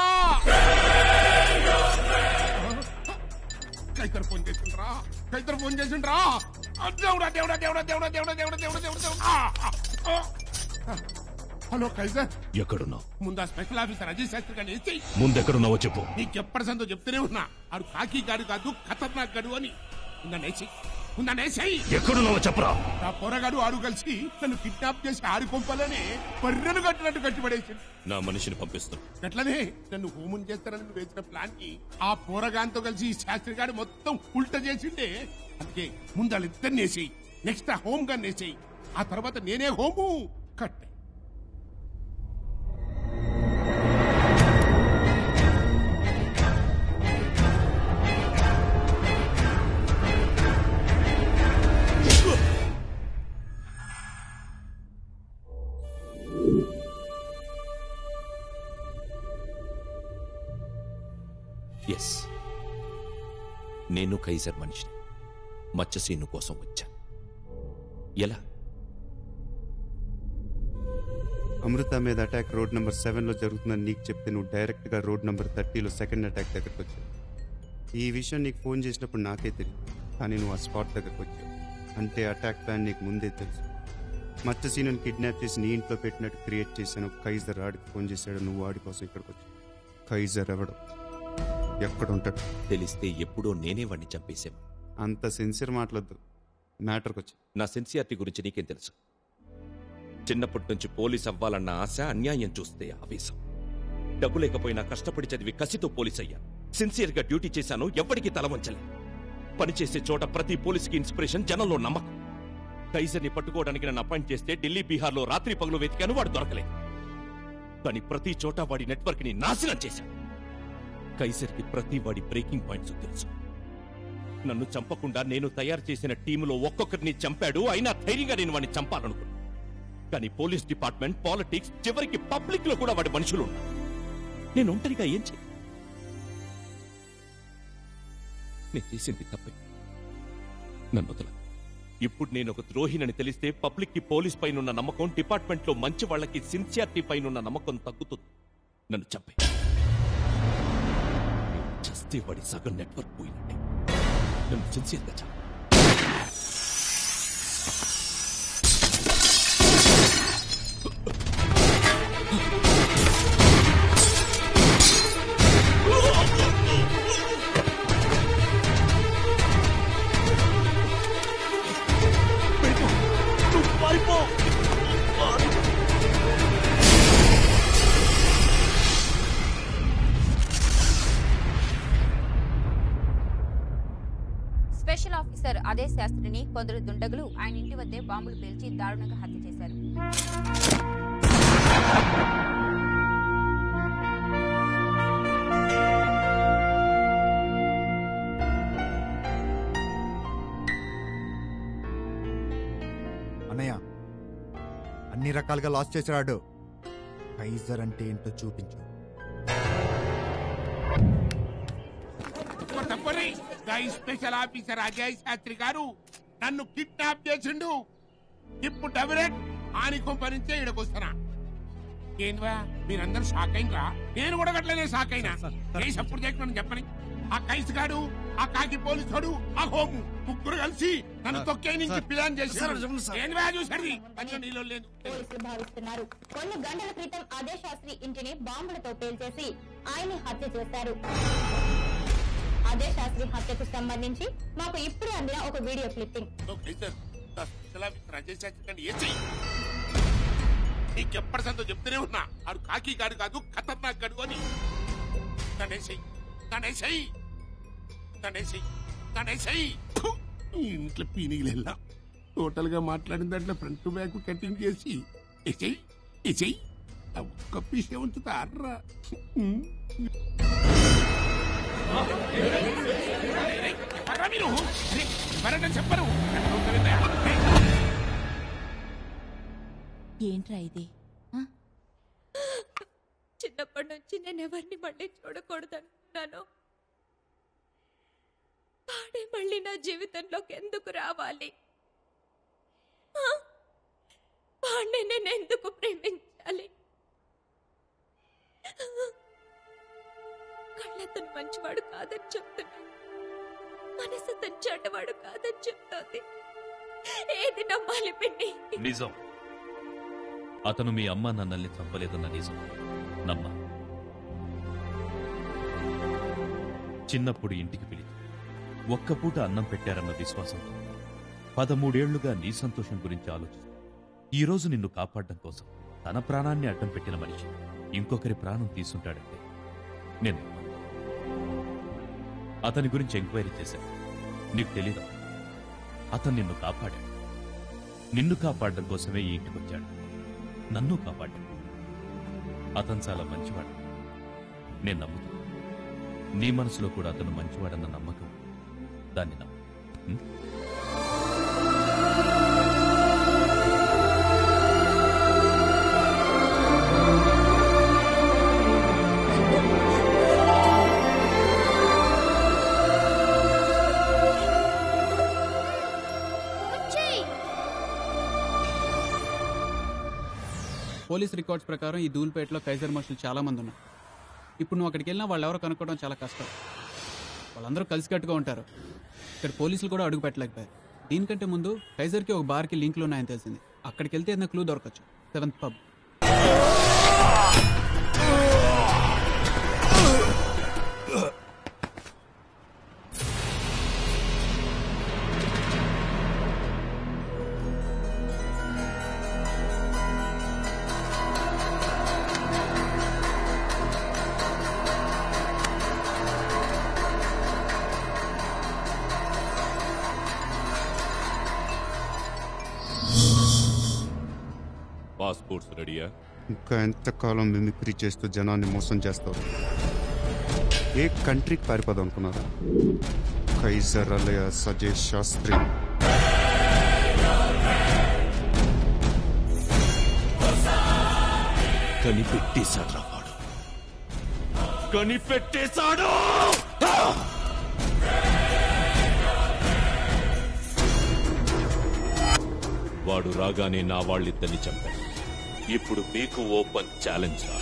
కైతర్ ఫోన్ చేసిండ్రా కైతర్ ఫోన్ చేసిండ్రా ఆ, దేవుడా దేవుడా దేవుడా దేవుడా దేవుడా దేవుడా దేవుడా దేవుడా దేవుడా ఆ, ఆ, ఆ. హలో కైజర్ ఎక్కడున్నావు ముందు ఆ స్పెషల్ ఆఫీసర్ అజయ్ శాస్త్రి గారిని వేసి ముందెక్కడున్నావో చెప్పు నీకెప్పటి సందో చెప్తూనే ఉన్నా ఆడు కాకి గాడు కాదు ఖతర్నాక్ గడు అని ఉందనేసి ఉందనేసి ఎక్కడున్నావో చెప్పరా నా పొరగాడు ఆడు కలిసి నన్ను కిడ్నాప్ చేసి ఆడి కొంపలోనే పర్రెను కట్టినట్టు కట్టిపడేసి నా మనిషిని పంపిస్తాం గట్లనే నన్ను హోమం చేస్తారని నువ్వు వేసిన ప్లాన్ కి ఆ పోరగాంతో కలిసి ఈ శాస్త్రి గారు మొత్తం ఉల్ట చేసిండే అందుకే ముందు వాళ్ళిద్దరిని వేసేయి నెక్స్ట్ ఆ హోమ్ గన్ వేసేయి ఆ తర్వాత నేనే హోము కట్ ఎస్ నేను కైజర్ మనిషిని మత్స్యసీను కోసం వచ్చా ఎలా అమృత మీద అటాక్ రోడ్ నెంబర్ సెవెన్లో జరుగుతుందని నీకు చెప్తే నువ్వు డైరెక్ట్గా రోడ్ నెంబర్ థర్టీలో సెకండ్ అటాక్ దగ్గరకు వచ్చావు ఈ విషయం నీకు ఫోన్ చేసినప్పుడు నాకే తెలియదు కానీ నువ్వు ఆ స్పాట్ దగ్గరకు వచ్చావు అంటే అటాక్ ప్లాన్ నీకు ముందే తెలుసు మత్స్యసీనుని కిడ్నాప్ చేసి నీ ఇంట్లో పెట్టినట్టు క్రియేట్ చేశాను కైజర్ ఆడికి ఫోన్ చేశాడు నువ్వు ఆడి కోసం ఇక్కడికి వచ్చావు కైజర్ ఎవడు ఎక్కడ ఉంటాడు తెలిస్తే ఎప్పుడో నేనే వాడిని చంపేశాను అంత సిన్సియర్ మాట్లాడద్దు మ్యాటర్కి వచ్చి నా సిన్సియారిటీ గురించి నీకేం తెలుసు చిన్నప్పటి నుంచి పోలీస్ అవ్వాలన్న ఆశ అన్యాయం చూస్తే ఆవేశం డబ్బు లేకపోయినా కష్టపడి చదివి కసితో పోలీస్ అయ్యాను సిన్సియర్ గా డ్యూటీ చేశాను ఎవ్వడికి తల వంచలే పనిచేసే చోట ప్రతి పోలీసుకి ఇన్స్పిరేషన్ జనంలో నమ్మకం కైజర్ని పట్టుకోవడానికి నన్ను అపాయింట్ చేస్తే ఢిల్లీ బీహార్లో రాత్రి పగలు వెతికాను వాడు దొరకలేదు కానీ ప్రతి చోట వాడి నెట్వర్క్ ని నాశనం చేశాడు కైసర్కి ప్రతి వాడి బ్రేకింగ్ పాయింట్స్ తెలుసు నన్ను చంపకుండా నేను తయారు చేసిన టీములో ఒక్కొక్కరిని చంపాడు అయినా ధైర్యంగా నేను వాడిని చంపాలనుకున్నాను కానీ పోలీస్ డిపార్ట్మెంట్ పాలిటిక్స్ చివరికి పబ్లిక్ లో కూడా వాడి మనుషులు ఉన్నారు నేను ఒంటరిగా ఏం చేయ నేను చేసింది తప్పే నన్ను వదల ఇప్పుడు నేను ఒక ద్రోహినని తెలిస్తే పబ్లిక్ కి పోలీస్ పైనున్న నమ్మకం డిపార్ట్మెంట్ లో మంచి వాళ్ళకి సిన్సియారిటీ పైనున్న నమ్మకం తగ్గుతుంది నన్ను చంపే చస్తే వాడి సగం నెట్వర్క్ పోయినట్టే నన్ను సిన్సియర్గా చంపే స్పెషల్ ఆఫీసర్ అదే శాస్త్రిని కొందరు దుండగులు ఆయన ఇంటి వద్దే బాంబులు పేల్చి దారుణంగా హత్య చేశారు అన్నయ్య అన్ని రకాలుగా లాస్ చేశాడు కైజర్ అంటే ఏంటో చూపించు తప్పని గా స్పెషల్ ఆఫీసర్ అజయ్ శాస్త్రి గారు నన్ను కిడ్నాప్ చేసిండు ఇప్పుడు డబిరెట్ ఆనికొంప నుంచే ఇడకొస్తున్నా ఏందివా మీరందరూ షాక్ అయినరా నేను కూడా గట్లనే షాక్ అయినా కేసు అప్పుడు చేయకుండా చెప్పని ఆ కైస్ గాడు ఆ కాకి పోలీసుడు ఆ హోము ముగ్గురు కలిసి నన్ను తొక్కే నుంచి ప్లాన్ చేశారు ఏందివా చూసాడు పని నీళ్ళు లేదు పోలీసులు భావిస్తున్నారు కొన్ని గంటల క్రితం అదే శాస్త్రి ఇంటిని బాంబులతో పేల్చేసి ఆయన్ని హత్య చేశారు అదే శాస్త్రి హత్యకు సంబంధించి మాకు ఇప్పుడు అందిన ఒక వీడియో క్లిప్పింగ్ కైసర్ నా స్పెషల్ ఆఫీసర్ అజయ్ శాస్త్రి గారిని ఏం చెయ్యి నీకెప్పటి సంతో చెప్తూనే ఉన్నా ఆడు కాకి గాడు కాదు ఖతర్నాక్ గడు అని నన్నేసేయి నన్నేసేయి నన్నేసేయి నన్నేసేయి ఫు! ఈ ఇంట్లో పీనిగిలెల్లా టోటల్ గా మాట్లాడిన దాంట్లో ఫ్రంట్ టు బ్యాక్ కటింగ్ చేసి ఎసేయి ఎసేయి ఆ ఒక్క పీసే ఉంచుతా అర్రా ఎవర్రా మీరు అరే, ఎవరంటే చెప్పరు ఏంట్రా ఇది చిన్నప్పటి నుంచి నేను ఎవరిని మళ్ళీ చూడకూడదనుకున్నాను వాడే మళ్ళీ నా జీవితంలోకి ఎందుకు రావాలి ఆ? వాడిని నేను ఎందుకు ప్రేమించాలి కళ్ళతను మంచివాడు కాదని చెప్తున్నాడు మనసు తను చెడ్డవాడు కాదని చెప్తోంది ఏది నమ్మాలి పిండి నిజం అతను మీ అమ్మ నన్నల్ని చంపలేదన్న నిజం నమ్మ చిన్నప్పుడు ఇంటికి పిలిచి ఒక్క పూట అన్నం పెట్టారన్న విశ్వాసంతో పదమూడేళ్లుగా నీ సంతోషం గురించి ఆలోచిస్తూ ఈ రోజు నిన్ను కాపాడడం కోసం తన ప్రాణాన్ని అడ్డం పెట్టిన మనిషి ఇంకొకరి ప్రాణం తీసుంటాడంటే నేను నమ్మను. అతని గురించి ఎంక్వైరీ చేశాను నీకు తెలీదా అతను నిన్ను కాపాడాడు నిన్ను కాపాడడం కోసమే ఈ ఇంటికి వచ్చాడు నన్ను కాపాడాడు అతను చాలా మంచివాడు నేను నమ్ముతాను నీ మనసులో కూడా అతను మంచివాడన్న నమ్మకం దాన్ని నమ్ము ఉం? పోలీస్ రికార్డ్స్ ప్రకారం ఈ ధూల్పేటలో కైజర్ మనుషులు చాలా మంది ఉన్నారు ఇప్పుడు నువ్వు అక్కడికి వెళ్ళినా వాళ్ళు ఎవరో కనుక్కోవడం చాలా కష్టం వాళ్ళందరూ కలిసికట్టుగా ఉంటారు ఇక్కడ పోలీసులు కూడా అడుగు పెట్టలేకపోయారు దీనికంటే ముందు కైజర్కి ఒక బార్కి లింకులు ఉన్నాయని తెలిసింది అక్కడికి వెళ్తే ఏదైనా క్లూ దొరకచ్చు సెవెంత్ పబ్ పాస్పోర్ట్స్ రెడీయా ఇంకా ఎంతకాలం మిమిక్రీ చేస్తూ జనాన్ని మోసం చేస్తారు ఏ కంట్రీకి పారిపోదాం అనుకున్నారు కైజర్ అలయ సజయ్ శాస్త్రి కనిపెట్టేశాడు వాడు కనిపెట్టేశాడు వాడు రాగానే నా వాళ్ళిద్దరిని చంపాడు ఇప్పుడు మీకు ఓపెన్ ఛాలెంజ్ రా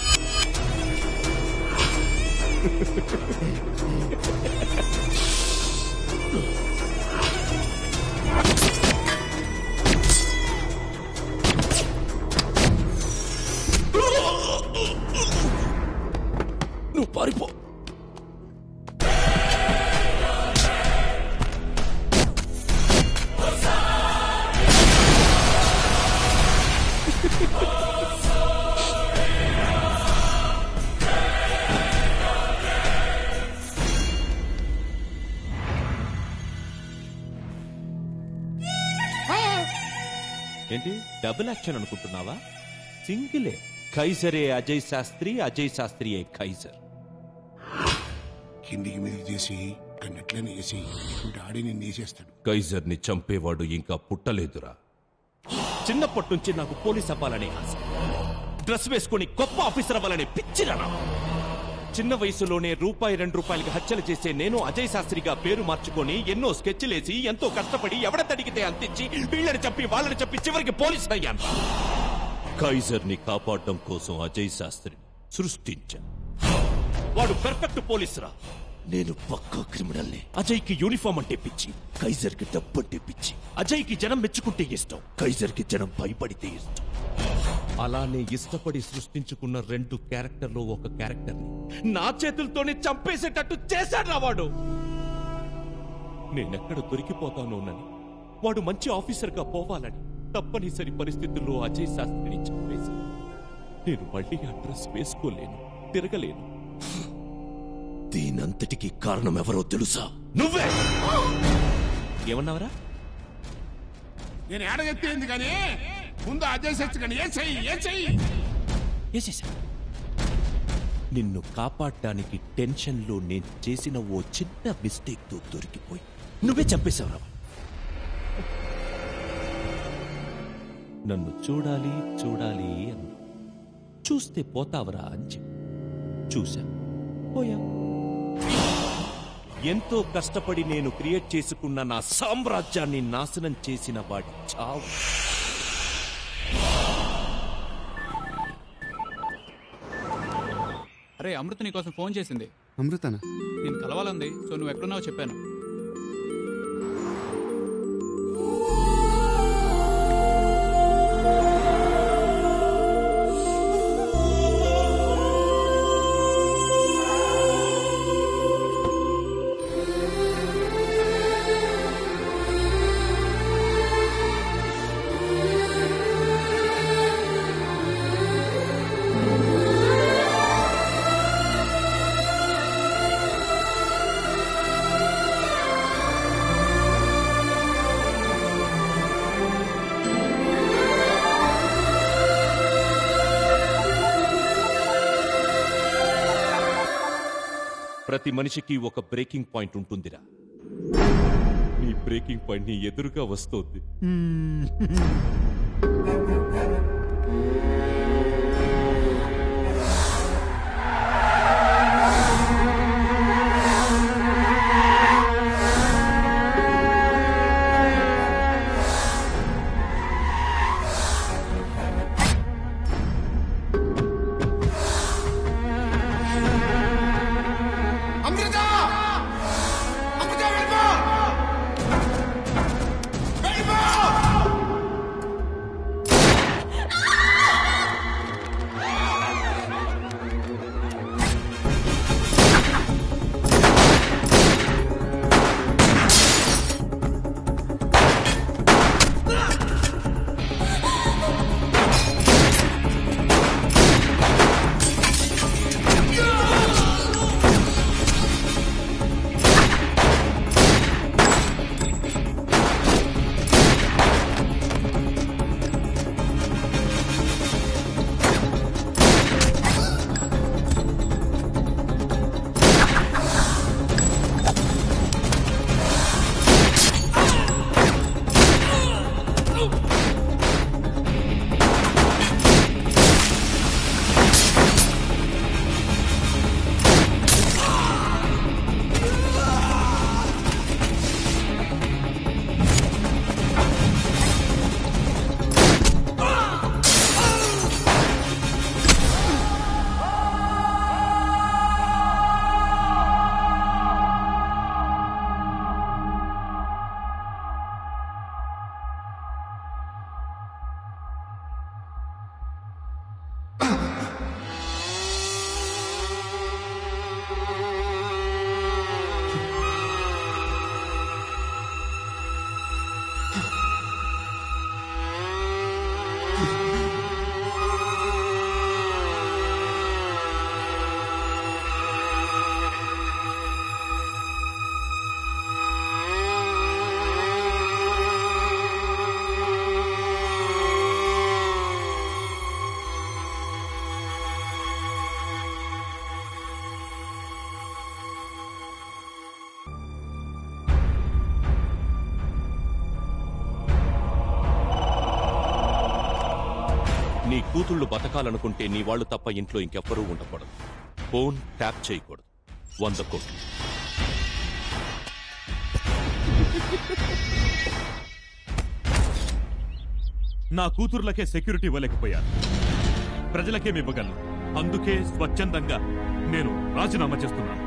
నువ్వు పారిపో ఏంటి డబుల్ యాక్షన్ అనుకుంటున్నావా సింగిలే ఖైజరే అజయ్ శాస్త్రి అజయ్ శాస్త్రియే ఖైజర్ కిందికి మీదకి చేసి కన్నెట్లనే చేసి డాడీ నిన్ను తీసేస్తాడు కైజర్ ని చంపేవాడు ఇంకా పుట్టలేదురా చిన్నప్పటి నుంచి నాకు పోలీస్ అవ్వాలనే ఆశ డ్రెస్ వేసుకుని గొప్ప ఆఫీసర్ అవ్వాలనే పిచ్చిరా చిన్న వయసులోనే రూపాయి రెండు రూపాయలకి హత్యలు చేసే నేను అజయ్ శాస్త్రిగా పేరు మార్చుకొని ఎన్నో స్కెచ్లేసి ఎంతో కష్టపడి ఎవడ తడిగితే అంతించి వీళ్ళని చెప్పి వాళ్ళని చెప్పి చివరికి పోలీస్ అయ్యాను కైజర్ ని కాపాడడం కోసం అజయ్ శాస్త్రిని సృష్టించా వాడు పెర్ఫెక్ట్ పోలీస్ రా నేను పక్కా క్రిమినల్ అజయ్ కి యూనిఫామ్ అంటే పిచ్చి కైజర్ కి డబ్బు అంటే పిచ్చి అజయ్ కి జనం మెచ్చుకుంటే ఇష్టం కైజర్ కి జనం భయపడితే ఇష్టం అలానే ఇష్టపడి సృష్టించుకున్న రెండు క్యారెక్టర్లో ఒక క్యారెక్టర్ నా చేతులతోనే చంపేసేటట్టు చేశాడు రా వాడు నేనెక్కడ దొరికిపోతానోనని వాడు మంచి ఆఫీసర్గా పోవాలని తప్పనిసరి పరిస్థితుల్లో అజయ్ శాస్త్రిని చంపేశాను నేను మళ్ళీ అడ్రస్ వేసుకోలేను తిరగలేను దీనంతటికి కారణం ఎవరో తెలుసా నువ్వే ఏమన్నావరా నేను ఏడ చెప్తేంది కానీ ముందు అజయ్ సచ్చు కానీ ఏ చెయ్యి ఏ చెయ్యి వేసేసా నిన్ను కాపాడడానికి టెన్షన్లో నేను చేసిన ఓ చిన్న మిస్టేక్ తో దొరికిపోయి నువ్వే చంపేశావురా నన్ను చూడాలి చూడాలి అన్నా చూస్తే పోతావరా అని చెప్పి చూశా పోయా ఎంతో కష్టపడి నేను క్రియేట్ చేసుకున్న నా సామ్రాజ్యాన్ని నాశనం చేసిన వాడి చావు అరే అమృత నీకోసం ఫోన్ చేసింది అమృతనా నేను కలవాలంది సో నువ్వు ఎక్కడున్నావో చెప్పాను ప్రతి మనిషికి ఒక బ్రేకింగ్ పాయింట్ ఉంటుందిరా నీ బ్రేకింగ్ పాయింట్ నీ ఎదురుగా వస్తోంది అమృత అమృత వెళ్ళిపో వెళ్ళిపో నీ కూతుళ్ళు బతకాలనుకుంటే నీ వాళ్ళు తప్ప ఇంట్లో ఇంకెవ్వరూ ఉండకూడదు ఫోన్ ట్యాప్ చేయకూడదు వంద కోట్లు నా కూతుర్లకే సెక్యూరిటీ ఇవ్వలేకపోయాను ప్రజలకేమి ఇవ్వగలను అందుకే స్వచ్ఛందంగా నేను రాజీనామా చేస్తున్నాను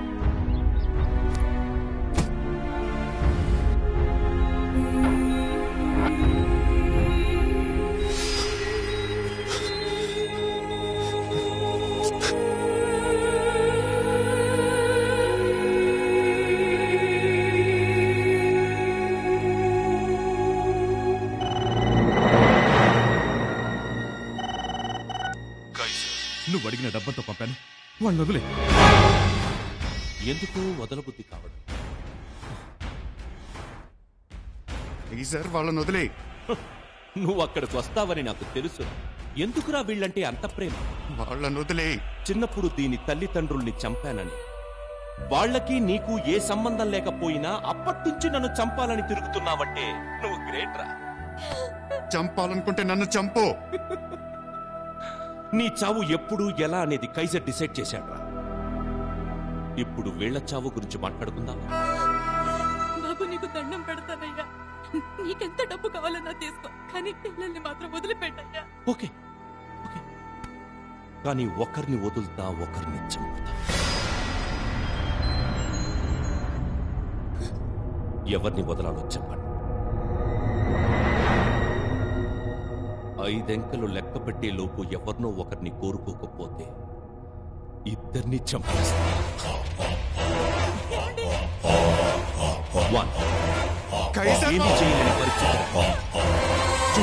నువ్వు అడిగిన డబ్బంతో పంపాను వాళ్ళు వదిలే ఎందుకు వదలబుద్ధి కావడం సార్ వాళ్ళని వదిలే నువ్వు అక్కడికి వస్తావని నాకు తెలుసు ఎందుకురా వీళ్ళంటే అంత ప్రేమ వాళ్ళని వదిలే చిన్నప్పుడు దీని తల్లిదండ్రుల్ని చంపానని వాళ్ళకి నీకు ఏ సంబంధం లేకపోయినా అప్పట్నుంచి నన్ను చంపాలని తిరుగుతున్నావంటే నువ్వు గ్రేట్ రా చంపాలనుకుంటే నన్ను చంపు నీ చావు ఎప్పుడు ఎలా అనేది కైజర్ డిసైడ్ చేశాడ్రా ఇప్పుడు వీళ్ళ చావు గురించి మాట్లాడుకుందాం బాబు నీకు దండం పెడతానయ్యా నీకెంత డబ్బు కావాలన్నా తీసుకో కానీ పిల్లల్ని మాత్రం వదిలిపెట్టయ్యా ఓకే ఓకే కానీ ఒకరిని వదులుతా ఒకరిని చంపుతా ఎవరిని వదలాలో చెప్పండి ఐదెంకలు లెక్క పెట్టే లోపు ఎవరినో ఒకరిని కోరుకోకపోతే ఇద్దరిని చంపేస్తా వన్ ఏమీ చేయలేని పరిస్థితి టూ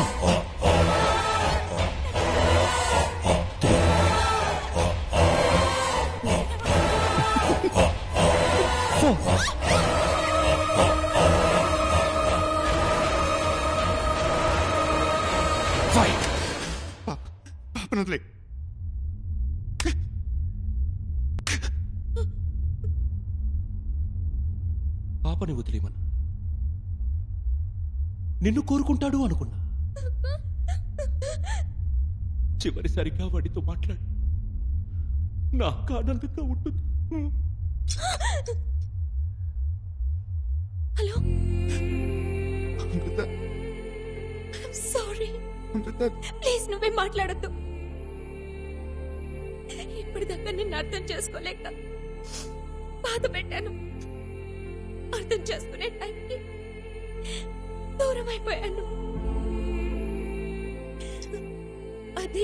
ఫైవ్ పాపను వదిలే పాపని వదిలేమను నిన్ను కోరుకుంటాడు అనుకున్నా చివరిసారిగా వాడితో మాట్లాడు నాకు ఆనందంగా ఉంటుంది హలో సారీ ప్లీజ్ నువ్వే మాట్లాడద్దు ఇప్పటిదాకా నిన్ను అర్థం చేసుకోలేక బాధ పెట్టాను అర్థం చేసుకునే టైంకి దూరం అయిపోయాను అది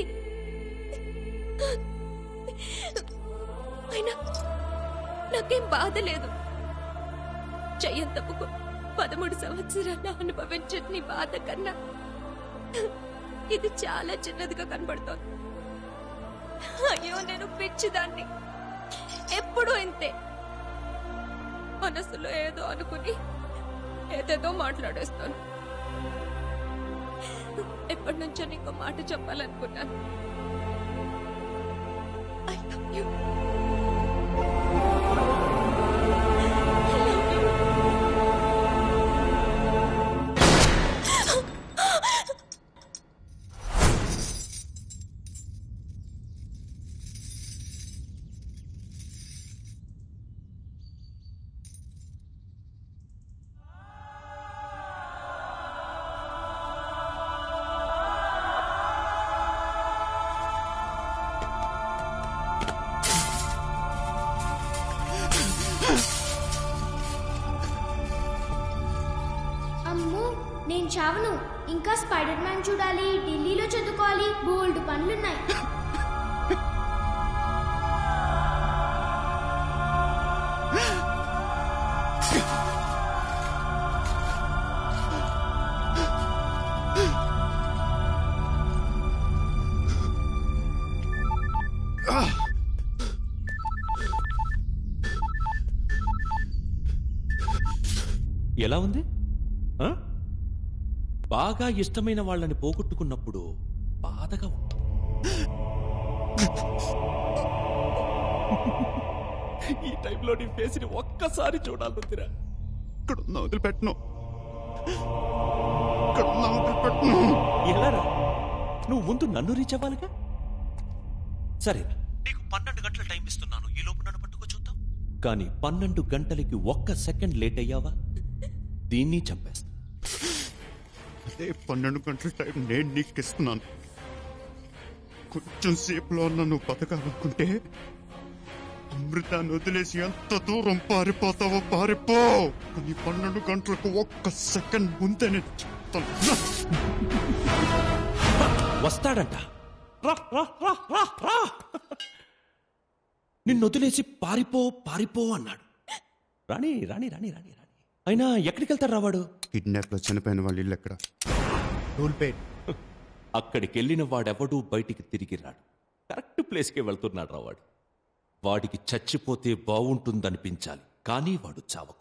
అయినా నాకేం బాధ లేదు చెయ్యంతపుకు పదమూడు సంవత్సరాలు అనుభవించిన నీ బాధ కన్నా ఇది చాలా చిన్నదిగా కనబడుతోంది అయ్యో నేను పిచ్చిదాన్ని ఎప్పుడూ ఇంతే మనసులో ఏదో అనుకుని ఏదేదో మాట్లాడేస్తాను ఎప్పటి నుంచో నీకు మాట చెప్పాలనుకున్నాను ఐ లవ్ యూ అమ్మో నేను చావను ఇంకా స్పైడర్ మ్యాన్ చూడాలి ఢిల్లీలో చదువుకోవాలి బోల్డ్ పనులున్నాయి ఎలా ఉంది ఆ? బాగా ఇష్టమైన వాళ్ళని పోగొట్టుకున్నప్పుడు బాధగా ఉంది ఈ టైంలో నీ ఫేస్ని ఒక్కసారి చూడాలందిరా ఇక్కడ ఉన్న వదిలిపెట్టను ఇక్కడ ఉన్న వదిలిపెట్టను ఎలారా నువ్వు ముందు నన్ను రీచ్ అవ్వాలిగా సరే నీకు పన్నెండు గంటల టైం ఇస్తున్నాను ఈ లోపు నన్ను పట్టుకో చూద్దాం కానీ పన్నెండు గంటలకి ఒక్క సెకండ్ లేట్ అయ్యావా దీన్ని చంపేస్తా అదే పన్నెండు గంటల టైం నేను నీకు ఇస్తున్నాను కొంచెం సేపులో అన్న నువ్వు బతకాలనుకుంటే అమృతాన్ని వదిలేసి ఎంత దూరం పారిపోతావో పారిపో కానీ పన్నెండు గంటలకు ఒక్క సెకండ్ ముందే నేను చెప్తాను వస్తాడంట రా, రా, రా, రా, రా. నిన్ను వదిలేసి పారిపో పారిపో అన్నాడు రాణి రాణి రాణి రాణి రాణి అయినా ఎక్కడికి వెళ్తాడు రావాడు కిడ్నాప్ లో చనిపోయిన వాళ్ళ ఇల్లు ఎక్కడ టూల్పేట్ అక్కడికి వెళ్ళిన వాడెవడూ బయటికి తిరిగి రాడు కరెక్ట్ ప్లేస్కే వెళ్తున్నాడు రావాడు వాడికి చచ్చిపోతే బాగుంటుందనిపించాలి కానీ వాడు చావకు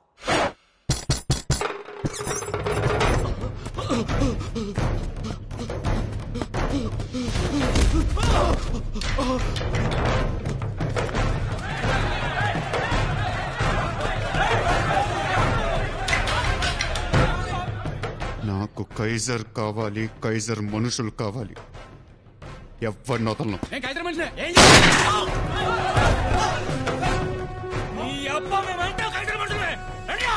నాకు కైజర్ కావాలి కైజర్ మనుషులు కావాలి ఎవరిని వదలను నేను కైతర మనిషినే ఏం నీ అబ్బా మేమంటే కైతర మనుషులమే రెడీయా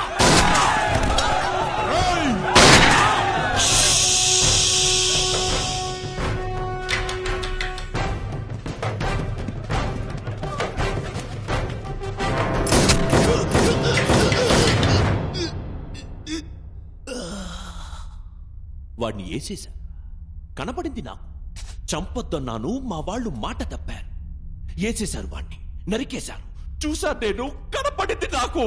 వాడిని వేసేశా కనపడింది నాకు చంపొద్దన్నాను మా వాళ్ళు మాట తప్పారు వేసేశారు వాణ్ణి నరికేశారు చూసా నేను కనపడింది నాకు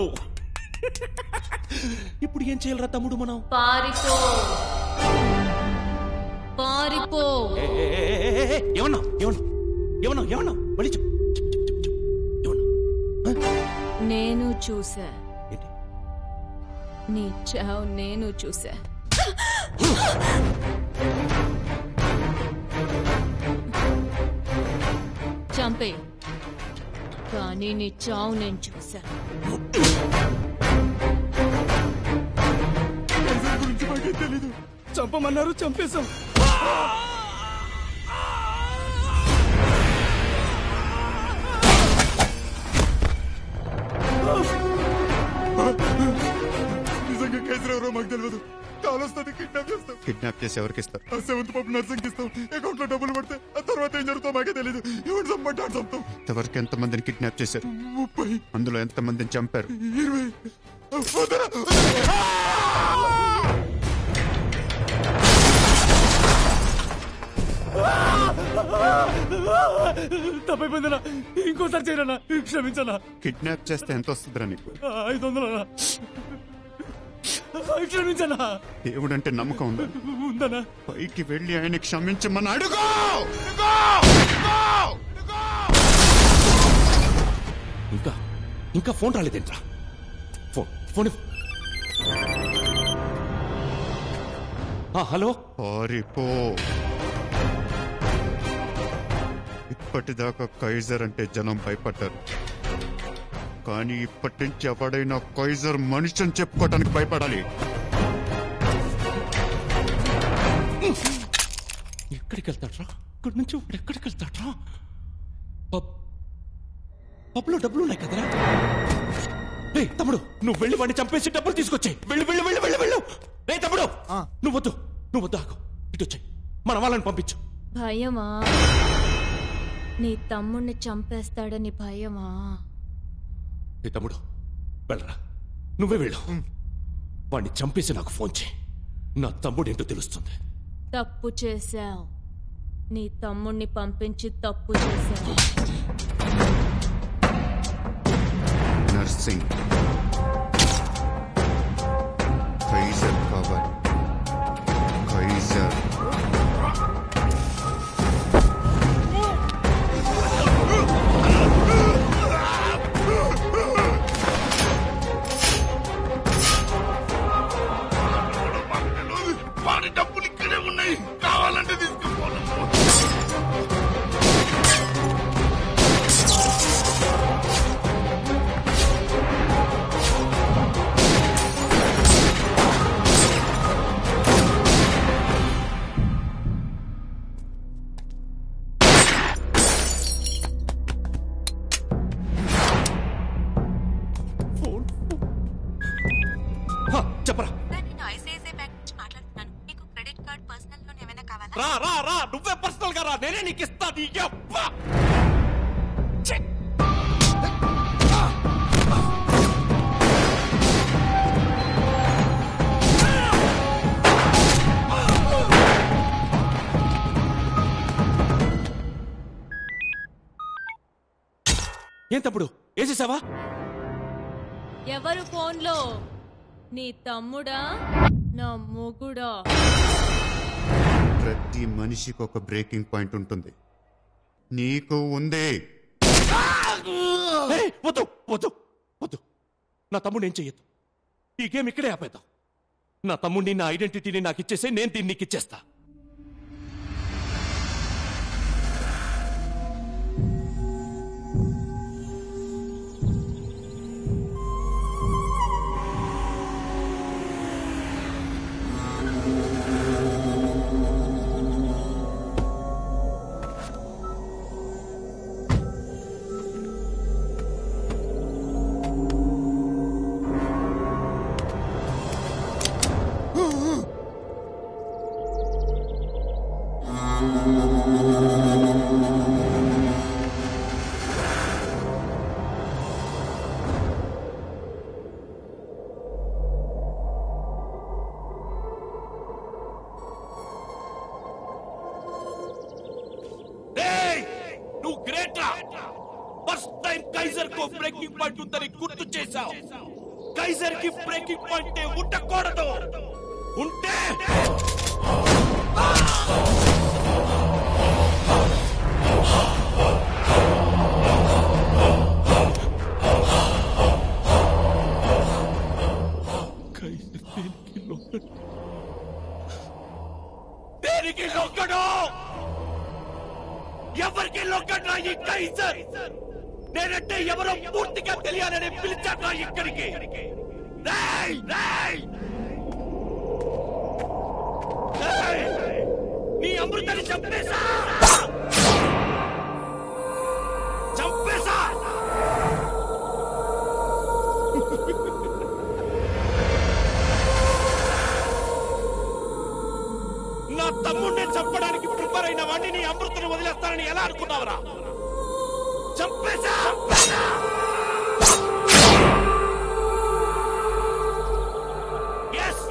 ఇప్పుడు ఏం చేయాలరా తమ్ముడు మనం పారిపో పారిపో ఏ, ఏ, ఏ, ఏ, ఏ, ఏ, ఏమన్నా ఏమన్నా ఏమన్నా ఏమన్నా మళ్ళీ చెప్పు నేను చూసా నీ చావు నేను చూసా చంపే కానీ నీ చావు నేను చూసా గురించి మాకే తెలీదు చంపమన్నారు చంపేశాం నిజంగా కేసరి ఎవరో మాకు తెలియదు కాల్ వస్తుంది కిడ్నాప్ చేస్తాం కిడ్నాప్ చేసి ఎవరికి ఇస్తారు ఆ సెవెంత్ పాప నర్సింగ్ ఇస్తాం అకౌంట్ లో డబ్బులు పడితే ఆ తర్వాత ఏం జరుగుతుందో మాకే తెలియదు ఎవరు చంపంటే ఆడు చంపుతాం ఇంతవరకు ఎంత మందిని కిడ్నాప్ చేశారు ముప్పై అందులో ఎంత మందిని చంపారు ఇరవై వదరా, తప్పైపోయిందన్నా ఇంకోసారి చేయరన్నా క్షమించనా కిడ్నాప్ చేస్తే ఎంత వస్తుందిరా నీకు ఐదు వందలన్నా క్షమించనా దేవుడంటే నమ్మకం ఉందా ఉందనా పైకి వెళ్ళి ఆయన క్షమించమని అడుగు ఇంకా ఇంకా ఫోన్ రాలేదేంట్రా ఫోన్ ఫోన్ ఇవ్వు. ఆ, హలో పారిపో ఇప్పటిదాకా కైజర్ అంటే జనం భయపడ్డారు కానీ ఇప్పటి నుంచి ఎవడైనా కైజర్ మనిషి అని చెప్పుకోవటానికి భయపడాలి ఎక్కడికి వెళ్తాడ్రా ఇక్కడి నుంచి వాడు ఎక్కడికి వెళ్తాడ్రా పబ్ పబ్లో డబ్బులు ఉన్నాయి కదరా రే తమ్ముడు నువ్వు వెళ్ళి వాడిని చంపేసి డబ్బులు తీసుకొచ్చాయి వెళ్ళు వెళ్ళు వెళ్ళు వెళ్ళు వెళ్ళు రే తమ్ముడు నువ్వు వద్దు నువ్వు వద్దు ఆగు ఇటు వచ్చాయి మన వాళ్ళని పంపించు భయమా నీ తమ్ముణ్ణి చంపేస్తాడని భయమా ఏ తమ్ముడు వెళ్ళరా నువ్వే వెళ్ళు వాడిని చంపేసి నాకు ఫోన్ చేయి నా తమ్ముడు ఏంటో తెలుస్తుంది తప్పు చేశావు నీ తమ్ముణ్ణి పంపించి తప్పు చేశావు నర్సింగ్ కైజర్ కావాలి కైజర్ వాడి డబ్బులు ఇక్కడే ఉన్నాయి కావాలంటే తీసుకుపోను ఆ రా రా రా నువ్వే పర్సనల్ గా రా నేనే నీకు ఇస్తా నీ యబ్బ. ఛీ! ఏం తప్పుడు వేసేసావా ఎవరు ఫోన్లో నీ తమ్ముడా నా మొగుడా ప్రతి మనిషికి ఒక బ్రేకింగ్ పాయింట్ ఉంటుంది నీకు ఉందే ఏయ్, వద్దు వద్దు వద్దు నా తమ్ముడు ఏం చెయ్యొద్దు ఈ గేమ్ ఇక్కడే ఆపేద్దాం నా తమ్ముడిని నా ఐడెంటిటీని నాకు ఇచ్చేసి నేను దీన్ని నీకు ఇచ్చేస్తా ఏయ్! నువ్వు గ్రేట్ రా ఫస్ట్ టైం కైజర్ కో బ్రేకింగ్ పాయింట్ ఉందని గుర్తు చేశావు కైజర్ కి బ్రేకింగ్ పాయింట్ ఉండకూడదు ఉంటే దేనికి లొక్కడు ఎవరికి లొక్కడ్రా ఈ కైజర్ నేనంటే ఎవరో పూర్తిగా తెలియాలని పిలిచాడ్రా ఇక్కడికి రేయ్! రేయ్! రేయ్! నీ అమృతని చంపేశా చంపేశా నా తమ్ముడిని చంపడానికి ప్రిపేర్ అయిన వాడిని నీ అమృతని వదిలేస్తానని ఎలా అనుకున్నావురా చంపేశా Yes!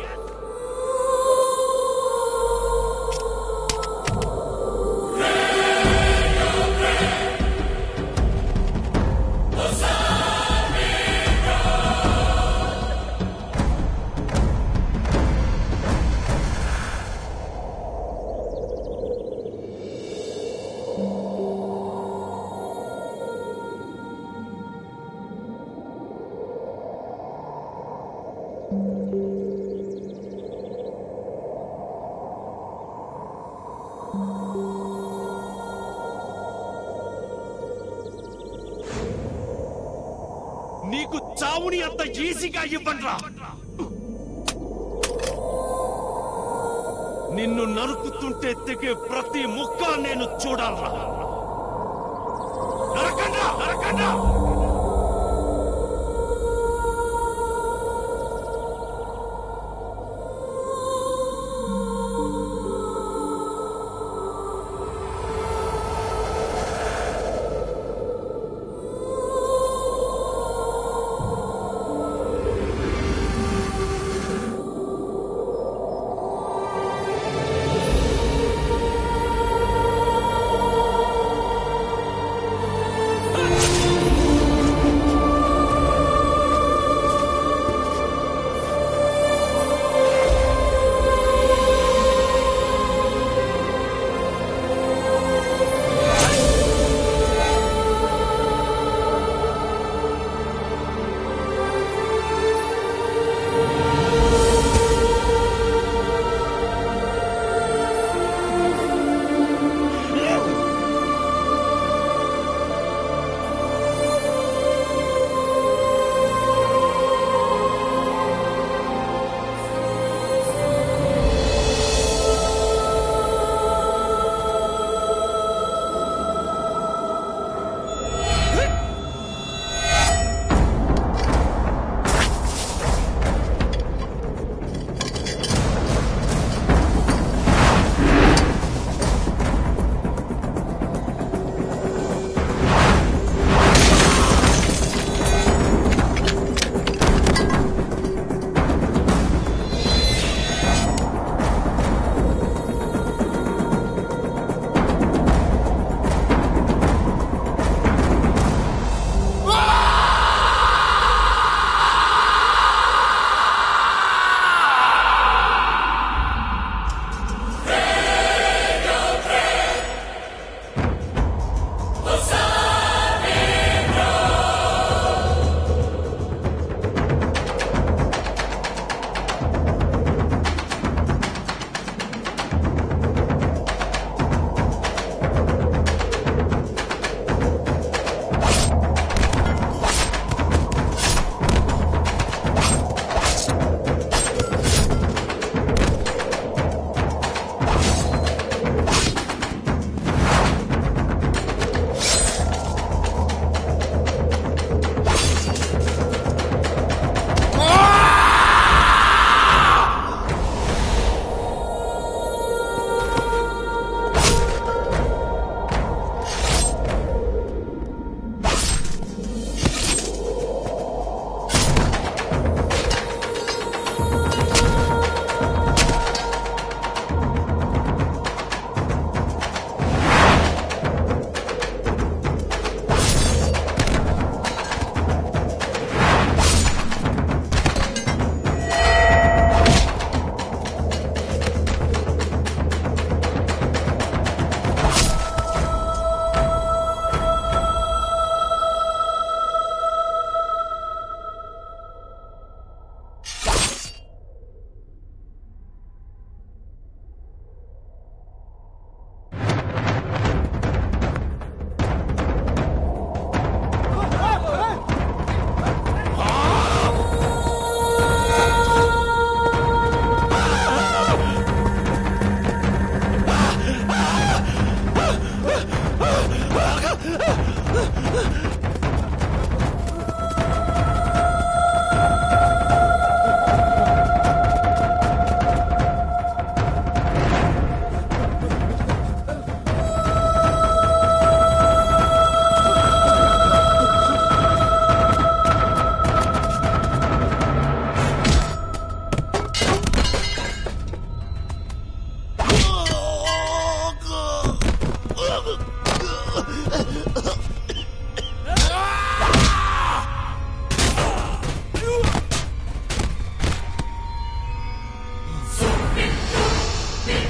నీకు చావుని అంత ఈజీగా ఇవ్వండ్రా నిన్ను నరుకుతుంటే తెగే ప్రతి ముక్క నేను చూడాలరా నరకండ్రా నరకండ్రా ఆ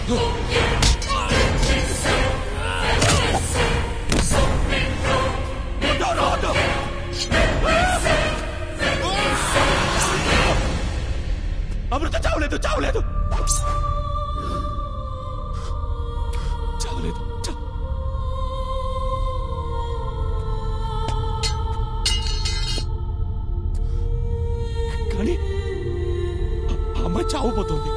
అమృత చావలేదు చావలేదు చావలేదు చా- కానీ ఆ అమ్మాయి చావబోతోంది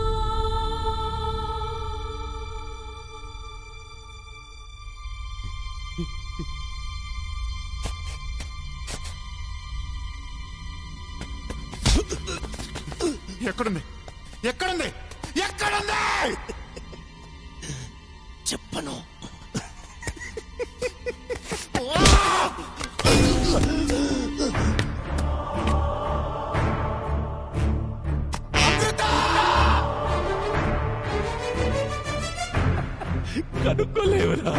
ఎక్కడుంది ఎక్కడుంది ఎక్కడుంది చెప్పను కనుక్కోలేవురా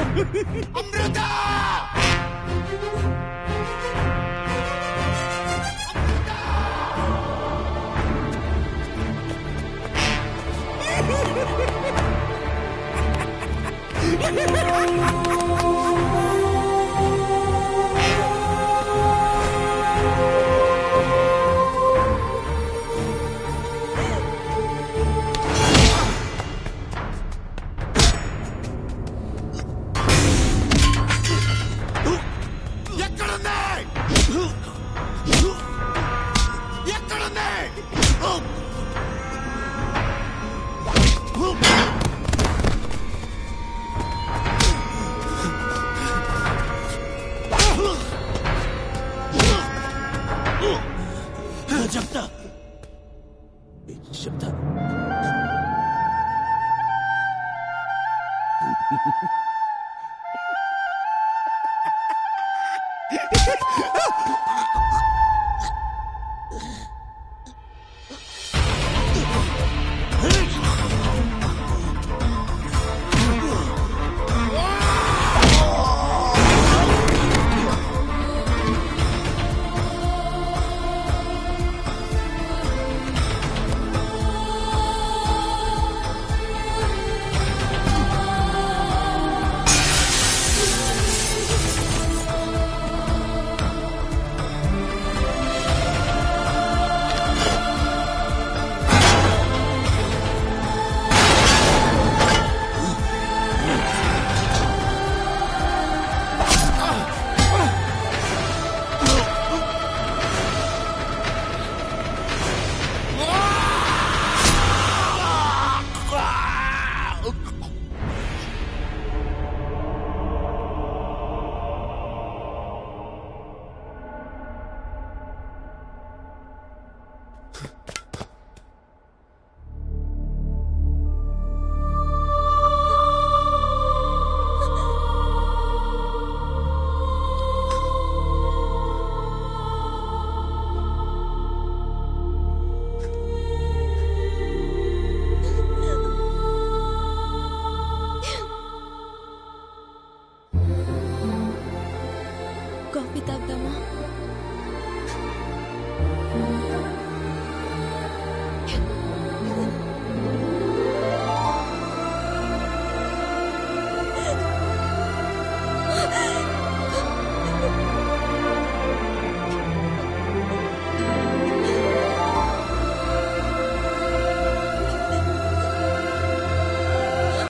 ఎక్కడుంది ఎక్కడుంది చెప్తా చెప్తా